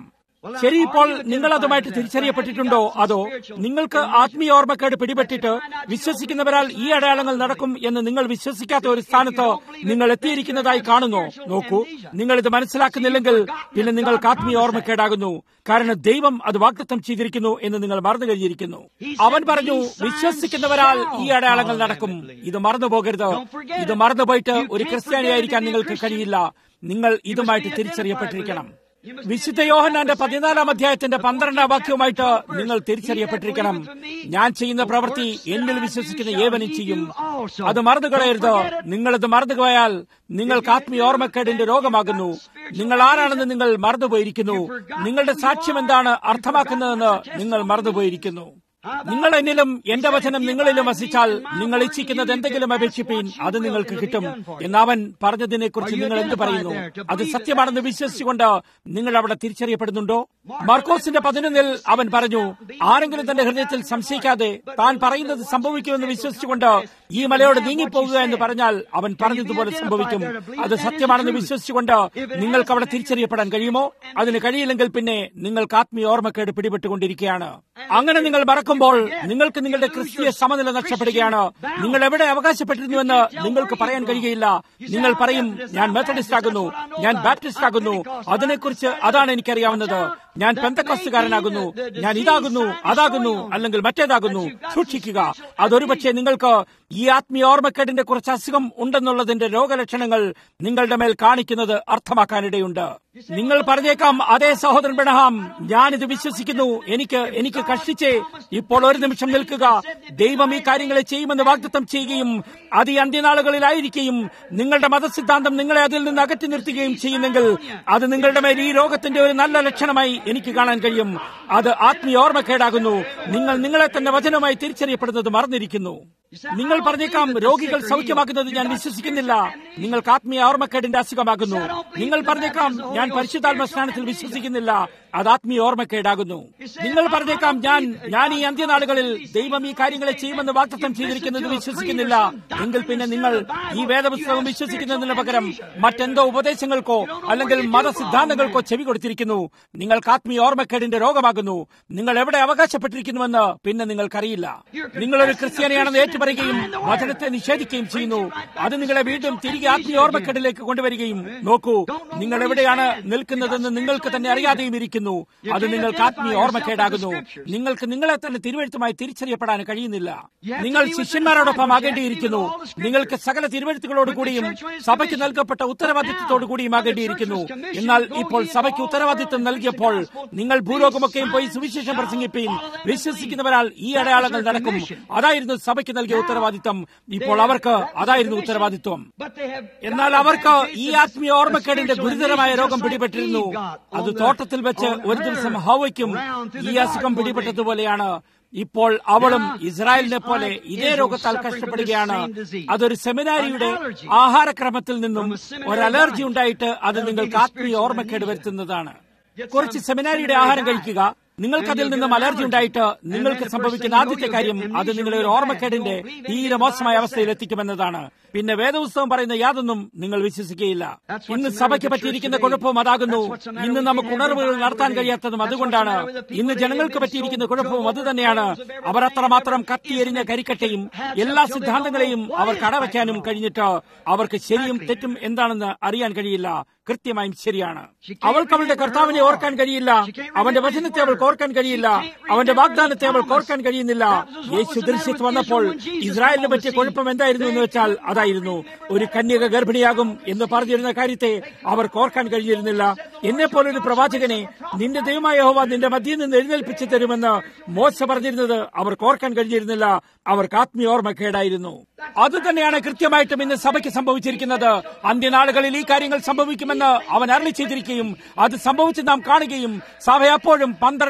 ശരി ഇപ്പോൾ നിങ്ങൾ അതുമായിട്ട് തിരിച്ചറിയപ്പെട്ടിട്ടുണ്ടോ അതോ നിങ്ങൾക്ക് ആത്മീയ ഓർമ്മക്കേട് പിടിപെട്ടിട്ട് വിശ്വസിക്കുന്നവരാൽ ഈ അടയാളങ്ങൾ നടക്കും എന്ന് നിങ്ങൾ വിശ്വസിക്കാത്ത ഒരു സ്ഥാനത്ത് നിങ്ങൾ എത്തിയിരിക്കുന്നതായി കാണുന്നു നോക്കൂ നിങ്ങൾ ഇത് മനസ്സിലാക്കുന്നില്ലെങ്കിൽ പിന്നെ നിങ്ങൾക്ക് ആത്മീയ ഓർമ്മക്കേടാകുന്നു കാരണം ദൈവം അത് വാഗ്ദത്തം ചെയ്തിരിക്കുന്നു എന്ന് നിങ്ങൾ മറന്നു കഴിഞ്ഞിരിക്കുന്നു അവൻ പറഞ്ഞു വിശ്വസിക്കുന്നവരാൽ ഈ അടയാളങ്ങൾ നടക്കും ഇത് മറന്നു പോകരുത് ഇത് മറന്നുപോയിട്ട് ഒരു ക്രിസ്ത്യാനിയായിരിക്കാൻ നിങ്ങൾക്ക് കഴിയില്ല നിങ്ങൾ ഇതുമായിട്ട് തിരിച്ചറിയപ്പെട്ടിരിക്കണം വിശുദ്ധ യോഹന്നാന്റെ പതിനാലാം അധ്യായത്തിന്റെ പന്ത്രണ്ടാം വാക്യവുമായിട്ട് നിങ്ങൾ തിരിച്ചറിയപ്പെട്ടിരിക്കണം ഞാൻ ചെയ്യുന്ന പ്രവൃത്തി എന്നിൽ വിശ്വസിക്കുന്ന ഏവനും ചെയ്യും അത് മറന്നു കളയരുത് നിങ്ങളത് മറന്നു പോയാൽ നിങ്ങൾക്ക് ആത്മീയ ഓർമ്മക്കേടിന്റെ രോഗമാകുന്നു നിങ്ങൾ ആരാണെന്ന് നിങ്ങൾ മറന്നുപോയിരിക്കുന്നു നിങ്ങളുടെ സാക്ഷ്യം എന്താണ് അർത്ഥമാക്കുന്നതെന്ന് നിങ്ങൾ മറന്നുപോയിരിക്കുന്നു നിങ്ങൾ എന്നിലും എന്റെ വചനം നിങ്ങളിലും വസിച്ചാൽ നിങ്ങൾ ഇച്ഛിക്കുന്നത് എന്തെങ്കിലും അപേക്ഷിപ്പീൻ അത് നിങ്ങൾക്ക് കിട്ടും എന്ന് അവൻ പറഞ്ഞതിനെ കുറിച്ച് നിങ്ങൾ എന്ത് പറയുന്നു അത് സത്യമാണെന്ന് വിശ്വസിച്ചുകൊണ്ട് നിങ്ങൾ അവിടെ തിരിച്ചറിയപ്പെടുന്നുണ്ടോ മാർക്കോസിന്റെ പതിനൊന്നിൽ അവൻ പറഞ്ഞു ആരെങ്കിലും തന്റെ ഹൃദയത്തിൽ സംശയിക്കാതെ താൻ പറയുന്നത് സംഭവിക്കുമെന്ന് വിശ്വസിച്ചുകൊണ്ട് ഈ മലയോട് നീങ്ങിപ്പോകുക എന്ന് പറഞ്ഞാൽ അവൻ പറഞ്ഞതുപോലെ സംഭവിക്കും അത് സത്യമാണെന്ന് വിശ്വസിച്ചുകൊണ്ട് നിങ്ങൾക്ക് അവിടെ തിരിച്ചറിയപ്പെടാൻ കഴിയുമോ അതിന് കഴിയില്ലെങ്കിൽ പിന്നെ നിങ്ങൾക്ക് ആത്മീയ ഓർമ്മക്കേട് പിടിപെട്ടുകൊണ്ടിരിക്കുകയാണ് അങ്ങനെ നിങ്ങൾ മറക്കുമ്പോൾ നിങ്ങൾക്ക് നിങ്ങളുടെ ക്രിസ്തീയ സമനില നഷ്ടപ്പെടുകയാണ് നിങ്ങൾ എവിടെ അവകാശപ്പെട്ടിരുന്നുവെന്ന് നിങ്ങൾക്ക് പറയാൻ കഴിയുകയില്ല നിങ്ങൾ പറയും ഞാൻ മെത്തഡിസ്റ്റ് ആകുന്നു ഞാൻ ബാപ്റ്റിസ്റ്റ് ആകുന്നു അതിനെക്കുറിച്ച് അതാണ് എനിക്കറിയാവുന്നത് ഞാൻ പെന്തക്കസ്തുകാരനാകുന്നു ഞാൻ ഇതാകുന്നു അതാകുന്നു അല്ലെങ്കിൽ മറ്റേതാകുന്നു സൂക്ഷിക്കുക അതൊരുപക്ഷെ നിങ്ങൾക്ക് ഈ ആത്മീയ ഓർമ്മക്കേടിന്റെ കുറച്ച് അസുഖം ഉണ്ടെന്നുള്ളതിന്റെ രോഗലക്ഷണങ്ങൾ നിങ്ങളുടെ മേൽ കാണിക്കുന്നത് അർത്ഥമാക്കാനിടയുണ്ട് നിങ്ങൾ പറഞ്ഞേക്കാം അതേ സഹോദരൻ ബെണഹാം ഞാനിത് വിശ്വസിക്കുന്നു എനിക്ക് എനിക്ക് കഷ്ടിച്ചേ ഇപ്പോൾ ഒരു നിമിഷം നിൽക്കുക ദൈവം ഈ കാര്യങ്ങളെ ചെയ്യുമെന്ന് വാഗ്ദത്തം ചെയ്യുകയും അത് ഈ അന്ത്യനാളുകളിലായിരിക്കുകയും നിങ്ങളുടെ മതസിദ്ധാന്തം നിങ്ങളെ അതിൽ നിന്ന് അകറ്റി നിർത്തുകയും ചെയ്യുന്നെങ്കിൽ അത് നിങ്ങളുടെ മേൽ ഈ രോഗത്തിന്റെ ഒരു നല്ല ലക്ഷണമായി എനിക്ക് കാണാൻ കഴിയും അത് ആത്മീയ ഓർമ്മക്കേടാകുന്നു നിങ്ങൾ നിങ്ങളെ തന്നെ വചനമായി തിരിച്ചറിയപ്പെടുന്നത് മറന്നിരിക്കുന്നു നിങ്ങൾ പറഞ്ഞേക്കാം രോഗികൾ സൗഖ്യമാക്കുന്നത് ഞാൻ വിശ്വസിക്കുന്നില്ല നിങ്ങൾക്ക് ആത്മീയ ഓർമ്മക്കേടിന്റെ അസുഖമാകുന്നു നിങ്ങൾ പറഞ്ഞേക്കാം ഞാൻ പരിശുദ്ധാത്മ സ്നാനത്തിൽ വിശ്വസിക്കുന്നില്ല അത് ആത്മീയ ഓർമ്മക്കേടാകുന്നു നിങ്ങൾ പറഞ്ഞേക്കാം ഞാൻ ഞാൻ ഈ അന്ത്യനാളുകളിൽ ദൈവം ഈ കാര്യങ്ങളെ ചെയ്യുമെന്ന് വാഗ്ദത്തം ചെയ്തിരിക്കുന്നത് വിശ്വസിക്കുന്നില്ല എങ്കിൽ പിന്നെ നിങ്ങൾ ഈ വേദപുസ്തകം വിശ്വസിക്കുന്നതിന് പകരം മറ്റെന്തോ ഉപദേശങ്ങൾക്കോ അല്ലെങ്കിൽ മതസിദ്ധാന്തങ്ങൾക്കോ ചെവി കൊടുത്തിരിക്കുന്നു നിങ്ങൾക്ക് ആത്മീയ ഓർമ്മക്കേടിന്റെ രോഗമാകുന്നു നിങ്ങൾ എവിടെ അവകാശപ്പെട്ടിരിക്കുന്നുവെന്ന് പിന്നെ നിങ്ങൾക്കറിയില്ല നിങ്ങളൊരു ക്രിസ്ത്യാനിയാണെന്ന് ഏറ്റുപറയുകയും വചനത്തെ നിഷേധിക്കുകയും ചെയ്യുന്നു അത് നിങ്ങളെ വീണ്ടും തിരികെ ആത്മീയ ഓർമ്മക്കേടിലേക്ക് കൊണ്ടുവരികയും നോക്കൂ നിങ്ങൾ എവിടെയാണ് നിൽക്കുന്നതെന്ന് നിങ്ങൾക്ക് തന്നെ അറിയാതെയും ഇരിക്കുന്നു അത് നിങ്ങൾക്ക് ആത്മീയ ഓർമ്മക്കേടാകുന്നു നിങ്ങൾക്ക് നിങ്ങളെ തന്നെ തിരുവഴുത്തുമായി തിരിച്ചറിയപ്പെടാൻ കഴിയുന്നില്ല നിങ്ങൾ ശിഷ്യന്മാരോടൊപ്പം ആകേണ്ടിയിരിക്കുന്നു നിങ്ങൾക്ക് സകല തിരുവഴുത്തുകളോടുകൂടിയും സഭയ്ക്ക് നൽകപ്പെട്ട ഉത്തരവാദിത്വത്തോടുകൂടിയും ആകേണ്ടിയിരിക്കുന്നു എന്നാൽ ഇപ്പോൾ സഭയ്ക്ക് ഉത്തരവാദിത്വം നൽകിയപ്പോൾ നിങ്ങൾ ഭൂലോകമൊക്കെയും പോയി സുവിശേഷം പ്രസംഗിപ്പീൻ വിശ്വസിക്കുന്നവരാൽ ഈ അടയാളങ്ങൾ നടക്കും അതായിരുന്നു സഭയ്ക്ക് നൽകിയ ഉത്തരവാദിത്വം ഇപ്പോൾ അവർക്ക് അതായിരുന്നു ഉത്തരവാദിത്വം എന്നാൽ അവർക്ക് ഈ ആത്മീയ ഓർമ്മക്കേടിന്റെ ഗുരുതരമായ രോഗം പിടിപെട്ടിരുന്നു അത് തോട്ടത്തിൽ വെച്ച് ഒരു ദിവസം ഹവയ്ക്കും ഈ അസുഖം പിടിപെട്ടതുപോലെയാണ് ഇപ്പോൾ അവളും ഇസ്രായേലിനെ പോലെ ഇതേ രോഗത്താൽ കഷ്ടപ്പെടുകയാണ് അതൊരു സെമിനാരിയുടെ ആഹാരക്രമത്തിൽ നിന്നും ഒരു അലർജി ഉണ്ടായിട്ട് അത് നിങ്ങൾക്ക് ആത്മീയ ഓർമ്മക്കേട് വരുത്തുന്നതാണ് കുറച്ച് സെമിനാരിയുടെ ആഹാരം കഴിക്കുക നിങ്ങൾക്കതിൽ നിന്നും അലർജി ഉണ്ടായിട്ട് നിങ്ങൾക്ക് സംഭവിക്കുന്ന ആദ്യത്തെ കാര്യം അത് നിങ്ങളെ ഒരു ഓർമ്മക്കേടിന്റെ തീരെ മോശമായ അവസ്ഥയിൽ എത്തിക്കുമെന്നതാണ് പിന്നെ വേദപുസ്തകം പറയുന്ന യാതൊന്നും നിങ്ങൾ വിശ്വസിക്കുകയില്ല ഇന്ന് സഭയ്ക്ക് പറ്റിയിരിക്കുന്ന കുഴപ്പവും അതാകുന്നു ഇന്ന് നമുക്ക് ഉണർവുകൾ നടത്താൻ കഴിയാത്തതും അതുകൊണ്ടാണ് ഇന്ന് ജനങ്ങൾക്ക് പറ്റിയിരിക്കുന്ന കുഴപ്പവും അതുതന്നെയാണ് അവർ അത്രമാത്രം കത്തിയെരിഞ്ഞ കരിക്കട്ടയും എല്ലാ സിദ്ധാന്തങ്ങളെയും അവർ കടവയ്ക്കാനും കഴിഞ്ഞിട്ട് അവർക്ക് ശരിയും തെറ്റും എന്താണെന്ന് അറിയാൻ കഴിയില്ല കൃത്യമായും ശരിയാണ് അവൾക്ക് അവളുടെ കർത്താവിനെ ഓർക്കാൻ കഴിയില്ല അവന്റെ വചനത്തെ അവൾക്ക് ഓർക്കാൻ കഴിയില്ല അവന്റെ വാഗ്ദാനത്തെ അവൾക്ക് ഓർക്കാൻ കഴിയുന്നില്ല യേശു ദൃശ്യത്ത് വന്നപ്പോൾ ഇസ്രായേലിന് പറ്റിയ കുഴപ്പം എന്തായിരുന്നു എന്ന് വെച്ചാൽ അതായിരുന്നു ഒരു കന്യക ഗർഭിണിയാകും എന്ന് പറഞ്ഞിരുന്ന കാര്യത്തെ അവർക്ക് ഓർക്കാൻ കഴിഞ്ഞിരുന്നില്ല എന്നെ പോലൊരു പ്രവാചകനെ നിന്റെ ദൈവമായ ഹോവ നിന്റെ മധ്യയിൽ നിന്ന് എഴുന്നേൽപ്പിച്ചു തരുമെന്ന് മോശ പറഞ്ഞിരുന്നത് അവർക്ക് ഓർക്കാൻ കഴിഞ്ഞിരുന്നില്ല അവർക്ക് ആത്മീയ ഓർമ്മക്കേടായിരുന്നു അത് തന്നെയാണ് കൃത്യമായിട്ടും ഇന്ന് സഭയ്ക്ക് സംഭവിച്ചിരിക്കുന്നത് അന്ത്യനാളുകളിൽ ഈ കാര്യങ്ങൾ സംഭവിക്കുമെന്ന് അവൻ അരളി ചെയ്തിരിക്കുകയും അത് സംഭവിച്ച് നാം കാണുകയും സഭ അപ്പോഴും പന്ത്രണ്ട്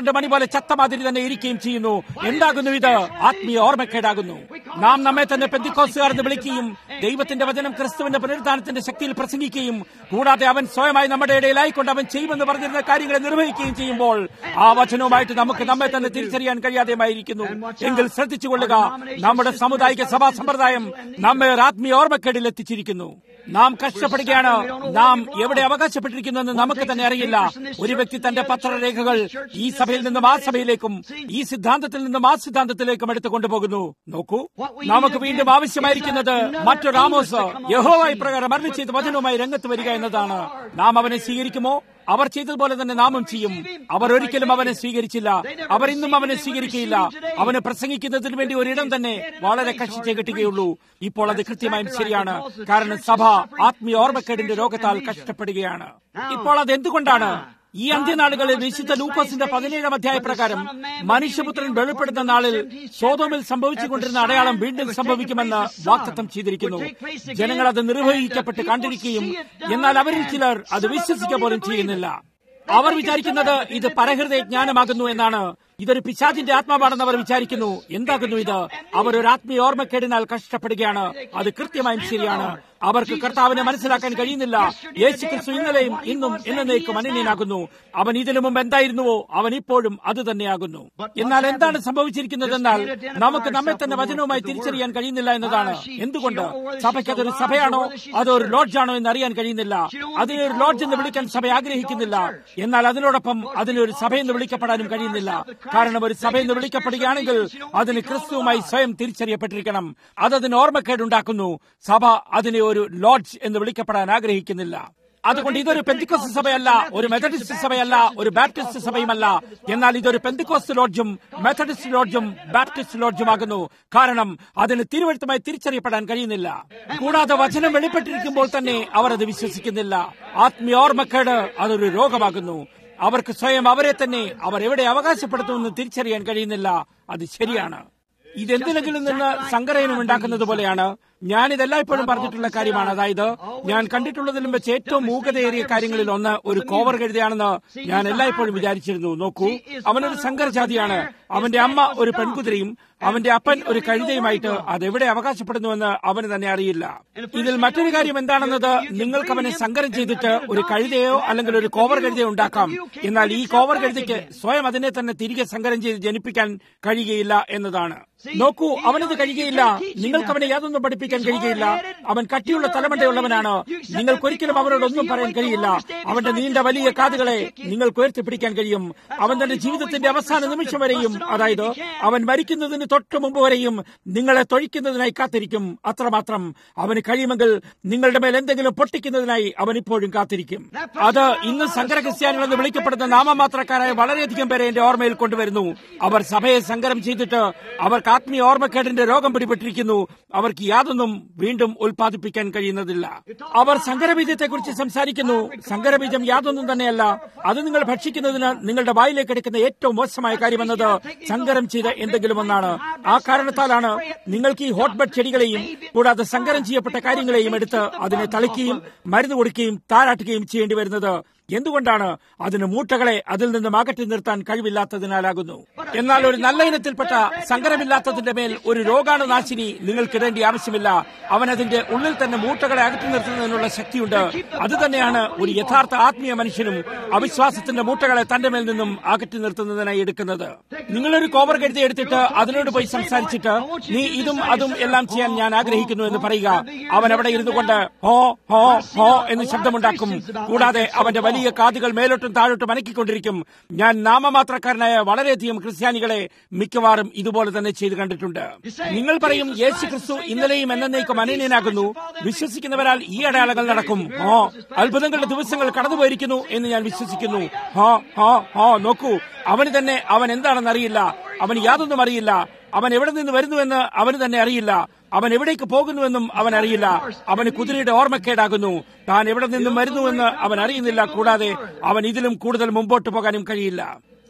പന്ത്രണ്ട് മണി പോലെ ചത്തമാതിരി തന്നെ ഇരിക്കുകയും ചെയ്യുന്നു എന്താകുന്നു ഇത് ആത്മീയ ഓർമ്മക്കേടാകുന്നു നാം നമ്മെ തന്നെ പെന്തിക്കോസുകാർ എന്ന് വിളിക്കുകയും ദൈവത്തിന്റെ വചനം ക്രിസ്തുവിന്റെ പുനരുദ്ധാനത്തിന്റെ ശക്തിയിൽ പ്രസംഗിക്കുകയും കൂടാതെ അവൻ സ്വയമായി നമ്മുടെ ഇടയിലായിക്കൊണ്ട് അവൻ ചെയ്യുമെന്ന് പറഞ്ഞിരുന്ന കാര്യങ്ങളെ നിർവഹിക്കുകയും ചെയ്യുമ്പോൾ ആ വചനവുമായിട്ട് നമുക്ക് നമ്മെ തന്നെ തിരിച്ചറിയാൻ കഴിയാതെയുമായിരിക്കുന്നു എങ്കിൽ ശ്രദ്ധിച്ചുകൊള്ളുക നമ്മുടെ സാമുദായിക സഭാ സമ്പ്രദായം നമ്മെ ഒരു ആത്മീയ ഓർമ്മക്കേടിൽ എത്തിച്ചിരിക്കുന്നു നാം കഷ്ടപ്പെടുകയാണ് നാം എവിടെ അവകാശപ്പെട്ടിരിക്കുന്നെന്ന് നമുക്ക് തന്നെ അറിയില്ല ഒരു വ്യക്തി തന്റെ പത്രരേഖകൾ ഈ സഭയിൽ നിന്നും ആ സഭയിലേക്കും ഈ സിദ്ധാന്തത്തിൽ നിന്നും ആ സിദ്ധാന്തത്തിലേക്കും എടുത്തു കൊണ്ടുപോകുന്നു നോക്കൂ നമുക്ക് വീണ്ടും ആവശ്യമായിരിക്കുന്നത് മറ്റൊരു ആമോസ് യഹോവായി പ്രകാരം അരളി ചെയ്ത വചനവുമായി രംഗത്ത് വരിക എന്നതാണ് നാം അവനെ സ്വീകരിക്കുമോ അവർ ചെയ്തതുപോലെ തന്നെ നാമും ചെയ്യും അവർ ഒരിക്കലും അവനെ സ്വീകരിച്ചില്ല അവർ ഇന്നും അവനെ സ്വീകരിക്കുകയില്ല അവന് പ്രസംഗിക്കുന്നതിന് വേണ്ടി ഒരിടം തന്നെ വളരെ കഷ്ടിച്ചേ കിട്ടുകയുള്ളൂ ഇപ്പോൾ അത് കൃത്യമായും ശരിയാണ് കാരണം സഭ ആത്മീയ ഓർമ്മക്കേടിന്റെ രോഗത്താൽ കഷ്ടപ്പെടുകയാണ് ഇപ്പോൾ അത് എന്തുകൊണ്ടാണ് ഈ അന്ത്യനാളുകളിൽ വിശുദ്ധ ലൂക്കോസിന്റെ പതിനേഴാം അധ്യായ പ്രകാരം മനുഷ്യപുത്രൻ വെളിപ്പെടുന്ന നാളിൽ സോതോമിൽ സംഭവിച്ചുകൊണ്ടിരുന്ന അടയാളം വീണ്ടും സംഭവിക്കുമെന്ന് വാക്തത്വം ചെയ്തിരിക്കുന്നു ജനങ്ങൾ അത് നിർവഹിക്കപ്പെട്ട് കണ്ടിരിക്കുകയും എന്നാൽ അവരിൽ ചിലർ അത് വിശ്വസിക്കുക പോലും ചെയ്യുന്നില്ല അവർ വിചാരിക്കുന്നത് ഇത് പരഹൃദയ ജ്ഞാനമാകുന്നു എന്നാണ് ഇതൊരു പിശാചിന്റെ ആത്മാവാണെന്ന് അവർ വിചാരിക്കുന്നു എന്താകുന്നു ഇത് അവർ ഒരു ആത്മീയ ഓർമ്മക്കേടിനാൽ കഷ്ടപ്പെടുകയാണ് അത് കൃത്യമായും ശരിയാണ് അവർക്ക് കർത്താവിനെ മനസ്സിലാക്കാൻ കഴിയുന്നില്ല യേശു ക്രിസ്തു ഇന്നലെയും ഇന്നും എന്നേക്കും അനന്യനാകുന്നു അവൻ ഇതിനു മുമ്പ് എന്തായിരുന്നുവോ അവൻ ഇപ്പോഴും അത് തന്നെയാകുന്നു എന്നാൽ എന്താണ് സംഭവിച്ചിരിക്കുന്നതെന്നാൽ നമുക്ക് നമ്മെ തന്നെ വചനവുമായി തിരിച്ചറിയാൻ കഴിയുന്നില്ല എന്നതാണ് എന്തുകൊണ്ട് സഭയ്ക്ക് അതൊരു സഭയാണോ അതോ ഒരു ലോഡ്ജാണോ എന്ന് അറിയാൻ കഴിയുന്നില്ല അതിനെ ഒരു ലോഡ്ജ് എന്ന് വിളിക്കാൻ സഭ ആഗ്രഹിക്കുന്നില്ല എന്നാൽ അതിനോടൊപ്പം അതിനെ ഒരു സഭയെന്ന് വിളിക്കപ്പെടാനും കഴിയുന്നില്ല കാരണം ഒരു സഭയെന്ന് വിളിക്കപ്പെടുകയാണെങ്കിൽ അതിന് ക്രിസ്തുവുമായി സ്വയം തിരിച്ചറിയപ്പെട്ടിരിക്കണം അതതിന് ഓർമ്മക്കേടുണ്ടാക്കുന്നു സഭ അതിനെ ഒരു ലോഡ്ജ് എന്ന് വിളിക്കപ്പെടാൻ ആഗ്രഹിക്കുന്നില്ല അതുകൊണ്ട് ഇതൊരു പെന്തിക്കോസ് സഭയല്ല ഒരു മെത്തഡിസ്റ്റ് സഭയല്ല ഒരു ബാപ്റ്റിസ്റ്റ് സഭയുമല്ല എന്നാൽ ഇതൊരു പെന്തിക്കോസ് ലോഡ്ജും മെത്തഡിസ്റ്റ് ലോഡ്ജും ബാപ്റ്റിസ്റ്റ് ലോഡ്ജുമാകുന്നു കാരണം അതിന് തിരുവഴുത്തുമായി തിരിച്ചറിയപ്പെടാൻ കഴിയുന്നില്ല കൂടാതെ വചനം വെളിപ്പെട്ടിരിക്കുമ്പോൾ തന്നെ അവർ അത് വിശ്വസിക്കുന്നില്ല ആത്മീയ ഓർമ്മക്കേട് അതൊരു രോഗമാകുന്നു അവർക്ക് സ്വയം അവരെ തന്നെ അവർ എവിടെ അവകാശപ്പെടുത്തുമെന്ന് തിരിച്ചറിയാൻ കഴിയുന്നില്ല അത് ശരിയാണ് ഇതെന്തിലെങ്കിലും നിന്ന് സങ്കരയനം ഉണ്ടാക്കുന്നത് പോലെയാണ് ഞാൻ ഇതെല്ലായ്പ്പോഴും പറഞ്ഞിട്ടുള്ള കാര്യമാണ് അതായത് ഞാൻ കണ്ടിട്ടുള്ളതിലും വെച്ച് ഏറ്റവും മൂകതയേറിയ കാര്യങ്ങളിൽ ഒന്ന് ഒരു കോവർ കഴുതയാണെന്ന് ഞാൻ എല്ലായ്പ്പോഴും വിചാരിച്ചിരുന്നു നോക്കൂ അവനൊരു സങ്കരജാതിയാണ് അവന്റെ അമ്മ ഒരു പെൺകുതിരയും അവന്റെ അപ്പൻ ഒരു കഴുതയുമായിട്ട് അതെവിടെ അവകാശപ്പെടുന്നുവെന്ന് അവന് തന്നെ അറിയില്ല ഇതിൽ മറ്റൊരു കാര്യം എന്താണെന്നത് നിങ്ങൾക്ക് അവനെ സങ്കരം ചെയ്തിട്ട് ഒരു കഴുതയോ അല്ലെങ്കിൽ ഒരു കോവർ കഴുതയോ ഉണ്ടാക്കാം എന്നാൽ ഈ കോവർ കഴുതയ്ക്ക് സ്വയം അതിനെ തന്നെ തിരികെ സങ്കരം ചെയ്ത് ജനിപ്പിക്കാൻ കഴിയുകയില്ല എന്നതാണ് നോക്കൂ അവനത് കഴിയുകയില്ല നിങ്ങൾക്ക് അവനെ യാതൊന്നും പഠിപ്പിക്കാൻ കഴിയുകയില്ല അവൻ കട്ടിയുള്ള തലമണ്ടയുള്ളവനാണ് നിങ്ങൾക്കൊരിക്കലും അവനോടൊന്നും പറയാൻ കഴിയില്ല അവന്റെ നീണ്ട വലിയ കാതുകളെ നിങ്ങൾക്ക് ഉയർത്തിപ്പിടിക്കാൻ കഴിയും അവൻ തന്റെ ജീവിതത്തിന്റെ അവസാന നിമിഷം വരെയും അതായത് അവൻ മരിക്കുന്നതിന് തൊട്ടു മുമ്പ് വരെയും നിങ്ങളെ തൊഴിക്കുന്നതിനായി കാത്തിരിക്കും അത്രമാത്രം അവന് കഴിയുമെങ്കിൽ നിങ്ങളുടെ മേൽ എന്തെങ്കിലും പൊട്ടിക്കുന്നതിനായി അവൻ ഇപ്പോഴും കാത്തിരിക്കും അത് ഇന്ന് സങ്കര ക്രിസ്ത്യാനികൾ എന്ന് വിളിക്കപ്പെടുന്ന നാമമാത്രക്കാരായ വളരെയധികം പേരെ എന്റെ ഓർമ്മയിൽ കൊണ്ടുവരുന്നു അവർ സഭയെ സങ്കരം ചെയ്തിട്ട് അവർക്ക് ആത്മീയ ഓർമ്മക്കേടിന്റെ രോഗം പിടിപെട്ടിരിക്കുന്നു അവർക്ക് യാതൊന്നും വീണ്ടും ഉൽപ്പാദിപ്പിക്കാൻ കഴിയുന്നതില്ല അവർ സങ്കരബീജത്തെക്കുറിച്ച് സംസാരിക്കുന്നു സങ്കരബീജം യാതൊന്നും തന്നെയല്ല അത് നിങ്ങൾ ഭക്ഷിക്കുന്നതിന് നിങ്ങളുടെ വായിലേക്ക് എടുക്കുന്ന ഏറ്റവും മോശമായ കാര്യമെന്നത് സങ്കരം ചെയ്ത എന്തെങ്കിലും ഒന്നാണ് ആ കാരണത്താലാണ് നിങ്ങൾക്ക് ഈ ഹോട്ട് ബെഡ് ചെടികളെയും കൂടാതെ സങ്കരം ചെയ്യപ്പെട്ട കാര്യങ്ങളെയും എടുത്ത് അതിനെ തളിക്കുകയും മരുന്ന് കൊടുക്കുകയും താരാട്ടുകയും ചെയ്യേണ്ടി വരുന്നത് എന്തുകൊണ്ടാണ് അതിന് മൂട്ടകളെ അതിൽ നിന്നും അകറ്റി നിർത്താൻ കഴിവില്ലാത്തതിനാലാകുന്നു എന്നാൽ ഒരു നല്ല ഇനത്തിൽപ്പെട്ട സങ്കരമില്ലാത്തതിന്റെ മേൽ ഒരു രോഗാണുനാശിനി നിങ്ങൾക്കിടേണ്ട ആവശ്യമില്ല അവൻ അതിന്റെ ഉള്ളിൽ തന്നെ മൂട്ടകളെ അകറ്റി നിർത്തുന്നതിനുള്ള ശക്തിയുണ്ട് അത് തന്നെയാണ് ഒരു യഥാർത്ഥ ആത്മീയ മനുഷ്യനും അവിശ്വാസത്തിന്റെ മൂട്ടകളെ തന്റെ മേൽ നിന്നും അകറ്റി നിർത്തുന്നതിനായി എടുക്കുന്നത് നിങ്ങളൊരു കോവർ കരുതി എടുത്തിട്ട് അതിനോട് പോയി സംസാരിച്ചിട്ട് നീ ഇതും അതും എല്ലാം ചെയ്യാൻ ഞാൻ ആഗ്രഹിക്കുന്നു എന്ന് പറയുക അവൻ അവിടെ ഇരുന്നു കൊണ്ട് ഹോ ഹോ ഹോ എന്ന് ശബ്ദമുണ്ടാക്കും കൂടാതെ അവന്റെ വലിയ കാതുകൾ മേലോട്ടും താഴോട്ടും അനക്കിക്കൊണ്ടിരിക്കും ഞാൻ നാമമാത്രക്കാരനായ വളരെയധികം ക്രിസ്ത്യാനികളെ മിക്കവാറും ഇതുപോലെ തന്നെ ചെയ്തു കണ്ടിട്ടുണ്ട് നിങ്ങൾ പറയും യേശു ക്രിസ്തു ഇന്നലെയും എന്നേക്കും അനന്യനാകുന്നു വിശ്വസിക്കുന്നവരാൽ ഈ അടയാളങ്ങൾ നടക്കും ഹോ അത്ഭുതങ്ങളുടെ ദിവസങ്ങൾ കടന്നുപോയിരിക്കുന്നു എന്ന് ഞാൻ വിശ്വസിക്കുന്നു ഹോ ഹോ ഹോ നോക്കൂ അവന് തന്നെ അവൻ എന്താണെന്ന് അറിയില്ല അവന് യാതൊന്നും അറിയില്ല അവൻ എവിടെ നിന്ന് വരുന്നുവെന്ന് അവന് തന്നെ അറിയില്ല അവൻ എവിടേക്ക് പോകുന്നുവെന്നും അവൻ അറിയില്ല അവന് കുതിരയുടെ ഓർമ്മക്കേടാകുന്നു താൻ എവിടെ നിന്നും വരുന്നുവെന്ന് അവൻ അറിയുന്നില്ല കൂടാതെ അവൻ ഇതിലും കൂടുതൽ മുമ്പോട്ട് പോകാനും കഴിയില്ല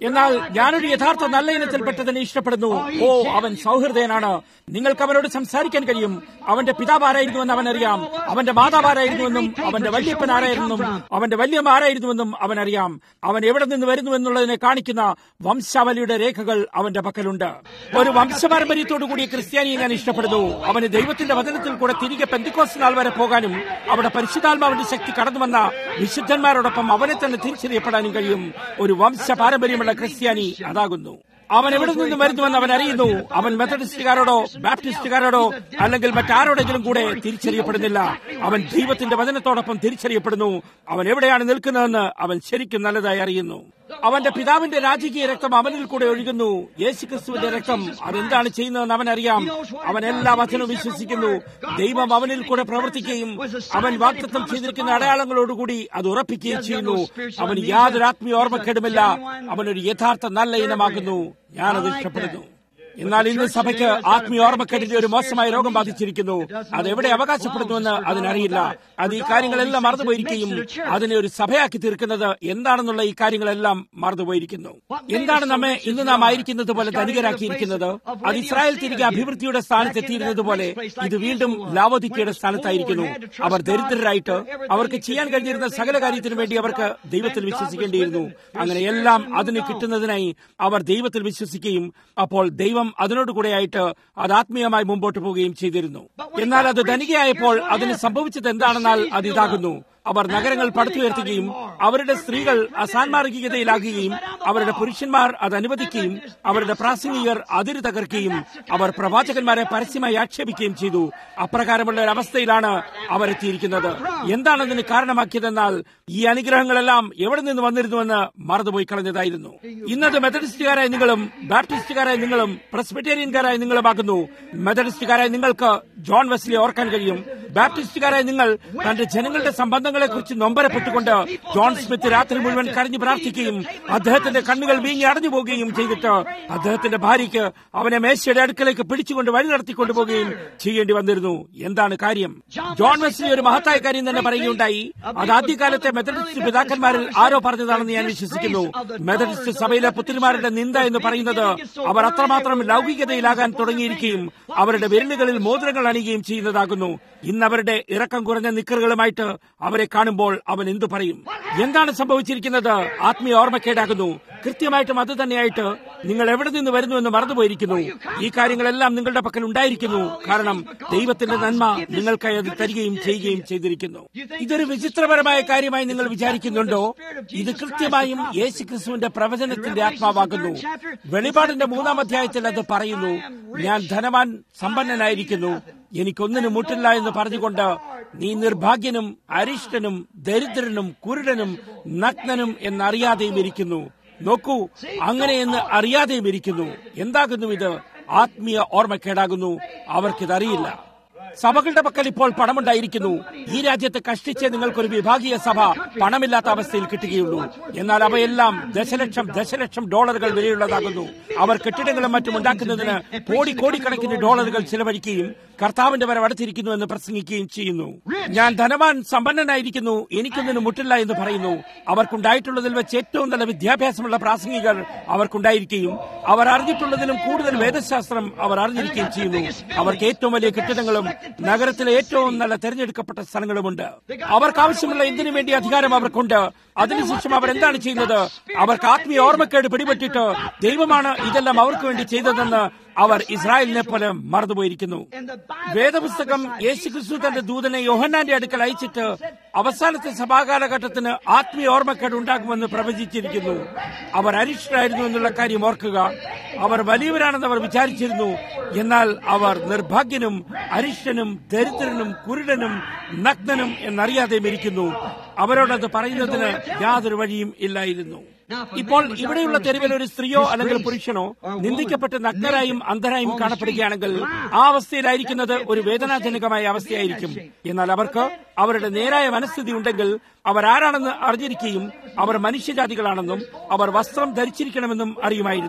എന്നാൽ ഞാനൊരു യഥാർത്ഥ നല്ല ഇനത്തിൽപ്പെട്ടതിനെ ഇഷ്ടപ്പെടുന്നു ഓ അവൻ സൗഹൃദയനാണ് നിങ്ങൾക്ക് അവനോട് സംസാരിക്കാൻ കഴിയും അവന്റെ പിതാവ് ആരായിരുന്നുവെന്ന് അവൻ അറിയാം അവന്റെ മാതാവ് ആരായിരുന്നുവെന്നും അവന്റെ വല്യപ്പൻ ആരായിരുന്നും അവന്റെ വല്യമ്മ ആരായിരുന്നുവെന്നും അവൻ അറിയാം അവൻ എവിടെ നിന്ന് വരുന്നു എന്നുള്ളതിനെ കാണിക്കുന്ന വംശാവലിയുടെ രേഖകൾ അവന്റെ പക്കലുണ്ട് ഒരു വംശപാരമ്പര്യത്തോടു കൂടിയ ക്രിസ്ത്യാനിയെ ഞാൻ ഇഷ്ടപ്പെടുന്നു അവന് ദൈവത്തിന്റെ വചനത്തിൽ കൂടെ തിരികെ പെന്തിക്കോസ് നാൾ വരെ പോകാനും അവിടെ പരിശുദ്ധാത്മാവിന്റെ ശക്തി കടന്നു വന്ന വിശുദ്ധന്മാരോടൊപ്പം അവനെ തന്നെ തിരിച്ചറിയപ്പെടാനും കഴിയും ഒരു വംശ പാരമ്പര്യമുള്ള ക്രിസ്ത്യാനി അതാകുന്നു അവൻ എവിടെ നിന്നും വരുന്നുവെന്ന് അവൻ അറിയുന്നു അവൻ മെത്തഡിസ്റ്റുകാരോടോ ബാപ്റ്റിസ്റ്റുകാരോടോ അല്ലെങ്കിൽ മറ്റാരോടെങ്കിലും കൂടെ തിരിച്ചറിയപ്പെടുന്നില്ല അവൻ ദൈവത്തിന്റെ വചനത്തോടൊപ്പം തിരിച്ചറിയപ്പെടുന്നു അവൻ എവിടെയാണ് നിൽക്കുന്നതെന്ന് അവൻ ശരിക്കും നല്ലതായി അറിയുന്നു അവന്റെ പിതാവിന്റെ രാജകീയ രക്തം അവനിൽ കൂടെ ഒഴുകുന്നു യേശുക്രിസ്തുവിന്റെ രക്തം അതെന്താണ് ചെയ്യുന്നതെന്ന് അവൻ അറിയാം അവൻ എല്ലാ വചനവും വിശ്വസിക്കുന്നു ദൈവം അവനിൽ കൂടെ പ്രവർത്തിക്കുകയും അവൻ വാക്തത്വം ചെയ്തിരിക്കുന്ന അടയാളങ്ങളോടുകൂടി അത് ഉറപ്പിക്കുകയും ചെയ്യുന്നു അവന് യാതൊരു ആത്മീയ ഓർമ്മക്കേടുമില്ല അവനൊരു യഥാർത്ഥ നല്ല ഇനമാകുന്നു ഞാനത് ഇഷ്ടപ്പെടുന്നു എന്നാൽ ഇന്ന് സഭയ്ക്ക് ആത്മീയ ഓർമ്മക്കെട്ടിന്റെ ഒരു മോശമായ രോഗം ബാധിച്ചിരിക്കുന്നു അത് എവിടെ അവകാശപ്പെടുന്നുവെന്ന് അതിനറിയില്ല അത് ഈ കാര്യങ്ങളെല്ലാം മറന്നുപോയിരിക്കുകയും അതിനെ ഒരു സഭയാക്കി തീർക്കുന്നത് എന്താണെന്നുള്ള ഈ കാര്യങ്ങളെല്ലാം മറന്നുപോയിരിക്കുന്നു എന്താണ് നമ്മെ ഇന്ന് നാം ആയിരിക്കുന്നത് പോലെ ധനികരാക്കിയിരിക്കുന്നത് അത് ഇസ്രായേൽ തിരികെ അഭിവൃദ്ധിയുടെ സ്ഥാനത്തെത്തിയിരുന്നത് പോലെ ഇത് വീണ്ടും ലാവോദിക്കയുടെ സ്ഥാനത്തായിരിക്കുന്നു അവർ ദരിദ്രരായിട്ട് അവർക്ക് ചെയ്യാൻ കഴിഞ്ഞിരുന്ന സകല കാര്യത്തിനു വേണ്ടി അവർക്ക് ദൈവത്തിൽ വിശ്വസിക്കേണ്ടിയിരുന്നു അങ്ങനെ എല്ലാം അതിന് കിട്ടുന്നതിനായി അവർ ദൈവത്തിൽ വിശ്വസിക്കുകയും അപ്പോൾ ദൈവം അതിനോടുകൂടെയായിട്ട് അത് ആത്മീയമായി മുമ്പോട്ട് പോവുകയും ചെയ്തിരുന്നു എന്നാൽ അത് ധനികയായപ്പോൾ അതിന് സംഭവിച്ചത് എന്താണെന്നാൽ അത് ഇതാകുന്നു അവർ നഗരങ്ങൾ പടുത്തുയർത്തുകയും അവരുടെ സ്ത്രീകൾ അസാൻമാർഗികതയിലാകുകയും അവരുടെ പുരുഷന്മാർ അത് അനുവദിക്കുകയും അവരുടെ പ്രാസംഗികർ അതിര് തകർക്കുകയും അവർ പ്രവാചകന്മാരെ പരസ്യമായി ആക്ഷേപിക്കുകയും ചെയ്തു അപ്രകാരമുള്ള ഒരു അവസ്ഥയിലാണ് അവരെത്തിയിരിക്കുന്നത് എന്താണതിന് കാരണമാക്കിയതെന്നാൽ ഈ അനുഗ്രഹങ്ങളെല്ലാം എവിടെ നിന്ന് വന്നിരുന്നുവെന്ന് മറന്നുപോയി കളഞ്ഞതായിരുന്നു ഇന്നത് മെത്തഡിസ്റ്റുകാരായ നിങ്ങളും ബാപ്റ്റിസ്റ്റുകാരായ നിങ്ങളും പ്രസ്ബിറ്റേറിയൻകാരായ നിങ്ങളുമാകുന്നു മെത്തഡിസ്റ്റുകാരായ നിങ്ങൾക്ക് ജോൺ വെസ്ലി ഓർക്കാൻ കഴിയും ബാപ്റ്റിസ്റ്റുകാരായ നിങ്ങൾ തന്റെ ജനങ്ങളുടെ സംബന്ധങ്ങളെ കുറിച്ച് നൊമ്പരപ്പെട്ടുകൊണ്ട് ജോൺ സ്മിത്ത് രാത്രി മുഴുവൻ കരഞ്ഞു പ്രാർത്ഥിക്കുകയും അദ്ദേഹത്തിന്റെ കണ്ണുകൾ വീങ്ങി അടഞ്ഞു പോവുകയും ചെയ്തിട്ട് അദ്ദേഹത്തിന്റെ ഭാര്യയ്ക്ക് അവനെ മേശയുടെ അടുക്കലേക്ക് പിടിച്ചുകൊണ്ട് വഴി നടത്തിക്കൊണ്ടു പോവുകയും ചെയ്യേണ്ടി വന്നിരുന്നു എന്താണ് കാര്യം ജോൺ വെസ്ലി ഒരു മഹത്തായ കാര്യം തന്നെ പറയുകയുണ്ടായി അത് ആദ്യകാലത്തെ മെത്തഡിസ്റ്റ് പിതാക്കന്മാരിൽ ആരോ പറഞ്ഞതാണെന്ന് ഞാൻ വിശ്വസിക്കുന്നു മെത്തഡിസ്റ്റ് സഭയിലെ പുത്രിമാരുടെ നിന്ദ എന്ന് പറയുന്നത് അവർ അത്രമാത്രം ലൗകികതയിലാകാൻ തുടങ്ങിയിരിക്കുകയും അവരുടെ വിരലുകളിൽ മോതിരങ്ങൾ അണിയുകയും ചെയ്യുന്നതാകുന്നു ഇന്ന് അവരുടെ ഇറക്കം കുറഞ്ഞ നിക്കറുകളുമായിട്ട് അവരെ കാണുമ്പോൾ അവൻ എന്തു പറയും എന്താണ് സംഭവിച്ചിരിക്കുന്നത് ആത്മീയ ഓർമ്മക്കേടാകുന്നു കൃത്യമായിട്ടും അത് തന്നെയായിട്ട് നിങ്ങൾ എവിടെ നിന്ന് വരുന്നുവെന്ന് മറന്നുപോയിരിക്കുന്നു ഈ കാര്യങ്ങളെല്ലാം നിങ്ങളുടെ പക്കൽ ഉണ്ടായിരിക്കുന്നു കാരണം ദൈവത്തിന്റെ നന്മ നിങ്ങൾക്കായി അത് തരികയും ചെയ്യുകയും ചെയ്തിരിക്കുന്നു ഇതൊരു വിചിത്രപരമായ കാര്യമായി നിങ്ങൾ വിചാരിക്കുന്നുണ്ടോ ഇത് കൃത്യമായും യേശുക്രിസ്തുവിന്റെ പ്രവചനത്തിന്റെ ആത്മാവാകുന്നു വെളിപാടിന്റെ മൂന്നാം അധ്യായത്തിൽ അത് പറയുന്നു ഞാൻ ധനവാൻ സമ്പന്നനായിരിക്കുന്നു എനിക്കൊന്നിനും മുട്ടില്ല എന്ന് പറഞ്ഞുകൊണ്ട് നീ നിർഭാഗ്യനും അരിഷ്ടനും ദരിദ്രനും കുരുടനും നഗ്നനും എന്നറിയാതെയും ഇരിക്കുന്നു നോക്കൂ അങ്ങനെയെന്ന് അറിയാതെയും ഇരിക്കുന്നു എന്താകുന്നു ഇത് ആത്മീയ ഓർമ്മക്കേടാകുന്നു അവർക്കിതറിയില്ല സഭകളുടെ പക്കൽ ഇപ്പോൾ പണമുണ്ടായിരിക്കുന്നു ഈ രാജ്യത്ത് കഷ്ടിച്ച് നിങ്ങൾക്കൊരു വിഭാഗീയ സഭ പണമില്ലാത്ത അവസ്ഥയിൽ കിട്ടുകയുള്ളൂ എന്നാൽ അവയെല്ലാം ദശലക്ഷം ദശലക്ഷം ഡോളറുകൾ വിലയുള്ളതാകുന്നു അവർ കെട്ടിടങ്ങളും മറ്റും ഉണ്ടാക്കുന്നതിന് കോടി കോടിക്കണക്കിന് ഡോളറുകൾ ചിലവഴിക്കുകയും കർത്താവിന്റെ വരെ അടുത്തിരിക്കുന്നു എന്ന് പ്രസംഗിക്കുകയും ചെയ്യുന്നു ഞാൻ ധനവാൻ സമ്പന്നനായിരിക്കുന്നു എനിക്കൊന്നിനും മുട്ടില്ല എന്ന് പറയുന്നു അവർക്കുണ്ടായിട്ടുള്ളതിൽ വെച്ച് ഏറ്റവും നല്ല വിദ്യാഭ്യാസമുള്ള പ്രാസംഗികർ അവർക്കുണ്ടായിരിക്കുകയും അവർ അറിഞ്ഞിട്ടുള്ളതിലും കൂടുതൽ വേദശാസ്ത്രം അവർ അറിഞ്ഞിരിക്കുകയും ചെയ്യുന്നു അവർക്ക് ഏറ്റവും വലിയ കെട്ടിടങ്ങളും നഗരത്തിലെ ഏറ്റവും നല്ല തെരഞ്ഞെടുക്കപ്പെട്ട സ്ഥലങ്ങളുമുണ്ട് അവർക്ക് ആവശ്യമുള്ള എന്തിനു വേണ്ടി അധികാരം അവർക്കുണ്ട് അതിനുശേഷം അവർ എന്താണ് ചെയ്യുന്നത് അവർക്ക് ആത്മീയ ഓർമ്മക്കേട് പിടിപെട്ടിട്ട് ദൈവമാണ് ഇതെല്ലാം അവർക്ക് വേണ്ടി ചെയ്തതെന്ന് അവർ ഇസ്രായേലിനെ പോലെ മറന്നുപോയിരിക്കുന്നു വേദപുസ്തകം യേശുക്രിസ്തു തന്റെ ദൂതനെ യോഹന്നാന്റെ അടുക്കൽ അയച്ചിട്ട് അവസാനത്തെ സഭാകാലഘട്ടത്തിന് ആത്മീയ ഓർമ്മക്കേട് ഉണ്ടാകുമെന്ന് പ്രവചിച്ചിരിക്കുന്നു അവർ അരിഷ്ടരായിരുന്നു എന്നുള്ള കാര്യം ഓർക്കുക അവർ വലിയവരാണെന്ന് അവർ വിചാരിച്ചിരുന്നു എന്നാൽ അവർ നിർഭാഗ്യനും അരിഷ്ടനും ദരിദ്രനും കുരുടനും നഗ്നനും എന്നറിയാതെയും ഇരിക്കുന്നു അവരോടത് പറയുന്നതിന് യാതൊരു വഴിയും ഇല്ലായിരുന്നു ഇപ്പോൾ ഇവിടെയുള്ള തെരുവിൽ ഒരു സ്ത്രീയോ അല്ലെങ്കിൽ പുരുഷനോ നിന്ദിക്കപ്പെട്ട് നഗ്നരായും അന്ധരായും കാണപ്പെടുകയാണെങ്കിൽ ആ അവസ്ഥയിലായിരിക്കുന്നത് ഒരു വേദനാജനകമായ അവസ്ഥയായിരിക്കും എന്നാൽ അവർക്ക് അവരുടെ നേരായ മനസ്ഥിതി ഉണ്ടെങ്കിൽ അവർ ആരാണെന്ന് അറിഞ്ഞിരിക്കുകയും അവർ മനുഷ്യജാതികളാണെന്നും അവർ വസ്ത്രം ധരിച്ചിരിക്കണമെന്നും അറിയുമായിരുന്നു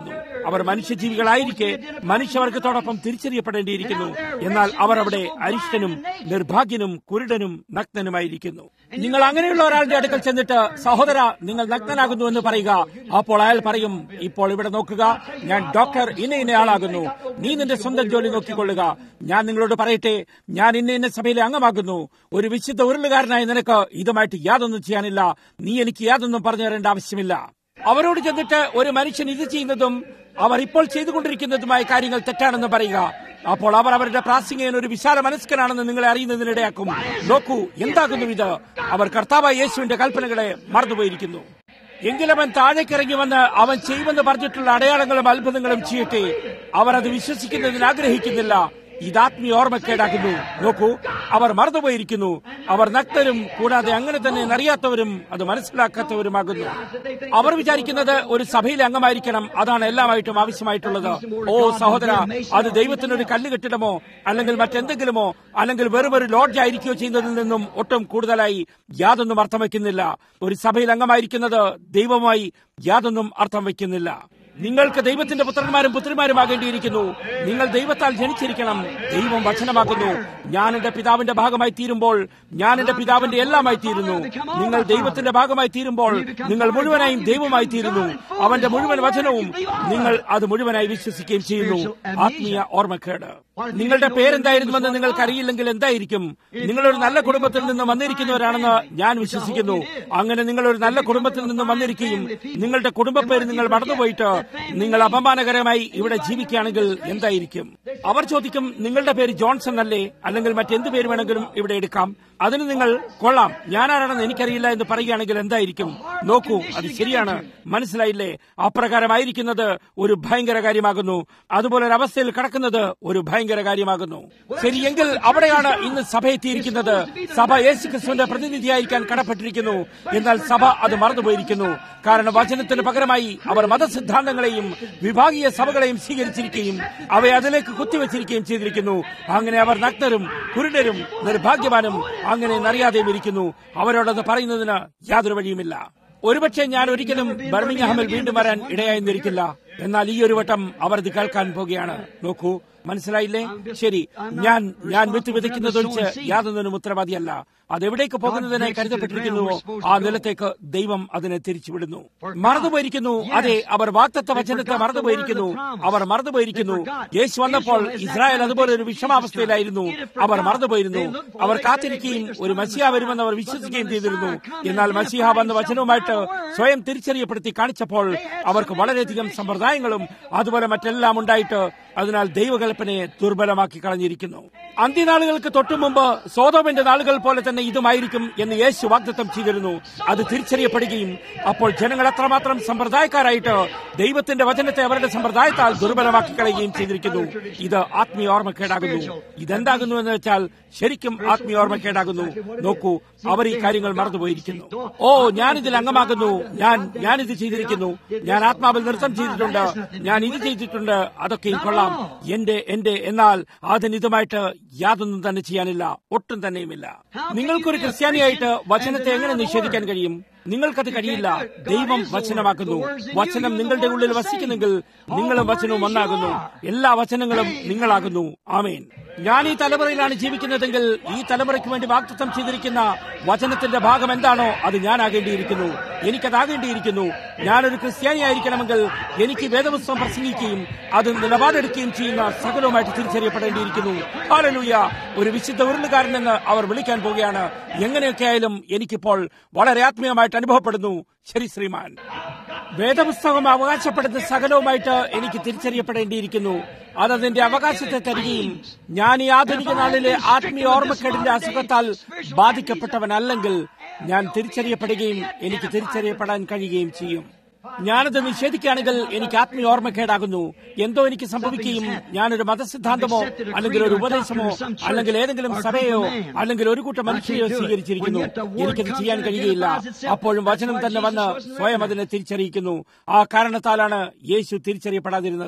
അവർ മനുഷ്യജീവികളായിരിക്കെ മനുഷ്യവർഗത്തോടൊപ്പം തിരിച്ചറിയപ്പെടേണ്ടിയിരിക്കുന്നു എന്നാൽ അവർ അവിടെ അരിഷ്ടനും നിർഭാഗ്യനും കുരുടനും നഗ്നനുമായിരിക്കുന്നു നിങ്ങൾ അങ്ങനെയുള്ള ഒരാളുടെ അടുക്കൽ ചെന്നിട്ട് സഹോദര നിങ്ങൾ നഗ്നനാകുന്നു എന്ന് പറയുക അപ്പോൾ അയാൾ പറയും ഇപ്പോൾ ഇവിടെ നോക്കുക ഞാൻ ഡോക്ടർ ഇന്ന ഇന്ന ആളാകുന്നു നീ നിന്റെ സ്വന്തം ജോലി നോക്കിക്കൊള്ളുക ഞാൻ നിങ്ങളോട് പറയട്ടെ ഞാൻ ഇന്ന ഇന്ന സഭയിലെ അംഗമാകുന്നു ഒരു വിശുദ്ധ ഉരുളുകാരനായ നിനക്ക് ഇതുമായിട്ട് യാതൊന്നും ചെയ്യാനില്ല നീ എനിക്ക് യാതൊന്നും പറഞ്ഞു തരേണ്ട ആവശ്യമില്ല അവരോട് ചെന്നിട്ട് ഒരു മനുഷ്യൻ ഇത് ചെയ്യുന്നതും അവർ ഇപ്പോൾ ചെയ്തുകൊണ്ടിരിക്കുന്നതുമായ കാര്യങ്ങൾ തെറ്റാണെന്ന് പറയുക അപ്പോൾ അവർ അവരുടെ പ്രാസിംഗൻ ഒരു വിശാല മനസ്കനാണെന്ന് നിങ്ങളെ അറിയുന്നതിനിടയാക്കും നോക്കൂ എന്താകുന്നു ഇത് അവർ കർത്താവായ യേശുവിന്റെ കൽപ്പനകളെ മറന്നുപോയിരിക്കുന്നു എങ്കിലവൻ താഴേക്കിറങ്ങി വന്ന് അവൻ ചെയ്യുമെന്ന് പറഞ്ഞിട്ടുള്ള അടയാളങ്ങളും അത്ഭുതങ്ങളും ചെയ്യട്ടെ അവർ അത് വിശ്വസിക്കുന്നതിന് ആഗ്രഹിക്കുന്നില്ല ഇതാത്മീയ ഓർമ്മക്കേടാകുന്നു നോക്കൂ അവർ മറന്നുപോയിരിക്കുന്നു അവർ നഗ്നരും കൂടാതെ അങ്ങനെ തന്നെ അറിയാത്തവരും അത് മനസ്സിലാക്കാത്തവരുമാകുന്നു അവർ വിചാരിക്കുന്നത് ഒരു സഭയിലെ അംഗമായിരിക്കണം അതാണ് എല്ലാമായിട്ടും ആവശ്യമായിട്ടുള്ളത് ഓ സഹോദര അത് ദൈവത്തിനൊരു കല്ല് കെട്ടിടമോ അല്ലെങ്കിൽ മറ്റെന്തെങ്കിലുമോ അല്ലെങ്കിൽ വെറും ഒരു ലോഡ്ജ് ആയിരിക്കുകയോ ചെയ്യുന്നതിൽ നിന്നും ഒട്ടും കൂടുതലായി യാതൊന്നും അർത്ഥം വയ്ക്കുന്നില്ല ഒരു സഭയിൽ അംഗമായിരിക്കുന്നത് ദൈവമായി യാതൊന്നും അർത്ഥം വയ്ക്കുന്നില്ല നിങ്ങൾക്ക് ദൈവത്തിന്റെ പുത്രന്മാരും പുത്രിമാരുമാകേണ്ടിയിരിക്കുന്നു നിങ്ങൾ ദൈവത്താൽ ജനിച്ചിരിക്കണം ദൈവം വചനമാകുന്നു ഞാൻ എന്റെ പിതാവിന്റെ ഭാഗമായി തീരുമ്പോൾ ഞാൻ എന്റെ പിതാവിന്റെ എല്ലാമായി തീരുന്നു നിങ്ങൾ ദൈവത്തിന്റെ ഭാഗമായി തീരുമ്പോൾ നിങ്ങൾ മുഴുവനായും ദൈവമായി തീരുന്നു അവന്റെ മുഴുവൻ വചനവും നിങ്ങൾ അത് മുഴുവനായി വിശ്വസിക്കുകയും ചെയ്യുന്നു ആത്മീയ ഓർമ്മക്കേട് നിങ്ങളുടെ പേരെന്തായിരുന്നുവെന്ന് നിങ്ങൾക്ക് അറിയില്ലെങ്കിൽ എന്തായിരിക്കും നിങ്ങളൊരു നല്ല കുടുംബത്തിൽ നിന്ന് വന്നിരിക്കുന്നവരാണെന്ന് ഞാൻ വിശ്വസിക്കുന്നു അങ്ങനെ നിങ്ങൾ ഒരു നല്ല കുടുംബത്തിൽ നിന്ന് വന്നിരിക്കുകയും നിങ്ങളുടെ കുടുംബ പേര് നിങ്ങൾ മറന്നുപോയിട്ട് നിങ്ങൾ അപമാനകരമായി ഇവിടെ ജീവിക്കുകയാണെങ്കിൽ എന്തായിരിക്കും അവർ ചോദിക്കും നിങ്ങളുടെ പേര് ജോൺസൺ അല്ലേ അല്ലെങ്കിൽ മറ്റെന്ത് പേര് വേണമെങ്കിലും ഇവിടെ എടുക്കാം അതിന് നിങ്ങൾ കൊള്ളാം ഞാനാരാണെന്ന് എനിക്കറിയില്ല എന്ന് പറയുകയാണെങ്കിൽ എന്തായിരിക്കും നോക്കൂ അത് ശരിയാണ് മനസ്സിലായില്ലേ അപ്രകാരമായിരിക്കുന്നത് ഒരു ഭയങ്കര കാര്യമാകുന്നു അതുപോലെ ഒരു അവസ്ഥയിൽ കടക്കുന്നത് ഒരു ഭയങ്കര കാര്യമാകുന്നു ശരിയെങ്കിൽ അവിടെയാണ് ഇന്ന് സഭ എത്തിയിരിക്കുന്നത് സഭ യേശു ക്രിസ്തുവിന്റെ പ്രതിനിധിയായിരിക്കാൻ കടപ്പെട്ടിരിക്കുന്നു എന്നാൽ സഭ അത് മറന്നുപോയിരിക്കുന്നു കാരണം വചനത്തിന് പകരമായി അവർ മതസിദ്ധാന്തങ്ങളെയും വിഭാഗീയ സഭകളെയും സ്വീകരിച്ചിരിക്കുകയും അവയെ അതിലേക്ക് കുത്തിവെച്ചിരിക്കുകയും ചെയ്തിരിക്കുന്നു അങ്ങനെ അവർ നഗ്നരും കുരുടരും നിർഭാഗ്യവാനും അങ്ങനെ അറിയാതെയും ഇരിക്കുന്നു അവരോടത് പറയുന്നതിന് യാതൊരു വഴിയുമില്ല ഒരുപക്ഷെ ഞാൻ ഒരിക്കലും ബർമിംഗ്ഹാമിൽ വീണ്ടും വരാൻ ഇടയായിരുന്നിരിക്കില്ല എന്നാൽ ഈ ഒരു വട്ടം അവർ ഇത് കേൾക്കാൻ പോകുകയാണ് നോക്കൂ മനസ്സിലായില്ലേ ശരി ഞാൻ ഞാൻ വിത്ത് വിതയ്ക്കുന്നതൊഴിച്ച് യാതൊന്നിനും ഉത്തരവാദിയല്ല അതെവിടേക്ക് പോകുന്നതിനായി കരുതപ്പെട്ടിരിക്കുന്നുവോ ആ നിലത്തേക്ക് ദൈവം അതിനെ തിരിച്ചുവിടുന്നു മറന്നുപോയിരിക്കുന്നു അതെ അവർ വാക്തത്വ വചനത്തെ മറന്നുപോയിരിക്കുന്നു അവർ മറന്നുപോയിരിക്കുന്നു യേശു വന്നപ്പോൾ ഇസ്രായേൽ അതുപോലെ ഒരു വിഷമാവസ്ഥയിലായിരുന്നു അവർ മറന്നുപോയിരുന്നു അവർ കാത്തിരിക്കുകയും ഒരു മസിഹ വരുമെന്ന് അവർ വിശ്വസിക്കുകയും ചെയ്തിരുന്നു എന്നാൽ മസിഹ വന്ന വചനവുമായിട്ട് സ്വയം തിരിച്ചറിയപ്പെടുത്തി കാണിച്ചപ്പോൾ അവർക്ക് വളരെയധികം സമ്പ്രദായങ്ങളും അതുപോലെ മറ്റെല്ലാം ഉണ്ടായിട്ട് അതിനാൽ ദൈവകൽപ്പനയെ ദുർബലമാക്കി കളഞ്ഞിരിക്കുന്നു അന്ത്യനാളുകൾക്ക് തൊട്ടു മുമ്പ് സോതോമിന്റെ നാളുകൾ പോലെ തന്നെ ഇതുമായിരിക്കും എന്ന് യേശു വാഗ്ദത്തം ചെയ്തിരുന്നു അത് തിരിച്ചറിയപ്പെടുകയും അപ്പോൾ ജനങ്ങൾ അത്രമാത്രം സമ്പ്രദായക്കാരായിട്ട് ദൈവത്തിന്റെ വചനത്തെ അവരുടെ സമ്പ്രദായത്താൽ ദുർബലമാക്കി കളയുകയും ചെയ്തിരിക്കുന്നു ഇത് ആത്മീയ ഓർമ്മക്കേടാകുന്നു ഇതെന്താകുന്നു എന്ന് വെച്ചാൽ ശരിക്കും ആത്മീയ ഓർമ്മക്കേടാകുന്നു നോക്കൂ അവർ ഈ കാര്യങ്ങൾ മറന്നുപോയിരിക്കുന്നു ഓ ഞാനിതിൽ അംഗമാകുന്നു ഞാൻ ഞാനിത് ചെയ്തിരിക്കുന്നു ഞാൻ ആത്മാവിൽ നൃത്തം ചെയ്തിട്ടുണ്ട് ഞാൻ ഇത് ചെയ്തിട്ടുണ്ട് അതൊക്കെയും കൊള്ളാം എന്റെ എന്റെ എന്നാൽ അതിന് ഇതുമായിട്ട് യാതൊന്നും തന്നെ ചെയ്യാനില്ല ഒട്ടും തന്നെയുമില്ല നിങ്ങൾക്കൊരു ക്രിസ്ത്യാനിയായിട്ട് വചനത്തെ എങ്ങനെ നിഷേധിക്കാൻ കഴിയും നിങ്ങൾക്കത് കഴിയില്ല ദൈവം വചനമാക്കുന്നു വചനം നിങ്ങളുടെ ഉള്ളിൽ വസിക്കുന്നെങ്കിൽ നിങ്ങളും വചനവും ഒന്നാകുന്നു എല്ലാ വചനങ്ങളും നിങ്ങളാകുന്നു ആമേൻ ഞാൻ ഈ തലമുറയിലാണ് ജീവിക്കുന്നതെങ്കിൽ ഈ തലമുറയ്ക്ക് വേണ്ടി വാക്തത്വം ചെയ്തിരിക്കുന്ന വചനത്തിന്റെ ഭാഗം എന്താണോ അത് ഞാനാകേണ്ടിയിരിക്കുന്നു എനിക്കതാകേണ്ടിയിരിക്കുന്നു ഞാനൊരു ക്രിസ്ത്യാനിയായിരിക്കണമെങ്കിൽ എനിക്ക് വേദപുസ്തകം പ്രസംഗിക്കുകയും അത് നിലപാടെടുക്കുകയും ചെയ്യുന്ന സകലവുമായിട്ട് തിരിച്ചറിയപ്പെടേണ്ടിയിരിക്കുന്നു ഹാലലൂയ ഒരു വിശുദ്ധ ഉരുളുകാരനെന്ന് അവർ വിളിക്കാൻ പോവുകയാണ് എങ്ങനെയൊക്കെ ആയാലും എനിക്കിപ്പോൾ വളരെ ആത്മീയമായിട്ട് അനുഭവപ്പെടുന്നു ശരി ശ്രീമാൻ വേദപുസ്തകം അവകാശപ്പെടുന്ന സകലവുമായിട്ട് എനിക്ക് തിരിച്ചറിയപ്പെടേണ്ടിയിരിക്കുന്നു അതതിന്റെ അവകാശത്തെ തരികയും ഞാൻ ഈ ആധുനിക നാളിലെ ആത്മീയ ഓർമ്മക്കേടിന്റെ അസുഖത്താൽ ബാധിക്കപ്പെട്ടവനല്ലെങ്കിൽ ഞാൻ തിരിച്ചറിയപ്പെടുകയും എനിക്ക് തിരിച്ചറിയപ്പെടാൻ കഴിയുകയും ചെയ്യും ഞാനത് നിഷേധിക്കുകയാണെങ്കിൽ എനിക്ക് ആത്മീയ ഓർമ്മക്കേടാകുന്നു എന്തോ എനിക്ക് സംഭവിക്കുകയും ഞാനൊരു മതസിദ്ധാന്തമോ അല്ലെങ്കിൽ ഒരു ഉപദേശമോ അല്ലെങ്കിൽ ഏതെങ്കിലും സഭയോ അല്ലെങ്കിൽ ഒരു കൂട്ടം മനുഷ്യരെയോ സ്വീകരിച്ചിരിക്കുന്നു എനിക്കത് ചെയ്യാൻ കഴിയുകയില്ല അപ്പോഴും വചനം തന്നെ വന്ന് സ്വയം അതിനെ തിരിച്ചറിയിക്കുന്നു ആ കാരണത്താലാണ് യേശു തിരിച്ചറിയപ്പെടാതിരുന്നത്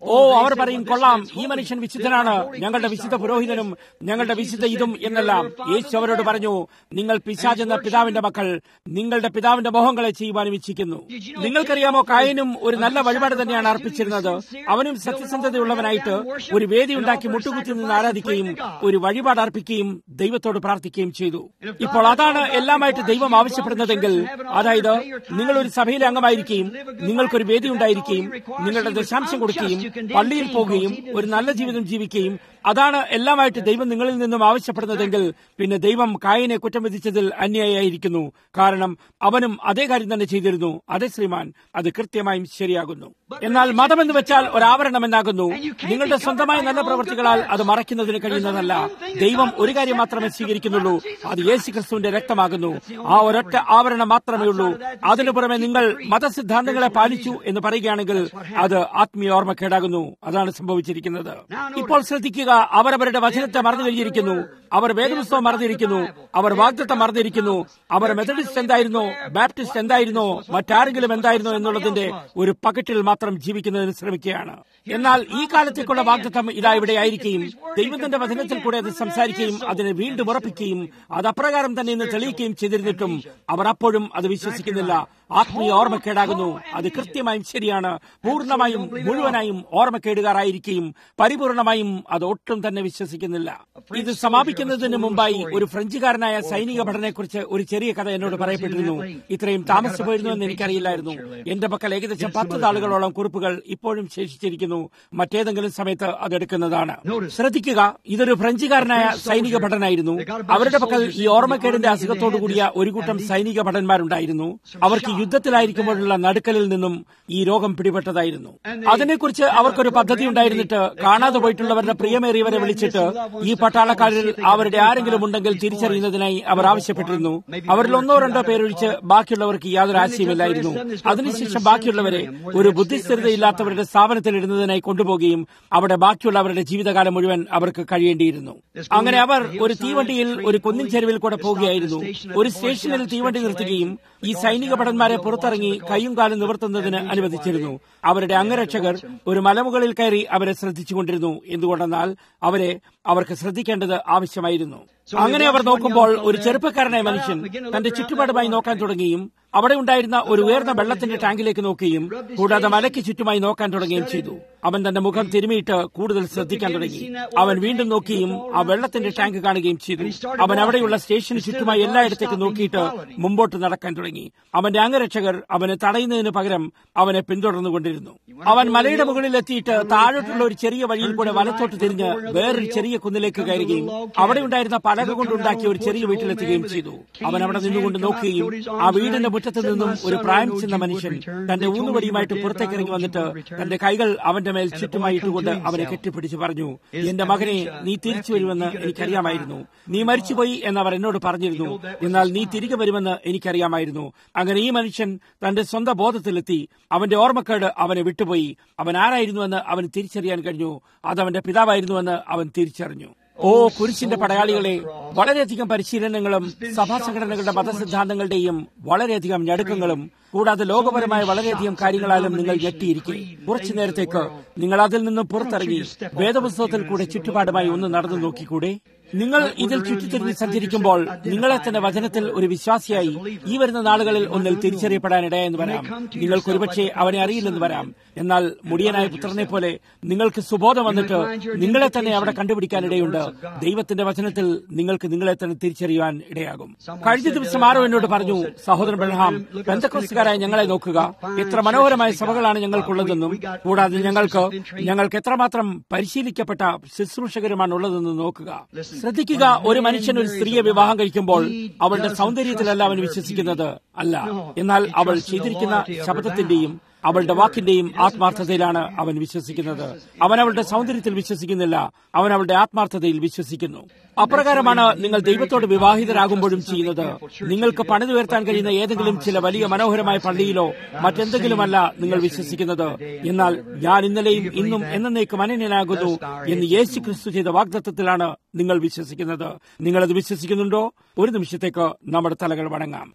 ഓ അവർ പറയും കൊള്ളാം ഈ മനുഷ്യൻ വിശുദ്ധനാണ് ഞങ്ങളുടെ വിശുദ്ധ പുരോഹിതനും ഞങ്ങളുടെ വിശുദ്ധ ഇതും എന്നെല്ലാം യേശു അവരോട് പറഞ്ഞു നിങ്ങൾ പിശാചെന്ന പിതാവിന്റെ മക്കൾ നിങ്ങളുടെ പിതാവിന്റെ മോഹങ്ങളെ ചെയ്യുവാനും ഇച്ഛിക്കുന്നു നിങ്ങൾക്കറിയാമോ കായനും ഒരു നല്ല വഴിപാട് തന്നെയാണ് അർപ്പിച്ചിരുന്നത് അവനും സത്യസന്ധതയുള്ളവനായിട്ട് ഒരു വേദി ഉണ്ടാക്കി മുട്ടുകുത്തി നിന്ന് ആരാധിക്കുകയും ഒരു വഴിപാട് അർപ്പിക്കുകയും ദൈവത്തോട് പ്രാർത്ഥിക്കുകയും ചെയ്തു ഇപ്പോൾ അതാണ് എല്ലാമായിട്ട് ദൈവം ആവശ്യപ്പെടുന്നതെങ്കിൽ അതായത് നിങ്ങൾ ഒരു സഭയിലെ അംഗമായിരിക്കുകയും നിങ്ങൾക്കൊരു വേദി ഉണ്ടായിരിക്കുകയും നിങ്ങളുടെ ദശാംശം കൊടുക്കുകയും പള്ളിയിൽ പോകുകയും ഒരു നല്ല ജീവിതം ജീവിക്കുകയും അതാണ് എല്ലാമായിട്ട് ദൈവം നിങ്ങളിൽ നിന്നും ആവശ്യപ്പെടുന്നതെങ്കിൽ പിന്നെ ദൈവം കായനെ കുറ്റം വിധിച്ചതിൽ അന്യായിരിക്കുന്നു കാരണം അവനും അതേ കാര്യം തന്നെ ചെയ്തിരുന്നു അതെ ശ്രീമാൻ അത് കൃത്യമായും ശരിയാകുന്നു എന്നാൽ മതമെന്ന് വെച്ചാൽ ഒരാവരണം എന്നാകുന്നു നിങ്ങളുടെ സ്വന്തമായ നല്ല പ്രവൃത്തികളാൽ അത് മറയ്ക്കുന്നതിന് കഴിയുന്നതല്ല ദൈവം ഒരു കാര്യം മാത്രമേ സ്വീകരിക്കുന്നുള്ളൂ അത് യേശു ക്രിസ്തുവിന്റെ രക്തമാകുന്നു ആ ഒരൊറ്റ ആവരണം മാത്രമേ ഉള്ളൂ അതിനു പുറമെ നിങ്ങൾ മതസിദ്ധാന്തങ്ങളെ പാലിച്ചു എന്ന് പറയുകയാണെങ്കിൽ അത് ആത്മീയ ഓർമ്മക്കേടാകുന്നു അതാണ് സംഭവിച്ചിരിക്കുന്നത് ഇപ്പോൾ ശ്രദ്ധിക്കുക അവരവരുടെ വചനത്തെ മറന്നു കഴിഞ്ഞിരിക്കുന്നു അവർ വേദപുസ്തകം മറന്നിരിക്കുന്നു അവർ വാഗ്ദത്തം മറന്നിരിക്കുന്നു അവർ മെത്തഡിസ്റ്റ് എന്തായിരുന്നോ ബാപ്റ്റിസ്റ്റ് എന്തായിരുന്നോ മറ്റാരെങ്കിലും എന്തായിരുന്നോ എന്നുള്ളതിന്റെ ഒരു പകറ്റിൽ മാത്രം ജീവിക്കുന്നതിന് ശ്രമിക്കുകയാണ് എന്നാൽ ഈ കാലത്തേക്കുള്ള വാഗ്ദത്തം ഇതാ ഇവിടെ ആയിരിക്കുകയും ദൈവത്തിന്റെ വചനത്തിൽ കൂടെ അത് സംസാരിക്കുകയും അതിനെ വീണ്ടും ഉറപ്പിക്കുകയും അത് അപ്രകാരം തന്നെ ഇന്ന് തെളിയിക്കുകയും ചെയ്തിരുന്നിട്ടും അവർ അപ്പോഴും അത് വിശ്വസിക്കുന്നില്ല ആത്മീയ ഓർമ്മക്കേടാകുന്നു അത് കൃത്യമായും ശരിയാണ് പൂർണ്ണമായും മുഴുവനായും ഓർമ്മക്കേടുകാരായിരിക്കുകയും പരിപൂർണമായും അത് ഒട്ടും തന്നെ വിശ്വസിക്കുന്നില്ല ഇത് സമാപിക്കുന്നതിന് മുമ്പായി ഒരു ഫ്രഞ്ചുകാരനായ സൈനിക ഭടനെക്കുറിച്ച് ഒരു ചെറിയ കഥ എന്നോട് പറയപ്പെട്ടിരുന്നു ഇത്രയും താമസിച്ചു പോയിരുന്നു എന്ന് എനിക്കറിയില്ലായിരുന്നു എന്റെ പക്കൽ ഏകദേശം പത്ത് താളുകളോളം കുറിപ്പുകൾ ഇപ്പോഴും ശേഷിച്ചിരിക്കുന്നു മറ്റേതെങ്കിലും സമയത്ത് അതെടുക്കുന്നതാണ് ശ്രദ്ധിക്കുക ഇതൊരു ഫ്രഞ്ചുകാരനായ സൈനിക ഭടനായിരുന്നു അവരുടെ പക്കൽ ഈ ഓർമ്മക്കേടിന്റെ അസുഖത്തോടു കൂടിയ ഒരു കൂട്ടം സൈനിക ഭടന്മാരുണ്ടായിരുന്നു അവർക്ക് യുദ്ധത്തിലായിരിക്കുമ്പോഴുള്ള നടുക്കലിൽ നിന്നും ഈ രോഗം പിടിപെട്ടതായിരുന്നു അതിനെക്കുറിച്ച് അവർക്കൊരു പദ്ധതി ഉണ്ടായിരുന്നിട്ട് കാണാതെ പോയിട്ടുള്ളവരുടെ പ്രിയമേറിയവരെ വിളിച്ചിട്ട് ഈ പട്ടാളക്കാരിൽ അവരുടെ ആരെങ്കിലും ഉണ്ടെങ്കിൽ തിരിച്ചറിയുന്നതിനായി അവർ ആവശ്യപ്പെട്ടിരുന്നു അവരിൽ ഒന്നോ രണ്ടോ പേരൊഴിച്ച് ബാക്കിയുള്ളവർക്ക് യാതൊരു ആശയമില്ലായിരുന്നു അതിനുശേഷം ബാക്കിയുള്ളവരെ ഒരു ബുദ്ധിസ്ഥിരതയില്ലാത്തവരുടെ സ്ഥാപനത്തിൽ ഇടുന്നതിനായി കൊണ്ടുപോകുകയും അവിടെ ബാക്കിയുള്ളവരുടെ ജീവിതകാലം മുഴുവൻ അവർക്ക് കഴിയേണ്ടിയിരുന്നു അങ്ങനെ അവർ ഒരു തീവണ്ടിയിൽ ഒരു കുന്നിൻ ചെരുവിൽ കൂടെ പോവുകയായിരുന്നു ഒരു സ്റ്റേഷനിൽ തീവണ്ടി നിർത്തുകയും ഈ സൈനിക ഭടന്മാരെ പുറത്തിറങ്ങി കൈയും കാലും നിവർത്തുന്നതിന് അനുവദിച്ചിരുന്നു അവരുടെ അംഗരക്ഷകർ ഒരു മലമുകളിൽ കയറി അവരെ ശ്രദ്ധിച്ചുകൊണ്ടിരുന്നു എന്തുകൊണ്ടെന്നാൽ അവരെ അവർക്ക് ശ്രദ്ധിക്കേണ്ടത് ആവശ്യമായിരുന്നു അങ്ങനെ അവർ നോക്കുമ്പോൾ ഒരു ചെറുപ്പക്കാരനായ മനുഷ്യൻ തന്റെ ചുറ്റുപാടുമായി നോക്കാൻ തുടങ്ങുകയും അവിടെ ഉണ്ടായിരുന്ന ഒരു ഉയർന്ന വെള്ളത്തിന്റെ ടാങ്കിലേക്ക് നോക്കുകയും കൂടാതെ മലയ്ക്ക് ചുറ്റുമായി നോക്കാൻ തുടങ്ങുകയും ചെയ്തു അവൻ തന്റെ മുഖം തിരുമിയിട്ട് കൂടുതൽ ശ്രദ്ധിക്കാൻ തുടങ്ങി അവൻ വീണ്ടും നോക്കിയും ആ വെള്ളത്തിന്റെ ടാങ്ക് കാണുകയും ചെയ്തു അവൻ അവിടെയുള്ള സ്റ്റേഷന് ചുറ്റുമായി എല്ലായിടത്തേക്കും നോക്കിയിട്ട് മുമ്പോട്ട് നടക്കാൻ തുടങ്ങി അവന്റെ അംഗരക്ഷകർ അവനെ തടയുന്നതിന് പകരം അവനെ പിന്തുടർന്നുകൊണ്ടിരുന്നു അവൻ മലയുടെ മുകളിൽ എത്തിയിട്ട് താഴോട്ടുള്ള ഒരു ചെറിയ വഴിയിൽ കൂടെ വലത്തോട്ട് തിരിഞ്ഞ് വേറൊരു ചെറിയ കുന്നിലേക്ക് കയറുകയും അവിടെ ഉണ്ടായിരുന്ന പലക കൊണ്ടുണ്ടാക്കിയ ഒരു ചെറിയ വീട്ടിലെത്തുകയും ചെയ്തു അവൻ അവിടെ നിന്നുകൊണ്ട് നോക്കുകയും ആ വീടിന്റെ മുറ്റത്ത് നിന്നും ഒരു പ്രായം ചെന്ന മനുഷ്യൻ തന്റെ ഊന്നുവടിയുമായിട്ട് പുറത്തേക്ക് ഇറങ്ങി വന്നിട്ട് തന്റെ കൈകൾ അവന്റെ മേൽ ചുറ്റുമായി ഇട്ടുകൊണ്ട് അവനെ കെട്ടിപ്പിടിച്ച് പറഞ്ഞു എന്റെ മകനെ നീ തിരിച്ചു വരുമെന്ന് എനിക്കറിയാമായിരുന്നു നീ മരിച്ചുപോയി എന്ന് അവർ എന്നോട് പറഞ്ഞിരുന്നു എന്നാൽ നീ തിരികെ വരുമെന്ന് എനിക്കറിയാമായിരുന്നു അങ്ങനെ ഈ മനുഷ്യൻ തന്റെ സ്വന്തം ബോധത്തിലെത്തി അവന്റെ ഓർമ്മക്കേട് അവനെ വിട്ടുപോയി അവൻ ആരായിരുന്നുവെന്ന് അവന് തിരിച്ചറിയാൻ കഴിഞ്ഞു അതവന്റെ പിതാവായിരുന്നുവെന്ന് അവൻ തിരിച്ചറിഞ്ഞു ഓ കുരിശിന്റെ പടയാളികളെ വളരെയധികം പരിശീലനങ്ങളും സഭാ സംഘടനകളുടെ മതസിദ്ധാന്തങ്ങളുടെയും വളരെയധികം ഞടുക്കങ്ങളും കൂടാതെ ലോകപരമായ വളരെയധികം കാര്യങ്ങളാലും നിങ്ങൾ ഞെട്ടിയിരിക്കെ കുറച്ചു നേരത്തേക്ക് നിങ്ങൾ അതിൽ നിന്ന് പുറത്തിറങ്ങി വേദപുസ്തകത്തിൽ കൂടെ ചുറ്റുപാടുമായി ഒന്ന് നടന്നു നോക്കിക്കൂടെ നിങ്ങൾ ഇതിൽ ചുറ്റിത്തിരിഞ്ഞ് സഞ്ചരിക്കുമ്പോൾ നിങ്ങളെ തന്നെ വചനത്തിൽ ഒരു വിശ്വാസിയായി ഈ വരുന്ന നാളുകളിൽ ഒന്നിൽ തിരിച്ചറിയപ്പെടാനിടയെന്ന് വരാം നിങ്ങൾക്ക് ഒരുപക്ഷെ അവനെ അറിയില്ലെന്ന് വരാം എന്നാൽ മുടിയനായ പുത്രനെ പോലെ നിങ്ങൾക്ക് സുബോധം വന്നിട്ട് നിങ്ങളെ തന്നെ അവിടെ കണ്ടുപിടിക്കാനിടയുണ്ട് ദൈവത്തിന്റെ വചനത്തിൽ നിങ്ങൾക്ക് നിങ്ങളെ തന്നെ തിരിച്ചറിയുവാൻ ഇടയാകും കഴിഞ്ഞ ദിവസം ആരോ എന്നോട് പറഞ്ഞു സഹോദരൻ ബെൽഹാം ബന്ധക്കോസുകാരായ ഞങ്ങളെ നോക്കുക എത്ര മനോഹരമായ സഭകളാണ് ഞങ്ങൾക്കുള്ളതെന്നും കൂടാതെ ഞങ്ങൾക്ക് ഞങ്ങൾക്ക് എത്രമാത്രം പരിശീലിക്കപ്പെട്ട ശുശ്രൂഷകരുമാണ് ഉള്ളതെന്ന് നോക്കുക ശ്രദ്ധിക്കുക ഒരു മനുഷ്യൻ ഒരു സ്ത്രീയെ വിവാഹം കഴിക്കുമ്പോൾ അവളുടെ സൗന്ദര്യത്തിലല്ല അവൻ വിശ്വസിക്കുന്നത് അല്ല എന്നാൽ അവൾ ചെയ്തിരിക്കുന്ന ശബ്ദത്തിന്റെയും അവളുടെ വാക്കിന്റെയും ആത്മാർത്ഥതയിലാണ് അവൻ വിശ്വസിക്കുന്നത് അവൻ അവളുടെ സൗന്ദര്യത്തിൽ വിശ്വസിക്കുന്നില്ല അവൻ അവളുടെ ആത്മാർത്ഥതയിൽ വിശ്വസിക്കുന്നു അപ്രകാരമാണ് നിങ്ങൾ ദൈവത്തോട് വിവാഹിതരാകുമ്പോഴും ചെയ്യുന്നത് നിങ്ങൾക്ക് പണിതുയർത്താൻ കഴിയുന്ന ഏതെങ്കിലും ചില വലിയ മനോഹരമായ പള്ളിയിലോ മറ്റെന്തെങ്കിലുമല്ല നിങ്ങൾ വിശ്വസിക്കുന്നത് എന്നാൽ ഞാൻ ഇന്നലെയും ഇന്നും എന്നേക്കും അനന്യനാകുന്നു എന്ന് യേശു ക്രിസ്തു ചെയ്ത വാഗ്ദത്വത്തിലാണ് നിങ്ങൾ വിശ്വസിക്കുന്നത് നിങ്ങളത് വിശ്വസിക്കുന്നുണ്ടോ ഒരു നിമിഷത്തേക്ക് നമ്മുടെ തലകൾ വണങ്ങാം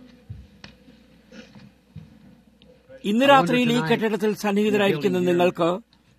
ഇന്ന് രാത്രിയിൽ ഈ കെട്ടിടത്തിൽ സന്നിഹിതരായിരിക്കുന്ന നിങ്ങൾക്ക്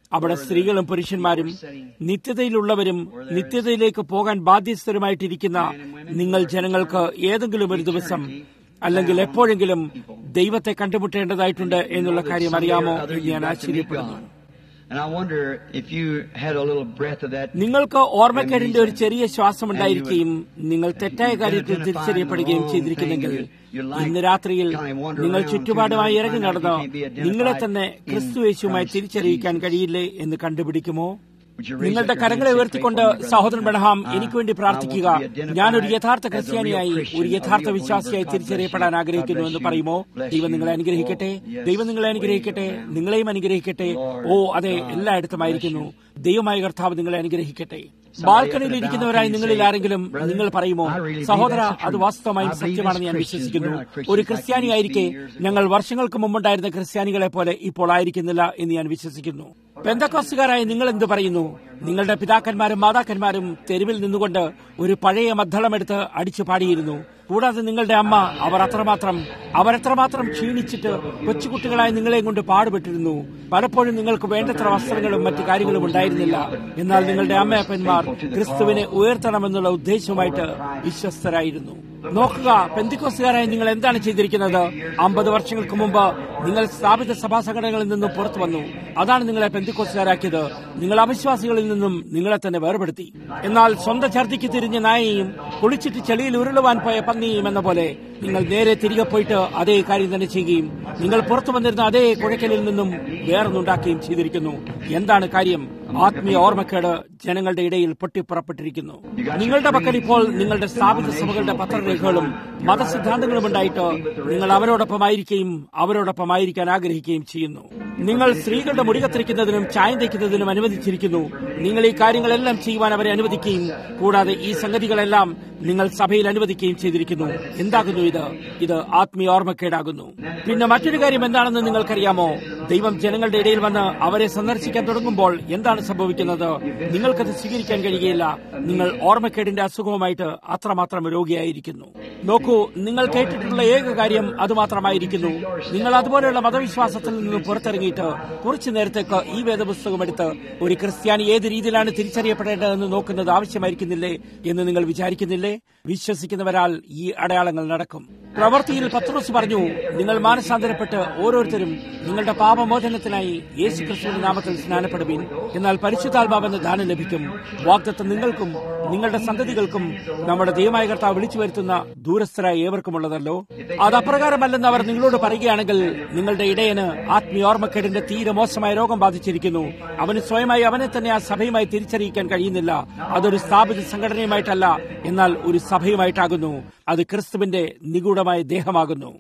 അവിടെ സ്ത്രീകളും പുരുഷന്മാരും നിത്യതയിലുള്ളവരും നിത്യതയിലേക്ക് പോകാൻ ബാധ്യസ്ഥരുമായിട്ടിരിക്കുന്ന നിങ്ങൾ ജനങ്ങൾക്ക് ഏതെങ്കിലും ഒരു ദിവസം അല്ലെങ്കിൽ എപ്പോഴെങ്കിലും ദൈവത്തെ കണ്ടുമുട്ടേണ്ടതായിട്ടുണ്ട് എന്നുള്ള കാര്യം അറിയാമോ എന്ന് ഞാൻ ആശ്ചര്യപ്പെടുന്നു And I wonder if you had a little breath of that. നിങ്ങൾക്ക് ഓർമ്മക്കേടിന്റെ ഒരു ചെറിയ ശ്വാസമുണ്ടായിരിക്കുകയും നിങ്ങൾ തെറ്റായ കാര്യത്തിൽ തിരിച്ചറിയപ്പെടുകയും ചെയ്തിരിക്കുന്നെങ്കിൽ ഇന്ന് രാത്രിയിൽ നിങ്ങൾ ചുറ്റുപാടുമായി ഇറങ്ങി നടന്ന് നിങ്ങളെ തന്നെ ക്രിസ്തു യേശുവുമായി തിരിച്ചറിയിക്കാൻ കഴിയില്ലേ എന്ന് കണ്ടുപിടിക്കുമോ നിങ്ങളുടെ കരങ്ങളെ ഉയർത്തിക്കൊണ്ട് സഹോദരൻ ബണഹാം എനിക്ക് വേണ്ടി പ്രാർത്ഥിക്കുക ഞാനൊരു യഥാർത്ഥ ക്രിസ്ത്യാനിയായി ഒരു യഥാർത്ഥ വിശ്വാസിയായി തിരിച്ചറിയപ്പെടാൻ ആഗ്രഹിക്കുന്നു എന്ന് പറയുമോ ദൈവം നിങ്ങളെ അനുഗ്രഹിക്കട്ടെ ദൈവം നിങ്ങളെ അനുഗ്രഹിക്കട്ടെ നിങ്ങളെയും അനുഗ്രഹിക്കട്ടെ ഓ അതെ എല്ലായിടത്തുമായിരിക്കുന്നു ദൈവമായ കർത്താവ് നിങ്ങളെ അനുഗ്രഹിക്കട്ടെ ബാൽക്കണിയിൽ ഇരിക്കുന്നവരായി നിങ്ങളിൽ ആരെങ്കിലും നിങ്ങൾ പറയുമോ സഹോദര അത് വാസ്തവമായും സത്യമാണെന്ന് ഞാൻ വിശ്വസിക്കുന്നു ഒരു ക്രിസ്ത്യാനിയായിരിക്കെ ഞങ്ങൾ വർഷങ്ങൾക്ക് മുമ്പുണ്ടായിരുന്ന ക്രിസ്ത്യാനികളെ പോലെ ഇപ്പോൾ ആയിരിക്കുന്നില്ല എന്ന് ഞാൻ വിശ്വസിക്കുന്നു പെന്തക്കോസുകാരായി നിങ്ങൾ എന്ത് പറയുന്നു നിങ്ങളുടെ പിതാക്കന്മാരും മാതാക്കന്മാരും തെരുവിൽ നിന്നുകൊണ്ട് ഒരു പഴയ മദ്ദളമെടുത്ത് അടിച്ചു പാടിയിരുന്നു കൂടാതെ നിങ്ങളുടെ അമ്മ അവർ അത്രമാത്രം അവരെത്രമാത്രം ക്ഷീണിച്ചിട്ട് കൊച്ചുകുട്ടികളായി നിങ്ങളെയും കൊണ്ട് പാടുപെട്ടിരുന്നു പലപ്പോഴും നിങ്ങൾക്ക് വേണ്ടത്ര വസ്ത്രങ്ങളും മറ്റു കാര്യങ്ങളും ഉണ്ടായിരുന്നില്ല എന്നാൽ നിങ്ങളുടെ അമ്മയപ്പന്മാർ ക്രിസ്തുവിനെ ഉയർത്തണമെന്നുള്ള ഉദ്ദേശവുമായിട്ട് വിശ്വസ്തരായിരുന്നു നോക്കുക പെന്തിക്കോസുകാരായി നിങ്ങൾ എന്താണ് ചെയ്തിരിക്കുന്നത് അമ്പത് വർഷങ്ങൾക്ക് മുമ്പ് നിങ്ങൾ സ്ഥാപിത സഭാ സംഘടനകളിൽ നിന്നും പുറത്തു വന്നു അതാണ് നിങ്ങളെ പെന്തിക്കോസുകാരാക്കിയത് നിങ്ങൾ അവിശ്വാസികളിൽ നിന്നും നിങ്ങളെ തന്നെ വേർപെടുത്തി എന്നാൽ സ്വന്തം ഛർദിക്ക് തിരിഞ്ഞ നായയും കുളിച്ചിട്ട് ചെളിയിൽ ഉരുളുവാൻ പോയ പന്നിയും എന്ന പോലെ നിങ്ങൾ നേരെ തിരികെ പോയിട്ട് അതേ കാര്യം തന്നെ ചെയ്യുകയും നിങ്ങൾ പുറത്തു വന്നിരുന്ന അതേ കുഴക്കലിൽ നിന്നും വേറൊന്നുണ്ടാക്കുകയും ചെയ്തിരിക്കുന്നു എന്താണ് കാര്യം ആത്മീയ ഓർമ്മക്കേട് ജനങ്ങളുടെ ഇടയിൽ പൊട്ടിപ്പുറപ്പെട്ടിരിക്കുന്നു നിങ്ങളുടെ പക്കൽ ഇപ്പോൾ നിങ്ങളുടെ സ്ഥാപിത സഭകളുടെ പത്രരേഖകളും മതസിദ്ധാന്തങ്ങളും ഉണ്ടായിട്ട് നിങ്ങൾ അവരോടൊപ്പമായിരിക്കുകയും അവരോടൊപ്പമായിരിക്കാൻ ആഗ്രഹിക്കുകയും ചെയ്യുന്നു നിങ്ങൾ സ്ത്രീകളുടെ മുടി കത്തിരിക്കുന്നതിനും ചായം തയ്ക്കുന്നതിനും അനുവദിച്ചിരിക്കുന്നു നിങ്ങൾ ഈ കാര്യങ്ങളെല്ലാം ചെയ്യുവാൻ അവരെ അനുവദിക്കുകയും കൂടാതെ ഈ സംഗതികളെല്ലാം നിങ്ങൾ സഭയിൽ അനുവദിക്കുകയും ചെയ്തിരിക്കുന്നു എന്താകുന്നു ഇത് ഇത് ആത്മീയ ഓർമ്മക്കേടാകുന്നു പിന്നെ മറ്റൊരു കാര്യം എന്താണെന്ന് നിങ്ങൾക്കറിയാമോ ദൈവം ജനങ്ങളുടെ ഇടയിൽ വന്ന് അവരെ സന്ദർശിക്കാൻ തുടങ്ങുമ്പോൾ എന്താണ് സംഭവിക്കുന്നത് നിങ്ങൾക്കത് സ്വീകരിക്കാൻ കഴിയുകയില്ല നിങ്ങൾ ഓർമ്മക്കേടിന്റെ അസുഖവുമായിട്ട് അത്രമാത്രം രോഗിയായിരിക്കുന്നു നോക്കൂ നിങ്ങൾ കേട്ടിട്ടുള്ള ഏക കാര്യം അതുമാത്രമായിരിക്കുന്നു നിങ്ങൾ അതുപോലെയുള്ള മതവിശ്വാസത്തിൽ നിന്ന് പുറത്തിറങ്ങിയിട്ട് കുറച്ചു നേരത്തേക്ക് ഈ വേദപുസ്തകം എടുത്ത് ഒരു ക്രിസ്ത്യാനി ഏത് രീതിയിലാണ് തിരിച്ചറിയപ്പെടേണ്ടതെന്ന് നോക്കുന്നത് ആവശ്യമായിരിക്കുന്നില്ലേ എന്ന് നിങ്ങൾ വിചാരിക്കുന്നില്ലേ വിശ്വസിക്കുന്നവരാൽ ഈ അടയാളങ്ങൾ നടക്കും പ്രവൃത്തിയിൽ പത്രോസ് പറഞ്ഞു നിങ്ങൾ മാനസാന്തരപ്പെട്ട് ഓരോരുത്തരും നിങ്ങളുടെ പാപമോചനത്തിനായി യേശു ക്രിസ്തുവിന്റെ നാമത്തിൽ സ്നാനപ്പെടുവീൻ എന്നാൽ പരിശുദ്ധാത്മാവെന്ന ദാനം ലഭിക്കും വാഗ്ദത്തം നിങ്ങൾക്കും നിങ്ങളുടെ സന്തതികൾക്കും നമ്മുടെ ദൈവമായ കർത്താവ് വിളിച്ചു വരുത്തുന്ന ദൂരസ്ഥരായ ഏവർക്കുമുള്ളതല്ലോ അത് അപ്രകാരമല്ലെന്ന് അവർ നിങ്ങളോട് പറയുകയാണെങ്കിൽ നിങ്ങളുടെ ഇടയന് ആത്മീയോർമ്മക്കേടിന്റെ തീരെ മോശമായ രോഗം ബാധിച്ചിരിക്കുന്നു അവന് സ്വയമായി അവനെ തന്നെ ആ സഭയുമായി തിരിച്ചറിയിക്കാൻ കഴിയുന്നില്ല അതൊരു സ്ഥാപിത സംഘടനയുമായിട്ടല്ല എന്നാൽ ഒരു സഭയുമായിട്ടാകുന്നു അത് ക്രിസ്തുവിന്റെ നിഗൂഢമായ ദേഹമാകുന്നു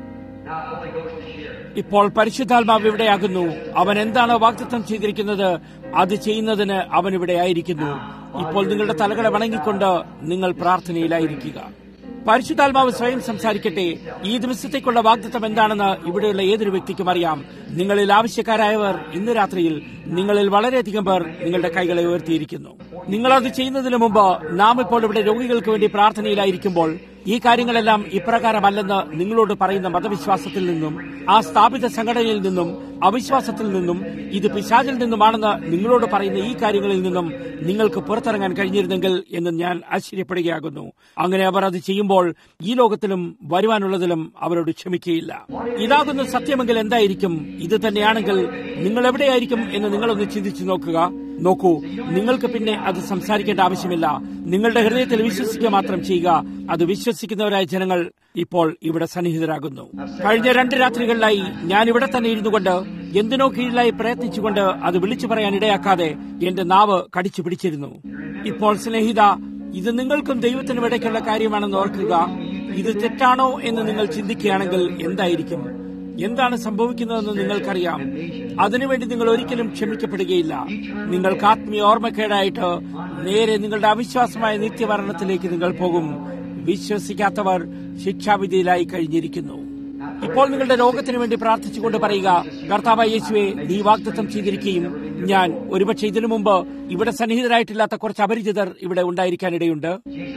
ഇപ്പോൾ പരിശുദ്ധാത്മാവ് ഇവിടെയാകുന്നു അവൻ എന്താണ് വാഗ്ദത്തം ചെയ്തിരിക്കുന്നത് അത് ചെയ്യുന്നതിന് അവൻ ഇവിടെ ആയിരിക്കുന്നു ഇപ്പോൾ നിങ്ങളുടെ തലകളെ വണങ്ങിക്കൊണ്ട് നിങ്ങൾ പ്രാർത്ഥനയിലായിരിക്കുക പരിശുദ്ധാത്മാവ് സ്വയം സംസാരിക്കട്ടെ ഈ ദിവസത്തേക്കുള്ള വാഗ്ദത്തം എന്താണെന്ന് ഇവിടെയുള്ള ഏതൊരു വ്യക്തിക്കും അറിയാം നിങ്ങളിൽ ആവശ്യക്കാരായവർ ഇന്ന് രാത്രിയിൽ നിങ്ങളിൽ വളരെയധികം പേർ നിങ്ങളുടെ കൈകളെ ഉയർത്തിയിരിക്കുന്നു നിങ്ങൾ അത് ചെയ്യുന്നതിന് മുമ്പ് നാം ഇപ്പോൾ ഇവിടെ രോഗികൾക്ക് വേണ്ടി പ്രാർത്ഥനയിലായിരിക്കുമ്പോൾ ഈ കാര്യങ്ങളെല്ലാം ഇപ്രകാരമല്ലെന്ന് നിങ്ങളോട് പറയുന്ന മതവിശ്വാസത്തിൽ നിന്നും ആ സ്ഥാപിത സംഘടനയിൽ നിന്നും അവിശ്വാസത്തിൽ നിന്നും ഇത് പിശാചിൽ നിന്നുമാണെന്ന് നിങ്ങളോട് പറയുന്ന ഈ കാര്യങ്ങളിൽ നിന്നും നിങ്ങൾക്ക് പുറത്തിറങ്ങാൻ കഴിഞ്ഞിരുന്നെങ്കിൽ എന്ന് ഞാൻ ആശ്ചര്യപ്പെടുകയാകുന്നു അങ്ങനെ അവർ അത് ചെയ്യുമ്പോൾ ഈ ലോകത്തിലും വരുവാനുള്ളതിലും അവരോട് ക്ഷമിക്കുകയില്ല ഇതാകുന്ന സത്യമെങ്കിൽ എന്തായിരിക്കും ഇത് തന്നെയാണെങ്കിൽ നിങ്ങൾ എവിടെയായിരിക്കും എന്ന് നിങ്ങളൊന്ന് ചിന്തിച്ചു നോക്കുക നോക്കൂ നിങ്ങൾക്ക് പിന്നെ അത് സംസാരിക്കേണ്ട ആവശ്യമില്ല നിങ്ങളുടെ ഹൃദയത്തിൽ വിശ്വസിക്കുക മാത്രം ചെയ്യുക അത് വിശ്വസിക്കുന്നവരായ ജനങ്ങൾ ഇപ്പോൾ ഇവിടെ സന്നിഹിതരാകുന്നു കഴിഞ്ഞ രണ്ട് രാത്രികളിലായി ഞാൻ ഇവിടെ തന്നെ ഇരുന്നു കൊണ്ട് എന്തിനോ കീഴിലായി പ്രയത്നിച്ചുകൊണ്ട് അത് വിളിച്ചു പറയാൻ ഇടയാക്കാതെ എന്റെ നാവ് കടിച്ചു പിടിച്ചിരുന്നു ഇപ്പോൾ സ്നേഹിത ഇത് നിങ്ങൾക്കും ദൈവത്തിനും ഇടയ്ക്കുള്ള കാര്യമാണെന്ന് ഓർക്കുക ഇത് തെറ്റാണോ എന്ന് നിങ്ങൾ ചിന്തിക്കുകയാണെങ്കിൽ എന്തായിരിക്കും എന്താണ് സംഭവിക്കുന്നതെന്ന് നിങ്ങൾക്കറിയാം അതിനുവേണ്ടി നിങ്ങൾ ഒരിക്കലും ക്ഷമിക്കപ്പെടുകയില്ല നിങ്ങൾക്ക് ആത്മീയ ഓർമ്മക്കേടായിട്ട് നേരെ നിങ്ങളുടെ അവിശ്വാസമായ നിത്യമരണത്തിലേക്ക് നിങ്ങൾ പോകും വിശ്വസിക്കാത്തവർ ശിക്ഷാവിധിയിലായി കഴിഞ്ഞിരിക്കുന്നു ഇപ്പോൾ നിങ്ങളുടെ രോഗത്തിന് വേണ്ടി പ്രാർത്ഥിച്ചുകൊണ്ട് പറയുക കർത്താവ് യേശുവെ നീ വാഗ്ദത്തം ചെയ്തിരിക്കുകയും ഞാൻ ഒരുപക്ഷെ ഇതിനു മുമ്പ് ഇവിടെ സന്നിഹിതരായിട്ടില്ലാത്ത കുറച്ച് അപരിചിതർ ഇവിടെ ഉണ്ടായിരിക്കാനിടയുണ്ട്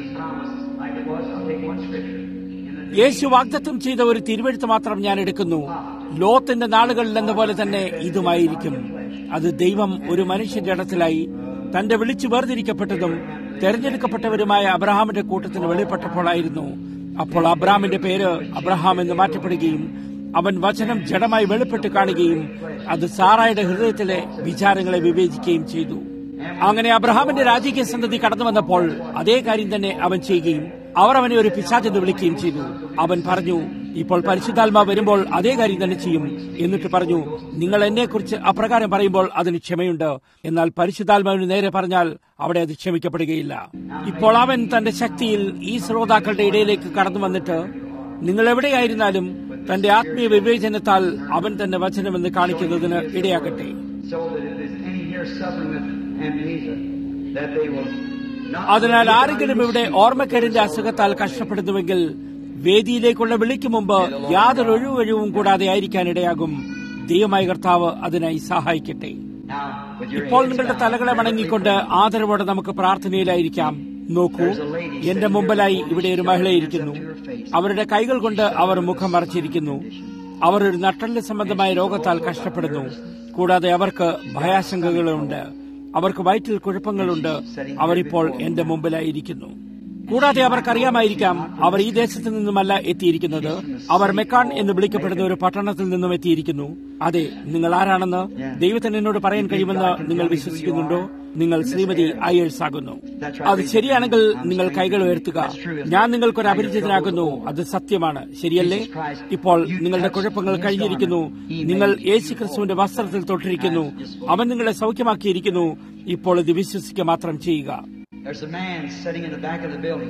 യേശു വാഗ്ദത്തം ചെയ്ത ഒരു തിരുവെഴുത്ത് മാത്രം ഞാൻ എടുക്കുന്നു ലോത്തിന്റെ നാളുകളിൽ എന്ന പോലെ തന്നെ ഇതുമായിരിക്കും അത് ദൈവം ഒരു മനുഷ്യന്റെ ഇടത്തിലായി തന്റെ വിളിച്ചു വേർതിരിക്കപ്പെട്ടതും തെരഞ്ഞെടുക്കപ്പെട്ടവരുമായ അബ്രഹാമിന്റെ കൂട്ടത്തിന് വെളിപ്പെട്ടപ്പോഴായിരുന്നു അപ്പോൾ അബ്രഹാമിന്റെ പേര് അബ്രഹാം എന്ന് മാറ്റപ്പെടുകയും അവൻ വചനം ജഡമായി വെളിപ്പെട്ട് കാണുകയും അത് സാറായുടെ ഹൃദയത്തിലെ വിചാരങ്ങളെ വിവേചിക്കുകയും ചെയ്തു അങ്ങനെ അബ്രഹാമിന്റെ രാജകീയ സന്തതി കടന്നു വന്നപ്പോൾ അതേ കാര്യം തന്നെ അവൻ ചെയ്യുകയും അവർ അവനെ ഒരു പിശാചെന്ന് വിളിക്കുകയും ചെയ്തു അവൻ പറഞ്ഞു ഇപ്പോൾ പരിശുദ്ധാത്മാ വരുമ്പോൾ അതേ കാര്യം തന്നെ ചെയ്യും എന്നിട്ട് പറഞ്ഞു നിങ്ങൾ എന്നെക്കുറിച്ച് അപ്രകാരം പറയുമ്പോൾ അതിന് ക്ഷമയുണ്ട് എന്നാൽ പരിശുദ്ധാത്മാവിന് നേരെ പറഞ്ഞാൽ അവിടെ അത് ക്ഷമിക്കപ്പെടുകയില്ല ഇപ്പോൾ അവൻ തന്റെ ശക്തിയിൽ ഈ ശ്രോതാക്കളുടെ ഇടയിലേക്ക് കടന്നു വന്നിട്ട് നിങ്ങൾ എവിടെയായിരുന്നാലും തന്റെ ആത്മീയ വിവേചനത്താൽ അവൻ തന്നെ വചനമെന്ന് കാണിക്കുന്നതിന് ഇടയാകട്ടെ So that if there's any here suffering with amnesia, that they will not അതിനാൽ ആരെങ്കിലും ഇവിടെ ഓർമ്മക്കേടിന്റെ അസുഖത്താൽ കഷ്ടപ്പെടുന്നുവെങ്കിൽ വേദിയിലേക്കുള്ള വിളിക്ക് മുമ്പ് യാതൊരു ഒഴിവൊഴിവും കൂടാതെ ആയിരിക്കാൻ ഇടയാകും ദൈവമായ കർത്താവ് അതിനായി സഹായിക്കട്ടെ Now, with your ഇപ്പോൾ heads നിങ്ങളുടെ bowed, തലകളെ വണങ്ങിക്കൊണ്ട് ആദരവോടെ നമുക്ക് പ്രാർത്ഥനയിലായിരിക്കാം നോക്കൂ എന്റെ മുമ്പിലായി ഇവിടെ ഒരു മഹിളയിരിക്കുന്നു അവരുടെ കൈകൾ കൊണ്ട് അവർ മുഖം മറച്ചിരിക്കുന്നു അവർ ഒരു നട്ടല് സംബന്ധമായ രോഗത്താൽ കഷ്ടപ്പെടുന്നു കൂടാതെ അവർക്ക് ഭയാശങ്കകളുണ്ട് അവർക്ക് വയറ്റിൽ കുഴപ്പങ്ങളുണ്ട് അവരിപ്പോൾ എന്റെ മുമ്പിലായിരിക്കുന്നു കൂടാതെ അവർക്കറിയാമായിരിക്കാം അവർ ഈ ദേശത്ത് നിന്നുമല്ല എത്തിയിരിക്കുന്നത് അവർ മെക്കാൻ എന്ന് വിളിക്കപ്പെടുന്ന ഒരു പട്ടണത്തിൽ നിന്നും എത്തിയിരിക്കുന്നു അതെ നിങ്ങൾ ആരാണെന്ന് ദൈവത്തിന് എന്നോട് പറയാൻ കഴിയുമെന്ന് നിങ്ങൾ വിശ്വസിക്കുന്നുണ്ടോ നിങ്ങൾ ശ്രീമതി അയേഴ്സ് ആകുന്നു അത് ശരിയാണെങ്കിൽ നിങ്ങൾ കൈകൾ ഉയർത്തുക ഞാൻ നിങ്ങൾക്കൊരു അപരിചിതനാകുന്നു അത് സത്യമാണ് ശരിയല്ലേ ഇപ്പോൾ നിങ്ങളുടെ കുഴപ്പങ്ങൾ കഴിഞ്ഞിരിക്കുന്നു നിങ്ങൾ യേശു ക്രിസ്തുവിന്റെ വസ്ത്രത്തിൽ തൊട്ടിരിക്കുന്നു അവൻ നിങ്ങളെ സൗഖ്യമാക്കിയിരിക്കുന്നു ഇപ്പോൾ ഇത് വിശ്വസിക്കുക മാത്രം ചെയ്യുക There's a man sitting in the back of the building.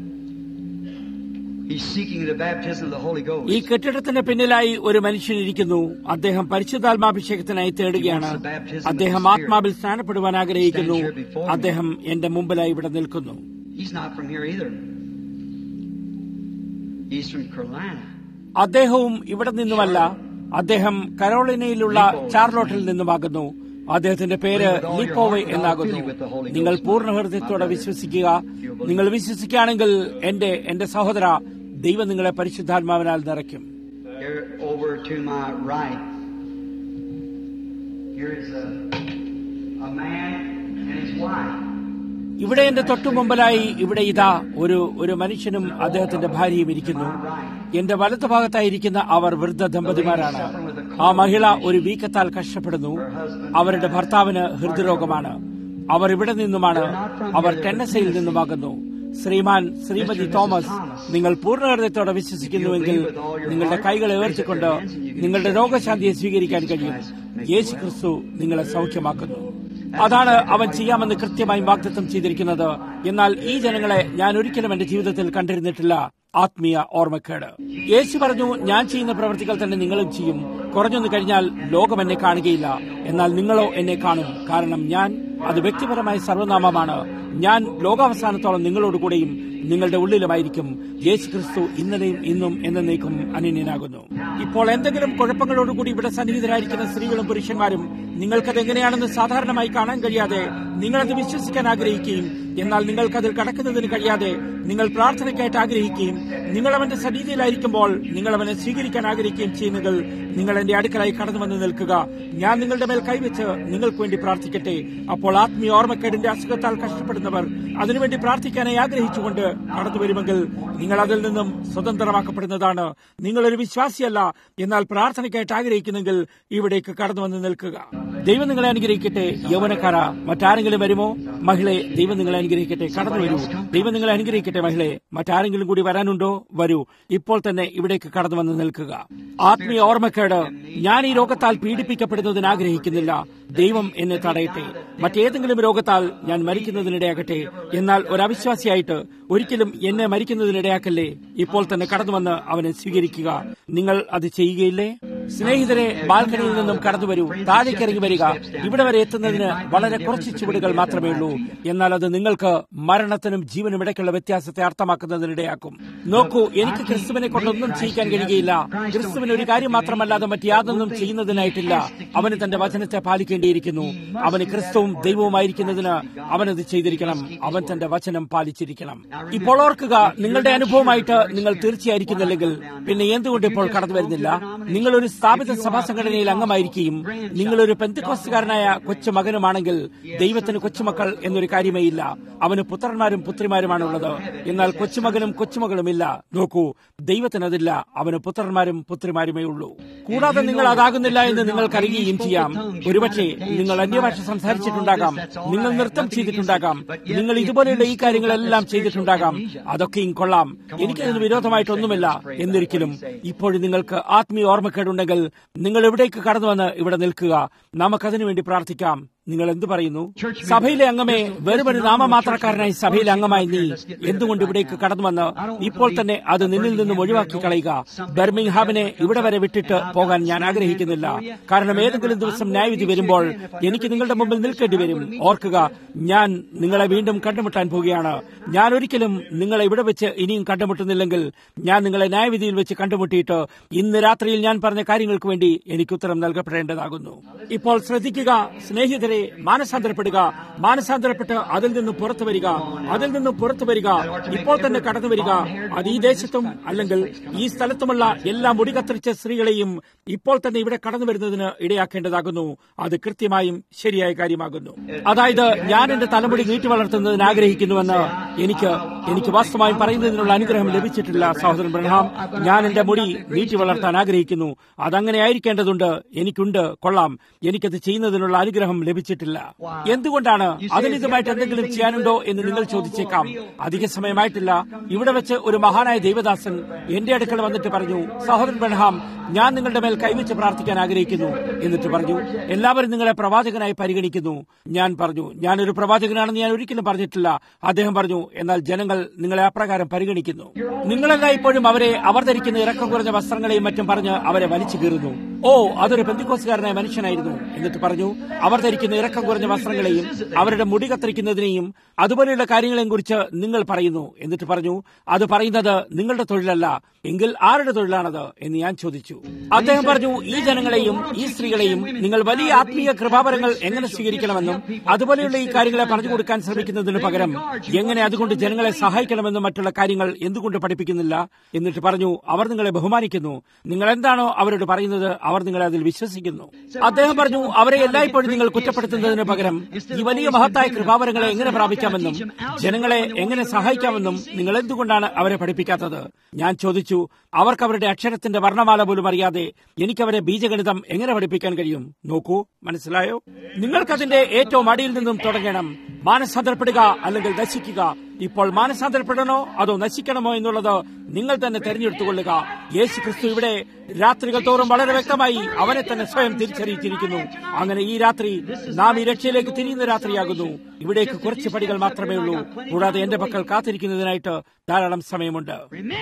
He's seeking the baptism of the Holy Ghost. ഈ കെട്ടിടത്തിന് പിന്നിലായി ഒരു മനുഷ്യൻ ഇരിക്കുന്നു അദ്ദേഹം പരിശുദ്ധാത്മാഭിഷേകത്തിനായി തേടുകയാണ് അദ്ദേഹം ആത്മാവിൽ സ്നാനപ്പെടുവാൻ ആഗ്രഹിക്കുന്നു അദ്ദേഹം എന്റെ മുമ്പിലായി ഇവിടെ നിൽക്കുന്നു He's not from here either. He's from Carolina. അദ്ദേഹവും ഇവിടെ നിന്നുമല്ല അദ്ദേഹം കരോളിനയിലുള്ള ചാർലോട്ടിൽ നിന്നുമാകുന്നു അദ്ദേഹത്തിന്റെ പേര് ലിപ്പോവെ എന്നാകുന്നു നിങ്ങൾ പൂർണ്ണ ഹൃദയത്തോടെ വിശ്വസിക്കുക നിങ്ങൾ വിശ്വസിക്കുകയാണെങ്കിൽ എന്റെ എന്റെ സഹോദര ദൈവം നിങ്ങളെ പരിശുദ്ധാത്മാവിനാൽ നിറയ്ക്കും Here over to my right, here is a, a man and his wife. ഇവിടെ എന്റെ തൊട്ടു മുമ്പിലായി ഇവിടെ ഇതാ ഒരു ഒരു മനുഷ്യനും അദ്ദേഹത്തിന്റെ ഭാര്യയും ഇരിക്കുന്നു എന്റെ വലതു ഭാഗത്തായിരിക്കുന്ന അവർ വൃദ്ധ ദമ്പതിമാരാണ് ആ മഹിള ഒരു വീക്കത്താൽ കഷ്ടപ്പെടുന്നു അവരുടെ ഭർത്താവിന് ഹൃദ്രോഗമാണ് അവർ ഇവിടെ നിന്നുമാണ് അവർ ടെന്നസയിൽ നിന്നുമാകുന്നു ശ്രീമാൻ ശ്രീമതി തോമസ് നിങ്ങൾ പൂർണ്ണ ഹൃദയത്തോടെ വിശ്വസിക്കുന്നുവെങ്കിൽ നിങ്ങളുടെ കൈകളെ ഉയർത്തിക്കൊണ്ട് നിങ്ങളുടെ രോഗശാന്തിയെ സ്വീകരിക്കാൻ കഴിയും യേശു ക്രിസ്തു നിങ്ങളെ സൗഖ്യമാക്കുന്നു അതാണ് അവൻ ചെയ്യാമെന്ന് കൃത്യമായി വാഗ്ദത്തം ചെയ്തിരിക്കുന്നത് എന്നാൽ ഈ ജനങ്ങളെ ഞാൻ ഒരിക്കലും എന്റെ ജീവിതത്തിൽ കണ്ടിരുന്നിട്ടില്ല ആത്മീയ ഓർമ്മക്കേട് യേശു പറഞ്ഞു ഞാൻ ചെയ്യുന്ന പ്രവൃത്തികൾ തന്നെ നിങ്ങളും ചെയ്യും കുറഞ്ഞൊന്നു കഴിഞ്ഞാൽ ലോകം എന്നെ കാണുകയില്ല എന്നാൽ നിങ്ങളോ എന്നെ കാണും കാരണം ഞാൻ അത് വ്യക്തിപരമായ സർവനാമമാണ് ഞാൻ ലോകാവസാനത്തോളം നിങ്ങളോടുകൂടെയും നിങ്ങളുടെ ഉള്ളിലുമായിരിക്കും യേശു ക്രിസ്തു ഇന്നലെയും ഇന്നും എന്നേക്കും അനന്യനാകുന്നു ഇപ്പോൾ എന്തെങ്കിലും കുഴപ്പങ്ങളോടുകൂടി ഇവിടെ സന്നിഹിതരായിരിക്കുന്ന സ്ത്രീകളും പുരുഷന്മാരും നിങ്ങൾക്കത് എങ്ങനെയാണെന്ന് സാധാരണമായി കാണാൻ കഴിയാതെ നിങ്ങളത് വിശ്വസിക്കാൻ ആഗ്രഹിക്കുകയും എന്നാൽ നിങ്ങൾക്കതിൽ കടക്കുന്നതിന് കഴിയാതെ നിങ്ങൾ പ്രാർത്ഥനയ്ക്കായിട്ട് ആഗ്രഹിക്കുകയും നിങ്ങൾ അവന്റെ സന്നിധിയിലായിരിക്കുമ്പോൾ നിങ്ങൾ അവനെ സ്വീകരിക്കാൻ ആഗ്രഹിക്കുകയും ചെയ്യുന്നെങ്കിൽ നിങ്ങൾ എന്റെ അടുക്കലായി കടന്നു വന്ന് നിൽക്കുക ഞാൻ നിങ്ങളുടെ മേൽ കൈവച്ച് നിങ്ങൾക്ക് വേണ്ടി പ്രാർത്ഥിക്കട്ടെ അപ്പോൾ ആത്മീയ ഓർമ്മക്കേടിന്റെ അസുഖത്താൽ കഷ്ടപ്പെടുന്നവർ അതിനുവേണ്ടി പ്രാർത്ഥിക്കാനായി ആഗ്രഹിച്ചുകൊണ്ട് കടന്നു വരുമെങ്കിൽ നിങ്ങൾ അതിൽ നിന്നും സ്വതന്ത്രമാക്കപ്പെടുന്നതാണ് നിങ്ങളൊരു വിശ്വാസിയല്ല എന്നാൽ പ്രാർത്ഥനയ്ക്കായിട്ട് ആഗ്രഹിക്കുന്നെങ്കിൽ ഇവിടേക്ക് കടന്നു വന്ന് നിൽക്കുക ദൈവം നിങ്ങളെ അനുഗ്രഹിക്കട്ടെ യൗവനക്കാര മറ്റാരെങ്കിലും വരുമോ മഹിളെ ദൈവം നിങ്ങളെ അനുഗ്രഹിക്കട്ടെ കടന്നു വരൂ ദൈവം നിങ്ങളെ അനുഗ്രഹിക്കട്ടെ മഹിളെ മറ്റാരെങ്കിലും കൂടി വരാനുണ്ടോ വരൂ ഇപ്പോൾ തന്നെ ഇവിടേക്ക് കടന്നു വന്ന് നിൽക്കുക ആത്മീയ ഓർമ്മക്കേട് ഞാൻ ഈ രോഗത്താൽ പീഡിപ്പിക്കപ്പെടുന്നതിന് ആഗ്രഹിക്കുന്നില്ല ദൈവം എന്നെ തടയട്ടെ മറ്റേതെങ്കിലും രോഗത്താൽ ഞാൻ മരിക്കുന്നതിനിടയാകട്ടെ എന്നാൽ ഒരു അവിശ്വാസിയായിട്ട് ഒരിക്കലും എന്നെ മരിക്കുന്നതിനിടയാക്കല്ലേ ഇപ്പോൾ തന്നെ കടന്നു വന്ന് അവനെ സ്വീകരിക്കുക നിങ്ങൾ അത് ചെയ്യുകയില്ലേ സ്നേഹിതരെ ബാൽക്കണിയിൽ നിന്നും കടന്നു വരൂ താഴേക്ക് ഇറങ്ങി വരിക ഇവിടെ വരെ എത്തുന്നതിന് വളരെ കുറച്ച് ചുവടുകൾ മാത്രമേ ഉള്ളൂ എന്നാൽ അത് നിങ്ങൾക്ക് മരണത്തിനും ജീവനും ഇടയ്ക്കുള്ള വ്യത്യാസത്തെ അർത്ഥമാക്കുന്നതിനിടയാക്കും നോക്കൂ എനിക്ക് ക്രിസ്തുവിനെ കൊണ്ടൊന്നും ചെയ്യിക്കാൻ കഴിയുകയില്ല ക്രിസ്തുവിന് ഒരു കാര്യം മാത്രമല്ലാതെ മറ്റ് യാതൊന്നും ചെയ്യുന്നതിനായിട്ടില്ല അവന് തന്റെ വചനത്തെ പാലിക്കേണ്ടിയിരിക്കുന്നു അവന് ക്രിസ്തുവും ദൈവവുമായിരിക്കുന്നതിന് അവനത് ചെയ്തിരിക്കണം അവൻ തന്റെ വചനം പാലിച്ചിരിക്കണം ഇപ്പോൾ ഓർക്കുക നിങ്ങളുടെ അനുഭവമായിട്ട് നിങ്ങൾ തീർച്ചയായിരിക്കുന്നില്ലെങ്കിൽ പിന്നെ എന്തുകൊണ്ട് ഇപ്പോൾ കടന്നു വരുന്നില്ല നിങ്ങൾ ഒരു സ്ഥാപിത സഭാ സംഘടനയിൽ അംഗമായിരിക്കുകയും നിങ്ങളൊരു പെന്തിക്കോസ്തുകാരനായ കൊച്ചുമകനുമാണെങ്കിൽ ദൈവത്തിന് കൊച്ചുമക്കൾ എന്നൊരു കാര്യമേ ഇല്ല അവന് പുത്രന്മാരും പുത്രിമാരുമാണുള്ളത് എന്നാൽ കൊച്ചുമകനും കൊച്ചുമകളുമില്ല നോക്കൂ ദൈവത്തിനതില്ല അവന് പുത്രന്മാരും പുത്രിമാരുമേ ഉള്ളൂ കൂടാതെ നിങ്ങൾ അതാകുന്നില്ല എന്ന് നിങ്ങൾക്കറിയുകയും ചെയ്യാം ഒരുപക്ഷെ നിങ്ങൾ അന്യഭാഷ സംസാരിച്ചിട്ടുണ്ടാകാം നിങ്ങൾ നൃത്തം ചെയ്തിട്ടുണ്ടാകാം നിങ്ങൾ ഇതുപോലെയുള്ള ഈ കാര്യങ്ങളെല്ലാം ചെയ്തിട്ടുണ്ടാകാം അതൊക്കെയും കൊള്ളാം എനിക്കതിന് വിരോധമായിട്ടൊന്നുമില്ല എന്നിരിക്കലും ഇപ്പോഴും നിങ്ങൾക്ക് ആത്മീയ ഓർമ്മക്കേടുണ്ടെങ്കിൽ നിങ്ങൾ എവിടേക്ക് കടന്നു വന്ന് ഇവിടെ നിൽക്കുക നമുക്കതിനു വേണ്ടി പ്രാർത്ഥിക്കാം നിങ്ങൾ എന്തു പറയുന്നു സഭയിലെ അംഗമേ വെറുമൊരു നാമമാത്രക്കാരനായി സഭയിലെ അംഗമായി നീ എന്തുകൊണ്ട് ഇവിടേക്ക് കടന്നു വന്ന് ഇപ്പോൾ തന്നെ അത് നിന്നിൽ നിന്നും ഒഴിവാക്കി കളയുക ബർമിംഗ്ഹാമിനെ ഇവിടെ വരെ വിട്ടിട്ട് പോകാൻ ഞാൻ ആഗ്രഹിക്കുന്നില്ല കാരണം ഏതെങ്കിലും ദിവസം ന്യായവിധി വരുമ്പോൾ എനിക്ക് നിങ്ങളുടെ മുമ്പിൽ നിൽക്കേണ്ടി വരും ഓർക്കുക ഞാൻ നിങ്ങളെ വീണ്ടും കണ്ടുമുട്ടാൻ പോവുകയാണ് ഞാൻ ഒരിക്കലും നിങ്ങളെ ഇവിടെ വെച്ച് ഇനിയും കണ്ടുമുട്ടുന്നില്ലെങ്കിൽ ഞാൻ നിങ്ങളെ ന്യായവിധിയിൽ വെച്ച് കണ്ടുമുട്ടിയിട്ട് ഇന്ന് രാത്രിയിൽ ഞാൻ പറഞ്ഞ കാര്യങ്ങൾക്ക് വേണ്ടി എനിക്ക് ഉത്തരം നൽകപ്പെടേണ്ടതാകുന്നു ഇപ്പോൾ ശ്രദ്ധിക്കുക സ്നേഹിതരെ മാനസാന്തരപ്പെടുക മാനസാന്തരപ്പെട്ട് അതിൽ നിന്ന് പുറത്തു വരിക അതിൽ നിന്ന് പുറത്തു വരിക ഇപ്പോൾ തന്നെ കടന്നു വരിക അത് ഈ ദേശത്തും അല്ലെങ്കിൽ ഈ സ്ഥലത്തുമുള്ള എല്ലാ മുടികത്തിരിച്ച സ്ത്രീകളെയും ഇപ്പോൾ തന്നെ ഇവിടെ കടന്നു വരുന്നതിന് ഇടയാക്കേണ്ടതാകുന്നു അത് കൃത്യമായും ശരിയായ കാര്യമാകുന്നു അതായത് ഞാൻ എന്റെ തലമുടി നീട്ടി വളർത്തുന്നതിന് ആഗ്രഹിക്കുന്നുവെന്ന് എനിക്ക് എനിക്ക് വാസ്തവമായും പറയുന്നതിനുള്ള അനുഗ്രഹം ലഭിച്ചിട്ടില്ല സഹോദരൻ ബ്രഹാം ഞാൻ എന്റെ മുടി നീട്ടി വളർത്താൻ ആഗ്രഹിക്കുന്നു അതങ്ങനെ ആയിരിക്കേണ്ടതുണ്ട് എനിക്കുണ്ട് കൊള്ളാം എനിക്കത് ചെയ്യുന്നതിനുള്ള അനുഗ്രഹം ലഭിച്ചിട്ടില്ല എന്തുകൊണ്ടാണ് അതിനിതുമായിട്ട് എന്തെങ്കിലും ചെയ്യാനുണ്ടോ എന്ന് നിങ്ങൾ ചോദിച്ചേക്കാം അധിക സമയമായിട്ടില്ല ഇവിടെ വെച്ച് ഒരു മഹാനായ ദൈവദാസൻ എന്റെ അടുക്കൽ വന്നിട്ട് പറഞ്ഞു സഹോദരൻ ബ്രഹാം ഞാൻ നിങ്ങളുടെ മേൽ കൈവച്ച് പ്രാർത്ഥിക്കാൻ ആഗ്രഹിക്കുന്നു എന്നിട്ട് പറഞ്ഞു എല്ലാവരും നിങ്ങളെ പ്രവാചകനായി പരിഗണിക്കുന്നു ഞാൻ പറഞ്ഞു ഞാനൊരു പ്രവാചകനാണെന്ന് ഞാൻ ഒരിക്കലും പറഞ്ഞിട്ടില്ല അദ്ദേഹം പറഞ്ഞു എന്നാൽ ജനങ്ങൾ നിങ്ങളെ അപ്രകാരം പരിഗണിക്കുന്നു നിങ്ങളെല്ലാം ഇപ്പോഴും അവരെ അവർ ധരിക്കുന്ന ഇറക്കം കുറഞ്ഞ വസ്ത്രങ്ങളെയും മറ്റും പറഞ്ഞ് അവരെ വലിച്ചു കീറുന്നു ഓ അതൊരു ബന്ധുക്കോസുകാരനായ മനുഷ്യനായിരുന്നു എന്നിട്ട് പറഞ്ഞു അവർ ധരിക്കുന്ന ഇറക്കം കുറഞ്ഞ വസ്ത്രങ്ങളെയും അവരുടെ മുടി കത്തിരിക്കുന്നതിനെയും അതുപോലെയുള്ള കാര്യങ്ങളെയും കുറിച്ച് നിങ്ങൾ പറയുന്നു എന്നിട്ട് പറഞ്ഞു അത് പറയുന്നത് നിങ്ങളുടെ തൊഴിലല്ല എങ്കിൽ ആരുടെ തൊഴിലാണത് എന്ന് ഞാൻ ചോദിച്ചു അദ്ദേഹം പറഞ്ഞു ഈ ജനങ്ങളെയും ഈ സ്ത്രീകളെയും നിങ്ങൾ വലിയ ആത്മീയ കൃപാപരങ്ങൾ എങ്ങനെ സ്വീകരിക്കണമെന്നും അതുപോലെയുള്ള ഈ കാര്യങ്ങളെ പറഞ്ഞു കൊടുക്കാൻ ശ്രമിക്കുന്നതിന് പകരം എങ്ങനെ അതുകൊണ്ട് ജനങ്ങളെ സഹായിക്കണമെന്നും മറ്റുള്ള കാര്യങ്ങൾ എന്തുകൊണ്ട് പഠിപ്പിക്കുന്നില്ല എന്നിട്ട് പറഞ്ഞു അവർ നിങ്ങളെ ബഹുമാനിക്കുന്നു നിങ്ങൾ എന്താണോ അവരോട് പറയുന്നത് അവർ നിങ്ങളെ അതിൽ വിശ്വസിക്കുന്നു അദ്ദേഹം പറഞ്ഞു അവരെ എല്ലായ്പ്പോഴും നിങ്ങൾ കുറ്റപ്പെടുത്തുന്നതിന് പകരം ഈ വലിയ മഹത്തായ കൃപാവരങ്ങളെ എങ്ങനെ പ്രാപിക്കാമെന്നും ജനങ്ങളെ എങ്ങനെ സഹായിക്കാമെന്നും നിങ്ങൾ എന്തുകൊണ്ടാണ് അവരെ പഠിപ്പിക്കാത്തത് ഞാൻ ചോദിച്ചു അവർക്ക് അവരുടെ അക്ഷരത്തിന്റെ വർണ്ണമാല പോലും അറിയാതെ എനിക്കവരെ ബീജഗണിതം എങ്ങനെ പഠിപ്പിക്കാൻ കഴിയും നോക്കൂ മനസ്സിലായോ നിങ്ങൾക്കതിന്റെ ഏറ്റവും അടിയിൽ നിന്നും തുടങ്ങണം മാനസാന്തരപ്പെടുക അല്ലെങ്കിൽ നശിക്കുക ഇപ്പോൾ മാനസാന്തരപ്പെടണോ അതോ നശിക്കണമോ എന്നുള്ളത് നിങ്ങൾ തന്നെ തെരഞ്ഞെടുത്തുകൊള്ളുക യേശു ക്രിസ്തു ഇവിടെ രാത്രികൾ തോറും വളരെ വ്യക്തമായി അവനെ തന്നെ സ്വയം തിരിച്ചറിയിച്ചിരിക്കുന്നു അങ്ങനെ ഈ രാത്രി നാം ഈ രക്ഷയിലേക്ക് തിരിയുന്ന രാത്രിയാകുന്നു ഇവിടേക്ക് കുറച്ച് പടികൾ മാത്രമേ ഉള്ളൂ കൂടാതെ എന്റെ പക്കൽ കാത്തിരിക്കുന്നതിനായിട്ട് ധാരാളം സമയമുണ്ട്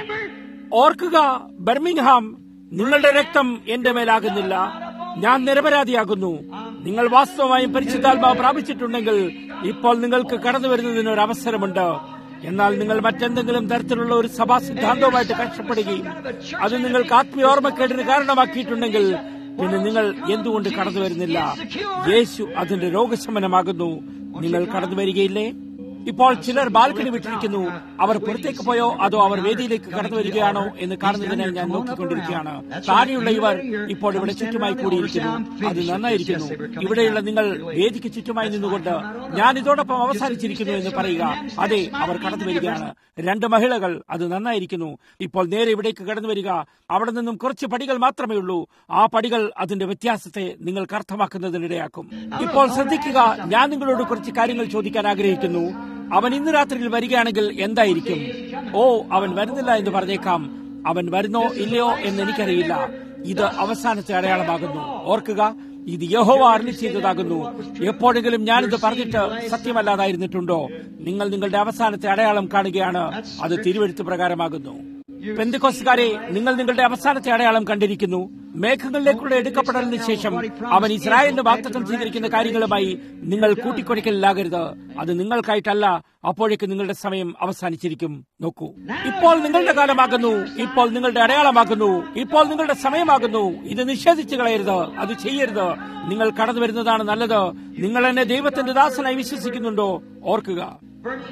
ഓർക്കുക ബർമിംഗ്ഹാം നിങ്ങളുടെ രക്തം എന്റെ മേലാകുന്നില്ല ഞാൻ നിരപരാധിയാകുന്നു നിങ്ങൾ വാസ്തവമായും പരിശുദ്ധാത്മാവ് പ്രാപിച്ചിട്ടുണ്ടെങ്കിൽ ഇപ്പോൾ നിങ്ങൾക്ക് കടന്നു വരുന്നതിന് ഒരു അവസരമുണ്ട് എന്നാൽ നിങ്ങൾ മറ്റെന്തെങ്കിലും തരത്തിലുള്ള ഒരു സഭാ സിദ്ധാന്തവുമായിട്ട് കഷ്ടപ്പെടുകയും അത് നിങ്ങൾക്ക് ആത്മീയ ഓർമ്മക്കേടിന് കാരണമാക്കിയിട്ടുണ്ടെങ്കിൽ പിന്നെ നിങ്ങൾ എന്തുകൊണ്ട് കടന്നു വരുന്നില്ല യേശു അതിന്റെ രോഗശമനമാകുന്നു നിങ്ങൾ കടന്നു വരികയില്ലേ ഇപ്പോൾ ചിലർ ബാൽക്കണി വിട്ടിരിക്കുന്നു അവർ പുറത്തേക്ക് പോയോ അതോ അവർ വേദിയിലേക്ക് കടന്നു വരികയാണോ എന്ന് കാണുന്നതിനായി ഞാൻ നോക്കിക്കൊണ്ടിരിക്കുകയാണ് താഴെയുള്ള ഇവർ ഇപ്പോൾ ഇവിടെ ചുറ്റുമായി കൂടിയിരിക്കുന്നു അത് നന്നായിരിക്കുന്നു ഇവിടെയുള്ള നിങ്ങൾ വേദിക്ക് ചുറ്റുമായി നിന്നുകൊണ്ട് ഞാൻ ഇതോടൊപ്പം അവസാനിച്ചിരിക്കുന്നു എന്ന് പറയുക അതെ അവർ കടന്നു വരികയാണ് രണ്ട് മഹിളകൾ അത് നന്നായിരിക്കുന്നു ഇപ്പോൾ നേരെ ഇവിടേക്ക് കടന്നു വരിക അവിടെ നിന്നും കുറച്ച് പടികൾ മാത്രമേ ഉള്ളൂ ആ പടികൾ അതിന്റെ വ്യത്യാസത്തെ നിങ്ങൾക്ക് അർത്ഥമാക്കുന്നതിനിടയാക്കും ഇപ്പോൾ ശ്രദ്ധിക്കുക ഞാൻ നിങ്ങളോട് കുറച്ച് കാര്യങ്ങൾ ചോദിക്കാൻ ആഗ്രഹിക്കുന്നു അവൻ ഇന്ന് രാത്രിയിൽ വരികയാണെങ്കിൽ എന്തായിരിക്കും ഓ അവൻ വരുന്നില്ല എന്ന് പറഞ്ഞേക്കാം അവൻ വരുന്നോ ഇല്ലയോ എന്ന് എനിക്കറിയില്ല ഇത് അവസാനത്തെ അടയാളമാകുന്നു ഓർക്കുക ഇത് യഹോവ അരളി ചെയ്തതാകുന്നു എപ്പോഴെങ്കിലും ഞാനിത് പറഞ്ഞിട്ട് സത്യമല്ലാതായിരുന്നിട്ടുണ്ടോ നിങ്ങൾ നിങ്ങളുടെ അവസാനത്തെ അടയാളം കാണുകയാണ് അത് തിരുവെഴുത്ത് പ്രകാരമാകുന്നു പെന്തിക്കോസുകാരെ നിങ്ങൾ നിങ്ങളുടെ അവസാനത്തെ അടയാളം കണ്ടിരിക്കുന്നു മേഘങ്ങളിലേക്കുള്ള എടുക്കപ്പെടലിന് ശേഷം അവൻ ഇസ്രായേലിന് വാക്തത്വം ചെയ്തിരിക്കുന്ന കാര്യങ്ങളുമായി നിങ്ങൾ കൂട്ടിക്കൊടിക്കലിലാകരുത് അത് നിങ്ങൾക്കായിട്ടല്ല അപ്പോഴേക്ക് നിങ്ങളുടെ സമയം അവസാനിച്ചിരിക്കും നോക്കൂ ഇപ്പോൾ നിങ്ങളുടെ കാലമാകുന്നു ഇപ്പോൾ നിങ്ങളുടെ അടയാളമാകുന്നു ഇപ്പോൾ നിങ്ങളുടെ സമയമാകുന്നു ഇത് നിഷേധിച്ചു കളയരുത് അത് ചെയ്യരുത് നിങ്ങൾ കടന്നു വരുന്നതാണ് നല്ലത് നിങ്ങൾ എന്നെ ദൈവത്തിന്റെ ദാസനായി വിശ്വസിക്കുന്നുണ്ടോ ഓർക്കുക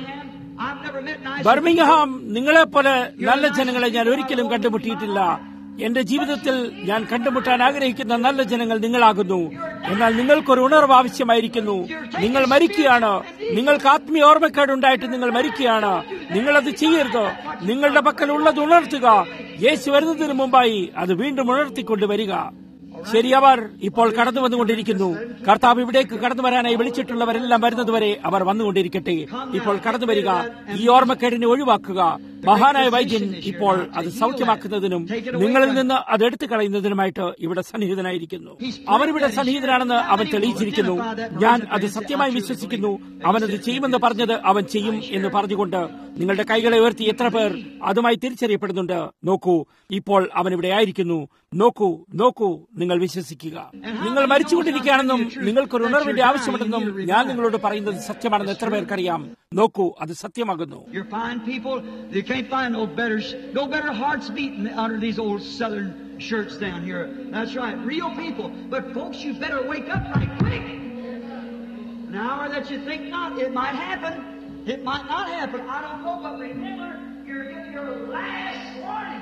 ബർമിംഗ്ഹാം നിങ്ങളെപ്പോലെ നല്ല ജനങ്ങളെ ഞാൻ ഒരിക്കലും കണ്ടുമുട്ടിയിട്ടില്ല എന്റെ ജീവിതത്തിൽ ഞാൻ കണ്ടുമുട്ടാൻ ആഗ്രഹിക്കുന്ന നല്ല ജനങ്ങൾ നിങ്ങളാകുന്നു എന്നാൽ നിങ്ങൾക്കൊരു ഉണർവ് ആവശ്യമായിരിക്കുന്നു നിങ്ങൾ മരിക്കുകയാണ് നിങ്ങൾക്ക് ആത്മീയ ഓർമ്മക്കേടുണ്ടായിട്ട് നിങ്ങൾ മരിക്കുകയാണ് നിങ്ങളത് ചെയ്യരുത് നിങ്ങളുടെ പക്കൽ ഉള്ളത് ഉണർത്തുക യേശു വരുന്നതിന് മുമ്പായി അത് വീണ്ടും ഉണർത്തിക്കൊണ്ട് വരിക ശരി അവർ ഇപ്പോൾ കടന്നു വന്നുകൊണ്ടിരിക്കുന്നു കർത്താവ് ഇവിടേക്ക് കടന്നു വരാനായി വിളിച്ചിട്ടുള്ളവരെല്ലാം വരുന്നതുവരെ അവർ വന്നുകൊണ്ടിരിക്കട്ടെ ഇപ്പോൾ കടന്നു വരിക ഈ ഓർമ്മക്കേടിനെ ഒഴിവാക്കുക മഹാനായ വൈദ്യൻ ഇപ്പോൾ അത് സൗഖ്യമാക്കുന്നതിനും നിങ്ങളിൽ നിന്ന് അത് എടുത്തു കളയുന്നതിനുമായിട്ട് ഇവിടെ സന്നിഹിതനായിരിക്കുന്നു അവനിവിടെ സന്നിഹിതനാണെന്ന് അവൻ തെളിയിച്ചിരിക്കുന്നു ഞാൻ അത് സത്യമായി വിശ്വസിക്കുന്നു അവനത് ചെയ്യുമെന്ന് പറഞ്ഞത് അവൻ ചെയ്യും എന്ന് പറഞ്ഞുകൊണ്ട് നിങ്ങളുടെ കൈകളെ ഉയർത്തി എത്ര പേർ അതുമായി തിരിച്ചറിയപ്പെടുന്നുണ്ട് നോക്കൂ ഇപ്പോൾ അവൻ ഇവിടെ ആയിരിക്കുന്നു നോക്കൂ നോക്കൂ നിങ്ങൾ വിശ്വസിക്കുക നിങ്ങൾ മരിച്ചുകൊണ്ടിരിക്കുകയാണെന്നും നിങ്ങൾക്കൊരു ഉണർവിന്റെ ആവശ്യമുണ്ടെന്നും ഞാൻ നിങ്ങളോട് പറയുന്നത് സത്യമാണെന്ന് എത്ര പേർക്കറിയാം നോക്കൂ അത് സത്യമാകുന്നു You're fine people. You can't find no better, no better hearts beating under these old southern shirts down here. That's right, real people. But folks, you better wake up right quick. An hour that you think not, it might happen. It might not happen. I don't know, but remember, you're getting your last warning.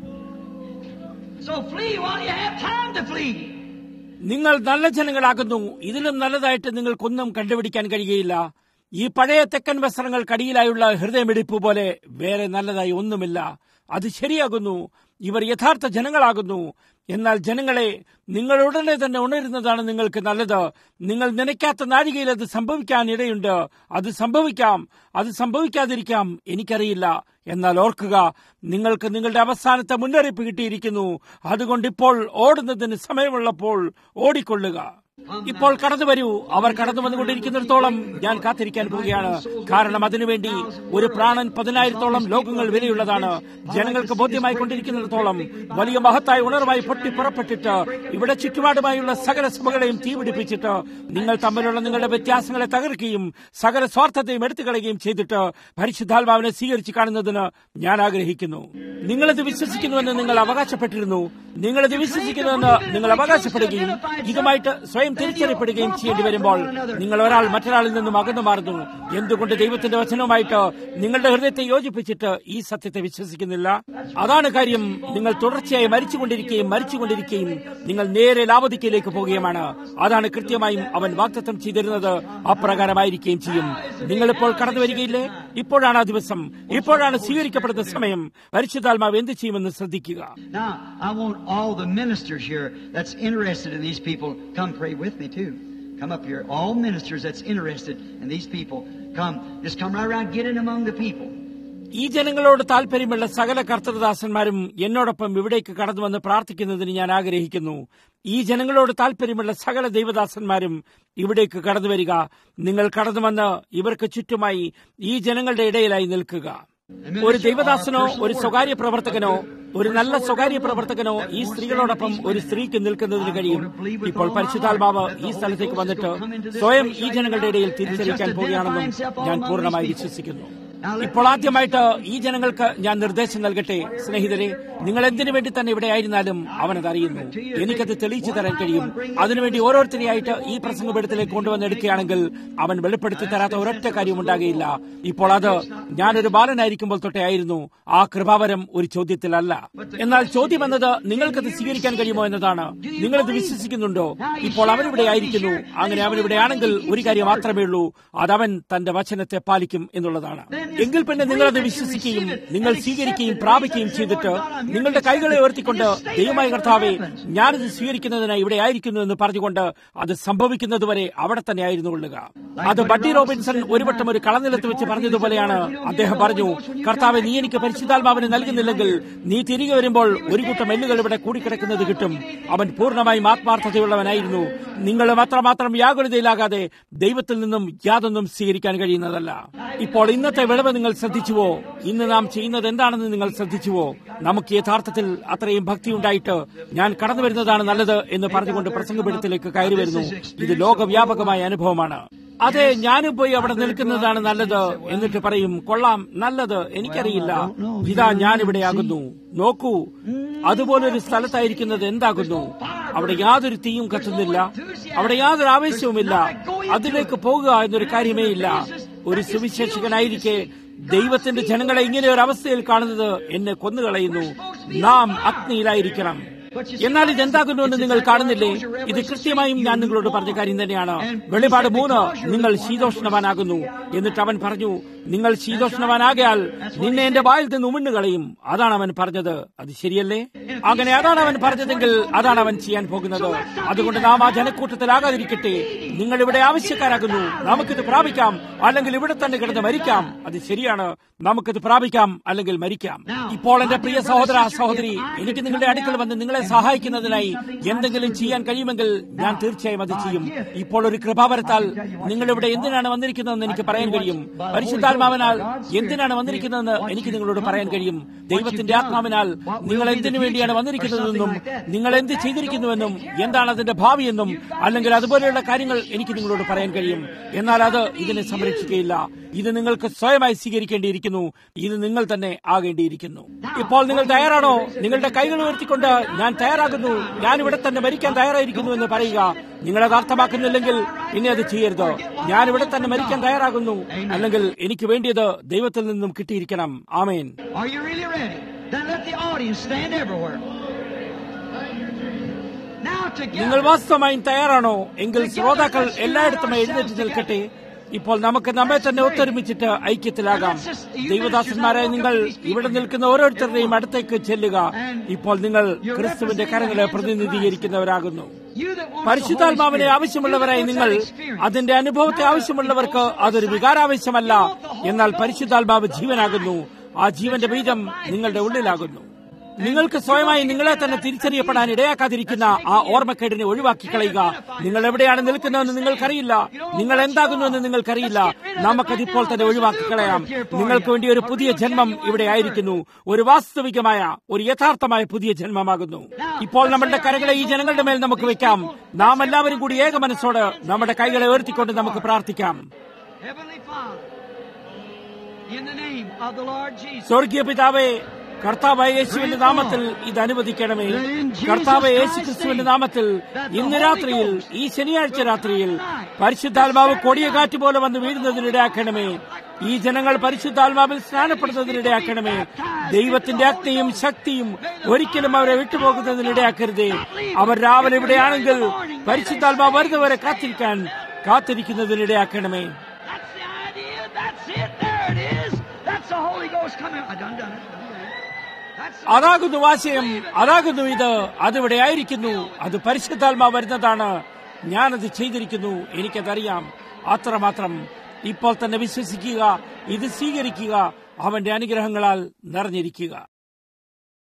So flee while you have time to flee. നിങ്ങൾ നല്ല ജനങ്ങളാകുന്നു ഇതിലും നല്ലതായിട്ട് നിങ്ങൾക്കൊന്നും കണ്ടുപിടിക്കാൻ കഴിയുകയില്ല ഈ പഴയ തെക്കൻ വസ്ത്രങ്ങൾ കടിയിലായുള്ള ഹൃദയമിടിപ്പ് പോലെ വേറെ നല്ലതായി ഒന്നുമില്ല അത് ശരിയാകുന്നു ഇവർ യഥാർത്ഥ ജനങ്ങളാകുന്നു എന്നാൽ ജനങ്ങളെ നിങ്ങൾ ഉടനെ തന്നെ ഉണരുന്നതാണ് നിങ്ങൾക്ക് നല്ലത് നിങ്ങൾ നനയ്ക്കാത്ത നാഴികയിൽ അത് സംഭവിക്കാൻ ഇടയുണ്ട് അത് സംഭവിക്കാം അത് സംഭവിക്കാതിരിക്കാം എനിക്കറിയില്ല എന്നാൽ ഓർക്കുക നിങ്ങൾക്ക് നിങ്ങളുടെ അവസാനത്തെ മുന്നറിയിപ്പ് കിട്ടിയിരിക്കുന്നു അതുകൊണ്ട് ഇപ്പോൾ ഓടുന്നതിന് സമയമുള്ളപ്പോൾ ഓടിക്കൊള്ളുക ഇപ്പോൾ കടന്നു വരൂ അവർ കടന്നു വന്നുകൊണ്ടിരിക്കുന്നിടത്തോളം ഞാൻ കാത്തിരിക്കാൻ പോവുകയാണ് കാരണം അതിനുവേണ്ടി ഒരു പ്രാണൻ പതിനായിരത്തോളം ലോകങ്ങൾ വിലയുള്ളതാണ് ജനങ്ങൾക്ക് ബോധ്യമായി കൊണ്ടിരിക്കുന്നിടത്തോളം വലിയ മഹത്തായ ഉണർവായി പൊട്ടി പുറപ്പെട്ടിട്ട് ഇവിടെ ചുറ്റുപാടുമായുള്ള സകല സഭകളെയും തീപിടിപ്പിച്ചിട്ട് നിങ്ങൾ തമ്മിലുള്ള നിങ്ങളുടെ വ്യത്യാസങ്ങളെ തകർക്കുകയും സകല സ്വാർത്ഥത്തെയും എടുത്തു കളയുകയും ചെയ്തിട്ട് പരിശുദ്ധാത്മാവിനെ സ്വീകരിച്ച് കാണുന്നതിന് ഞാൻ ആഗ്രഹിക്കുന്നു നിങ്ങളിത് വിശ്വസിക്കുന്നുവെന്ന് നിങ്ങൾ അവകാശപ്പെട്ടിരുന്നു നിങ്ങളിത് വിശ്വസിക്കുന്നുവെന്ന് നിങ്ങൾ അവകാശപ്പെടുകയും ഇതുമായിട്ട് സ്വയം തിരിച്ചറിയപ്പെടുകയും ചെയ്യേണ്ടി വരുമ്പോൾ നിങ്ങൾ ഒരാൾ മറ്റൊരാളിൽ നിന്നും അകന്നു മാറുന്നു എന്തുകൊണ്ട് ദൈവത്തിന്റെ വചനവുമായിട്ട് നിങ്ങളുടെ ഹൃദയത്തെ യോജിപ്പിച്ചിട്ട് ഈ സത്യത്തെ വിശ്വസിക്കുന്നില്ല അതാണ് കാര്യം നിങ്ങൾ തുടർച്ചയായി മരിച്ചുകൊണ്ടിരിക്കുകയും മരിച്ചുകൊണ്ടിരിക്കുകയും നിങ്ങൾ നേരെ ലാവതിക്കയിലേക്ക് പോവുകയുമാണ് അതാണ് കൃത്യമായും അവൻ വാക്തത്വം ചെയ്തിരുന്നത് അപ്രകാരമായിരിക്കുകയും ചെയ്യും നിങ്ങളിപ്പോൾ കടന്നു വരികയില്ലേ ഇപ്പോഴാണ് ആ ദിവസം ഇപ്പോഴാണ് സ്വീകരിക്കപ്പെടുന്ന സമയം പരിശുദ്ധാത്മാവ് എന്ത് ചെയ്യുമെന്ന് ശ്രദ്ധിക്കുക Now, I want all the ministers here that's interested in these people come pray with me too. Come up here. All ministers that's interested in these people, come. Just come right around, get in among the people. ഈ ജനങ്ങളോട് താല്പര്യമുള്ള സകല കർത്തൃദാസന്മാരും എന്നോടൊപ്പം ഇവിടേക്ക് കടന്നു വന്ന് പ്രാർത്ഥിക്കുന്നതിന് ഞാൻ ആഗ്രഹിക്കുന്നു ഈ ജനങ്ങളോട് താല്പര്യമുള്ള സകല ദൈവദാസന്മാരും ഇവിടേക്ക് കടന്നു വരിക നിങ്ങൾ കടന്നു വന്ന് ഇവർക്ക് ചുറ്റുമായി ഈ ജനങ്ങളുടെ ഇടയിലായി നിൽക്കുക ഒരു ദൈവദാസനോ ഒരു സ്വകാര്യ പ്രവർത്തകനോ ഒരു നല്ല സ്വകാര്യ പ്രവർത്തകനോ ഈ സ്ത്രീകളോടൊപ്പം ഒരു സ്ത്രീക്ക് നിൽക്കുന്നതിന് കഴിയും ഇപ്പോൾ പരിശുദ്ധാത്മാവ് ഈ സ്ഥലത്തേക്ക് വന്നിട്ട് സ്വയം ഈ ജനങ്ങളുടെ ഇടയിൽ തിരിച്ചറിയിക്കാൻ പോവുകയാണെന്നും ഞാൻ പൂർണ്ണമായി വിശ്വസിക്കുന്നു ഇപ്പോൾ ആദ്യമായിട്ട് ഈ ജനങ്ങൾക്ക് ഞാൻ നിർദ്ദേശം നൽകട്ടെ സ്നേഹിതരെ നിങ്ങൾ എന്തിനു വേണ്ടി തന്നെ ഇവിടെ ആയിരുന്നാലും അവനത് അറിയുന്നു എനിക്കത് തെളിയിച്ചു തരാൻ കഴിയും അതിനുവേണ്ടി ഓരോരുത്തരെയായിട്ട് ഈ പ്രസംഗപീഠത്തിലേക്ക് കൊണ്ടുവന്നെടുക്കുകയാണെങ്കിൽ അവൻ വെളിപ്പെടുത്തി തരാത്ത ഒരൊറ്റ കാര്യം ഉണ്ടാകുകയില്ല ഇപ്പോൾ അത് ഞാനൊരു ബാലനായിരിക്കുമ്പോൾ തൊട്ടേ ആയിരുന്നു ആ കൃപാവരം ഒരു ചോദ്യത്തിലല്ല എന്നാൽ ചോദ്യം എന്നത് നിങ്ങൾക്കത് സ്വീകരിക്കാൻ കഴിയുമോ എന്നതാണ് നിങ്ങളത് വിശ്വസിക്കുന്നുണ്ടോ ഇപ്പോൾ അവനിവിടെ ആയിരിക്കുന്നു അങ്ങനെ അവനിവിടെ ആണെങ്കിൽ ഒരു കാര്യം മാത്രമേ ഉള്ളൂ അതവൻ തന്റെ വചനത്തെ പാലിക്കും എന്നുള്ളതാണ് എങ്കിൽ പിന്നെ നിങ്ങളത് വിശ്വസിക്കുകയും നിങ്ങൾ സ്വീകരിക്കുകയും പ്രാപിക്കുകയും ചെയ്തിട്ട് നിങ്ങളുടെ കൈകളെ ഉയർത്തിക്കൊണ്ട് ദൈവമായ കർത്താവെ ഞാനിത് സ്വീകരിക്കുന്നതിനായി ഇവിടെ ആയിരിക്കുന്നു എന്ന് പറഞ്ഞുകൊണ്ട് അത് സംഭവിക്കുന്നതുവരെ അവിടെ തന്നെ ആയിരുന്നു കൊള്ളുക അത് ബഡ്ഡി റോബിൻസൺ ഒരു വട്ടം ഒരു കളനിലത്ത് വെച്ച് പറഞ്ഞതുപോലെയാണ് അദ്ദേഹം പറഞ്ഞു കർത്താവെ നീ എനിക്ക് പരിശുദ്ധാത്മാവിനെ നൽകുന്നില്ലെങ്കിൽ നീ തിരികെ വരുമ്പോൾ ഒരു കൂട്ടം എല്ലുകൾ ഇവിടെ കൂടിക്കിടക്കുന്നത് കിട്ടും അവൻ പൂർണ്ണമായും ആത്മാർത്ഥതയുള്ളവനായിരുന്നു നിങ്ങളും അത്രമാത്രം വ്യാകുലതയിലാകാതെ ദൈവത്തിൽ നിന്നും യാതൊന്നും സ്വീകരിക്കാൻ കഴിയുന്നതല്ല ഇപ്പോൾ ഇന്നത്തെ വിളവ് നിങ്ങൾ ശ്രദ്ധിച്ചുവോ ഇന്ന് നാം ചെയ്യുന്നത് എന്താണെന്ന് നിങ്ങൾ ശ്രദ്ധിച്ചുവോ നമുക്ക് യഥാർത്ഥത്തിൽ അത്രയും ഭക്തി ഉണ്ടായിട്ട് ഞാൻ കടന്നു വരുന്നതാണ് നല്ലത് എന്ന് പറഞ്ഞുകൊണ്ട് പ്രസംഗപീഠത്തിലേക്ക് കയറി വരുന്നു ഇത് ലോകവ്യാപകമായ അനുഭവമാണ് അതെ ഞാനും പോയി അവിടെ നിൽക്കുന്നതാണ് നല്ലത് എന്നിട്ട് പറയും കൊള്ളാം നല്ലത് എനിക്കറിയില്ല ഇതാ ഞാനിവിടെയാകുന്നു നോക്കൂ അതുപോലൊരു സ്ഥലത്തായിരിക്കുന്നത് എന്താകുന്നു അവിടെ യാതൊരു തീയും കത്തുന്നില്ല അവിടെ യാതൊരു ആവേശവുമില്ല അതിലേക്ക് പോകുക എന്നൊരു കാര്യമേ ഇല്ല ഒരു സുവിശേഷകനായിരിക്കെ ദൈവത്തിന്റെ ജനങ്ങളെ ഇങ്ങനെ ഒരു അവസ്ഥയിൽ കാണുന്നത് എന്നെ കൊന്നുകളയുന്നു നാം അഗ്നിയിലായിരിക്കണം എന്നാൽ ഇതെന്താകുന്നുവെന്ന് നിങ്ങൾ കാണുന്നില്ലേ ഇത് കൃത്യമായും ഞാൻ നിങ്ങളോട് പറഞ്ഞ കാര്യം തന്നെയാണ് വെളിപാട് മൂന്ന് നിങ്ങൾ ശീതോഷ്ണവാനാകുന്നു എന്നിട്ട് അവൻ പറഞ്ഞു നിങ്ങൾ ശീതോഷ്ണവാനാകയാൽ നിന്നെ എന്റെ വായിൽ നിന്ന് ഉമിണ്ണു കളയും അതാണ് അവൻ പറഞ്ഞത് അത് ശരിയല്ലേ അങ്ങനെ അതാണ് അവൻ പറഞ്ഞതെങ്കിൽ അതാണ് അവൻ ചെയ്യാൻ പോകുന്നത് അതുകൊണ്ട് നാം ആ ജനക്കൂട്ടത്തിലാകാതിരിക്കട്ടെ നിങ്ങൾ ഇവിടെ ആവശ്യക്കാരാകുന്നു നമുക്കിത് പ്രാപിക്കാം അല്ലെങ്കിൽ ഇവിടെ തന്നെ കിടന്ന് മരിക്കാം അത് ശരിയാണ് നമുക്കിത് പ്രാപിക്കാം അല്ലെങ്കിൽ മരിക്കാം ഇപ്പോൾ എന്റെ പ്രിയ സഹോദര സഹോദരി എനിക്ക് നിങ്ങളുടെ അടുക്കൽ വന്ന് നിങ്ങളെ സഹായിക്കുന്നതിനായി എന്തെങ്കിലും ചെയ്യാൻ കഴിയുമെങ്കിൽ ഞാൻ തീർച്ചയായും അത് ചെയ്യും ഇപ്പോൾ ഒരു കൃപാവരത്താൽ നിങ്ങൾ ഇവിടെ എന്തിനാണ് വന്നിരിക്കുന്നതെന്ന് എനിക്ക് പറയാൻ കഴിയും പരിശുദ്ധാത്മാവിനാൽ എന്തിനാണ് വന്നിരിക്കുന്നതെന്ന് എനിക്ക് നിങ്ങളോട് പറയാൻ കഴിയും ദൈവത്തിന്റെ ആത്മാവിനാൽ നിങ്ങൾ എന്തിനു വേണ്ടിയാണ് വന്നിരിക്കുന്നതെന്നും നിങ്ങൾ എന്ത് ചെയ്തിരിക്കുന്നുവെന്നും എന്താണ് അതിന്റെ ഭാവിയെന്നും അല്ലെങ്കിൽ അതുപോലെയുള്ള കാര്യങ്ങൾ എനിക്ക് നിങ്ങളോട് പറയാൻ കഴിയും എന്നാൽ അത് ഇതിനെ സംരക്ഷിക്കുകയില്ല ഇത് നിങ്ങൾക്ക് സ്വയമായി സ്വീകരിക്കേണ്ടിയിരിക്കുന്നു ഇത് നിങ്ങൾ തന്നെ ആകേണ്ടിയിരിക്കുന്നു ഇപ്പോൾ നിങ്ങൾ തയ്യാറാണോ നിങ്ങളുടെ കൈകൾ ഉയർത്തിക്കൊണ്ട് ഞാൻ തയ്യാറാകുന്നു ഞാൻ ഇവിടെ തന്നെ മരിക്കാൻ തയ്യാറായിരിക്കുന്നു എന്ന് പറയുക നിങ്ങളത് അർത്ഥമാക്കുന്നില്ലെങ്കിൽ പിന്നെ അത് ചെയ്യരുത് ഞാൻ ഇവിടെ തന്നെ മരിക്കാൻ തയ്യാറാകുന്നു അല്ലെങ്കിൽ എനിക്ക് വേണ്ടിയത് ദൈവത്തിൽ നിന്നും കിട്ടിയിരിക്കണം ആമേൻ Are you really ready? Then let the audience stand everywhere. Now നിങ്ങൾ together, വാസ്തവമായും തയ്യാറാണോ എങ്കിൽ ശ്രോതാക്കൾ എല്ലായിടത്തും എഴുന്നേറ്റ് നിൽക്കട്ടെ ഇപ്പോൾ നമുക്ക് നമ്മെ തന്നെ ഒത്തൊരുമിച്ചിട്ട് ഐക്യത്തിലാകാം ദൈവദാസന്മാരെ നിങ്ങൾ ഇവിടെ നിൽക്കുന്ന ഓരോരുത്തരുടെയും അടുത്തേക്ക് ചെല്ലുക ഇപ്പോൾ നിങ്ങൾ ക്രിസ്തുവിന്റെ കരങ്ങളെ പ്രതിനിധീകരിക്കുന്നവരാകുന്നു you that want the പരിശുദ്ധാത്മാവിനെ Holy Spirit, ആവശ്യമുള്ളവരായി you that നിങ്ങൾ wants that experience. അതിന്റെ അനുഭവത്തെ ആവശ്യമുള്ളവർക്ക് അതൊരു വികാരാവശ്യമല്ല എന്നാൽ പരിശുദ്ധാത്മാവ് ജീവനാകുന്നു ആ ജീവന്റെ ബീജം നിങ്ങളുടെ ഉള്ളിലാകുന്നു നിങ്ങൾക്ക് സ്വയമായി നിങ്ങളെ തന്നെ തിരിച്ചറിയപ്പെടാൻ ഇടയാക്കാതിരിക്കുന്ന ആ ഓർമ്മക്കേടിനെ ഒഴിവാക്കി കളയുക നിങ്ങൾ എവിടെയാണ് നിൽക്കുന്നതെന്ന് നിങ്ങൾക്കറിയില്ല നിങ്ങൾ എന്താകുന്നുവെന്ന് നിങ്ങൾക്കറിയില്ല നമുക്കതിപ്പോൾ തന്നെ ഒഴിവാക്കി കളയാം നിങ്ങൾക്ക് വേണ്ടി ഒരു പുതിയ ജന്മം ഇവിടെ ആയിരിക്കുന്നു ഒരു വാസ്തവികമായ ഒരു യഥാർത്ഥമായ പുതിയ ജന്മമാകുന്നു ഇപ്പോൾ നമ്മളുടെ കരകളെ ഈ ജനങ്ങളുടെ മേൽ നമുക്ക് വെക്കാം നാം എല്ലാവരും കൂടി ഏക മനസ്സോട് നമ്മുടെ കൈകളെ ഉയർത്തിക്കൊണ്ട് നമുക്ക് പ്രാർത്ഥിക്കാം Heavenly Father, in the name of the Lord Jesus, സ്വർഗീയ പിതാവേ കർത്താവായ യേശുവിന്റെ നാമത്തിൽ ഇത് അനുവദിക്കണമേ കർത്താവ് യേശു ക്രിസ്തുവിന്റെ നാമത്തിൽ ഇന്ന് രാത്രിയിൽ ഈ ശനിയാഴ്ച രാത്രിയിൽ പരിശുദ്ധാത്മാവ് കൊടിയ കാറ്റ് പോലെ വന്ന് വീഴുന്നതിനിടയാക്കണമേ ഈ ജനങ്ങൾ പരിശുദ്ധാത്മാവിൽ സ്നാനപ്പെടുന്നതിനിടയാക്കണമേ ദൈവത്തിന്റെ അഗ്നിയും ശക്തിയും ഒരിക്കലും അവരെ വിട്ടുപോകുന്നതിനിടയാക്കരുതേ അവർ രാവിലെ ഇവിടെയാണെങ്കിൽ പരിശുദ്ധാത്മാവ് വരുന്നവരെ കാത്തിരിക്കാൻ കാത്തിരിക്കുന്നതിനിടയാക്കണമേ that's the idea. That's it. There it is. That's the Holy Ghost coming. I done done it. That's the അതാകുന്നു ആശയം അതാകുന്നു ഇത് അതിവിടെ ആയിരിക്കുന്നു അത് പരിശുദ്ധാത്മാ വരുന്നതാണ് ഞാനത് ചെയ്തിരിക്കുന്നു എനിക്കതറിയാം അത്രമാത്രം ഇപ്പോൾ തന്നെ വിശ്വസിക്കുക ഇത് സ്വീകരിക്കുക അവന്റെ അനുഗ്രഹങ്ങളാൽ നിറഞ്ഞിരിക്കുക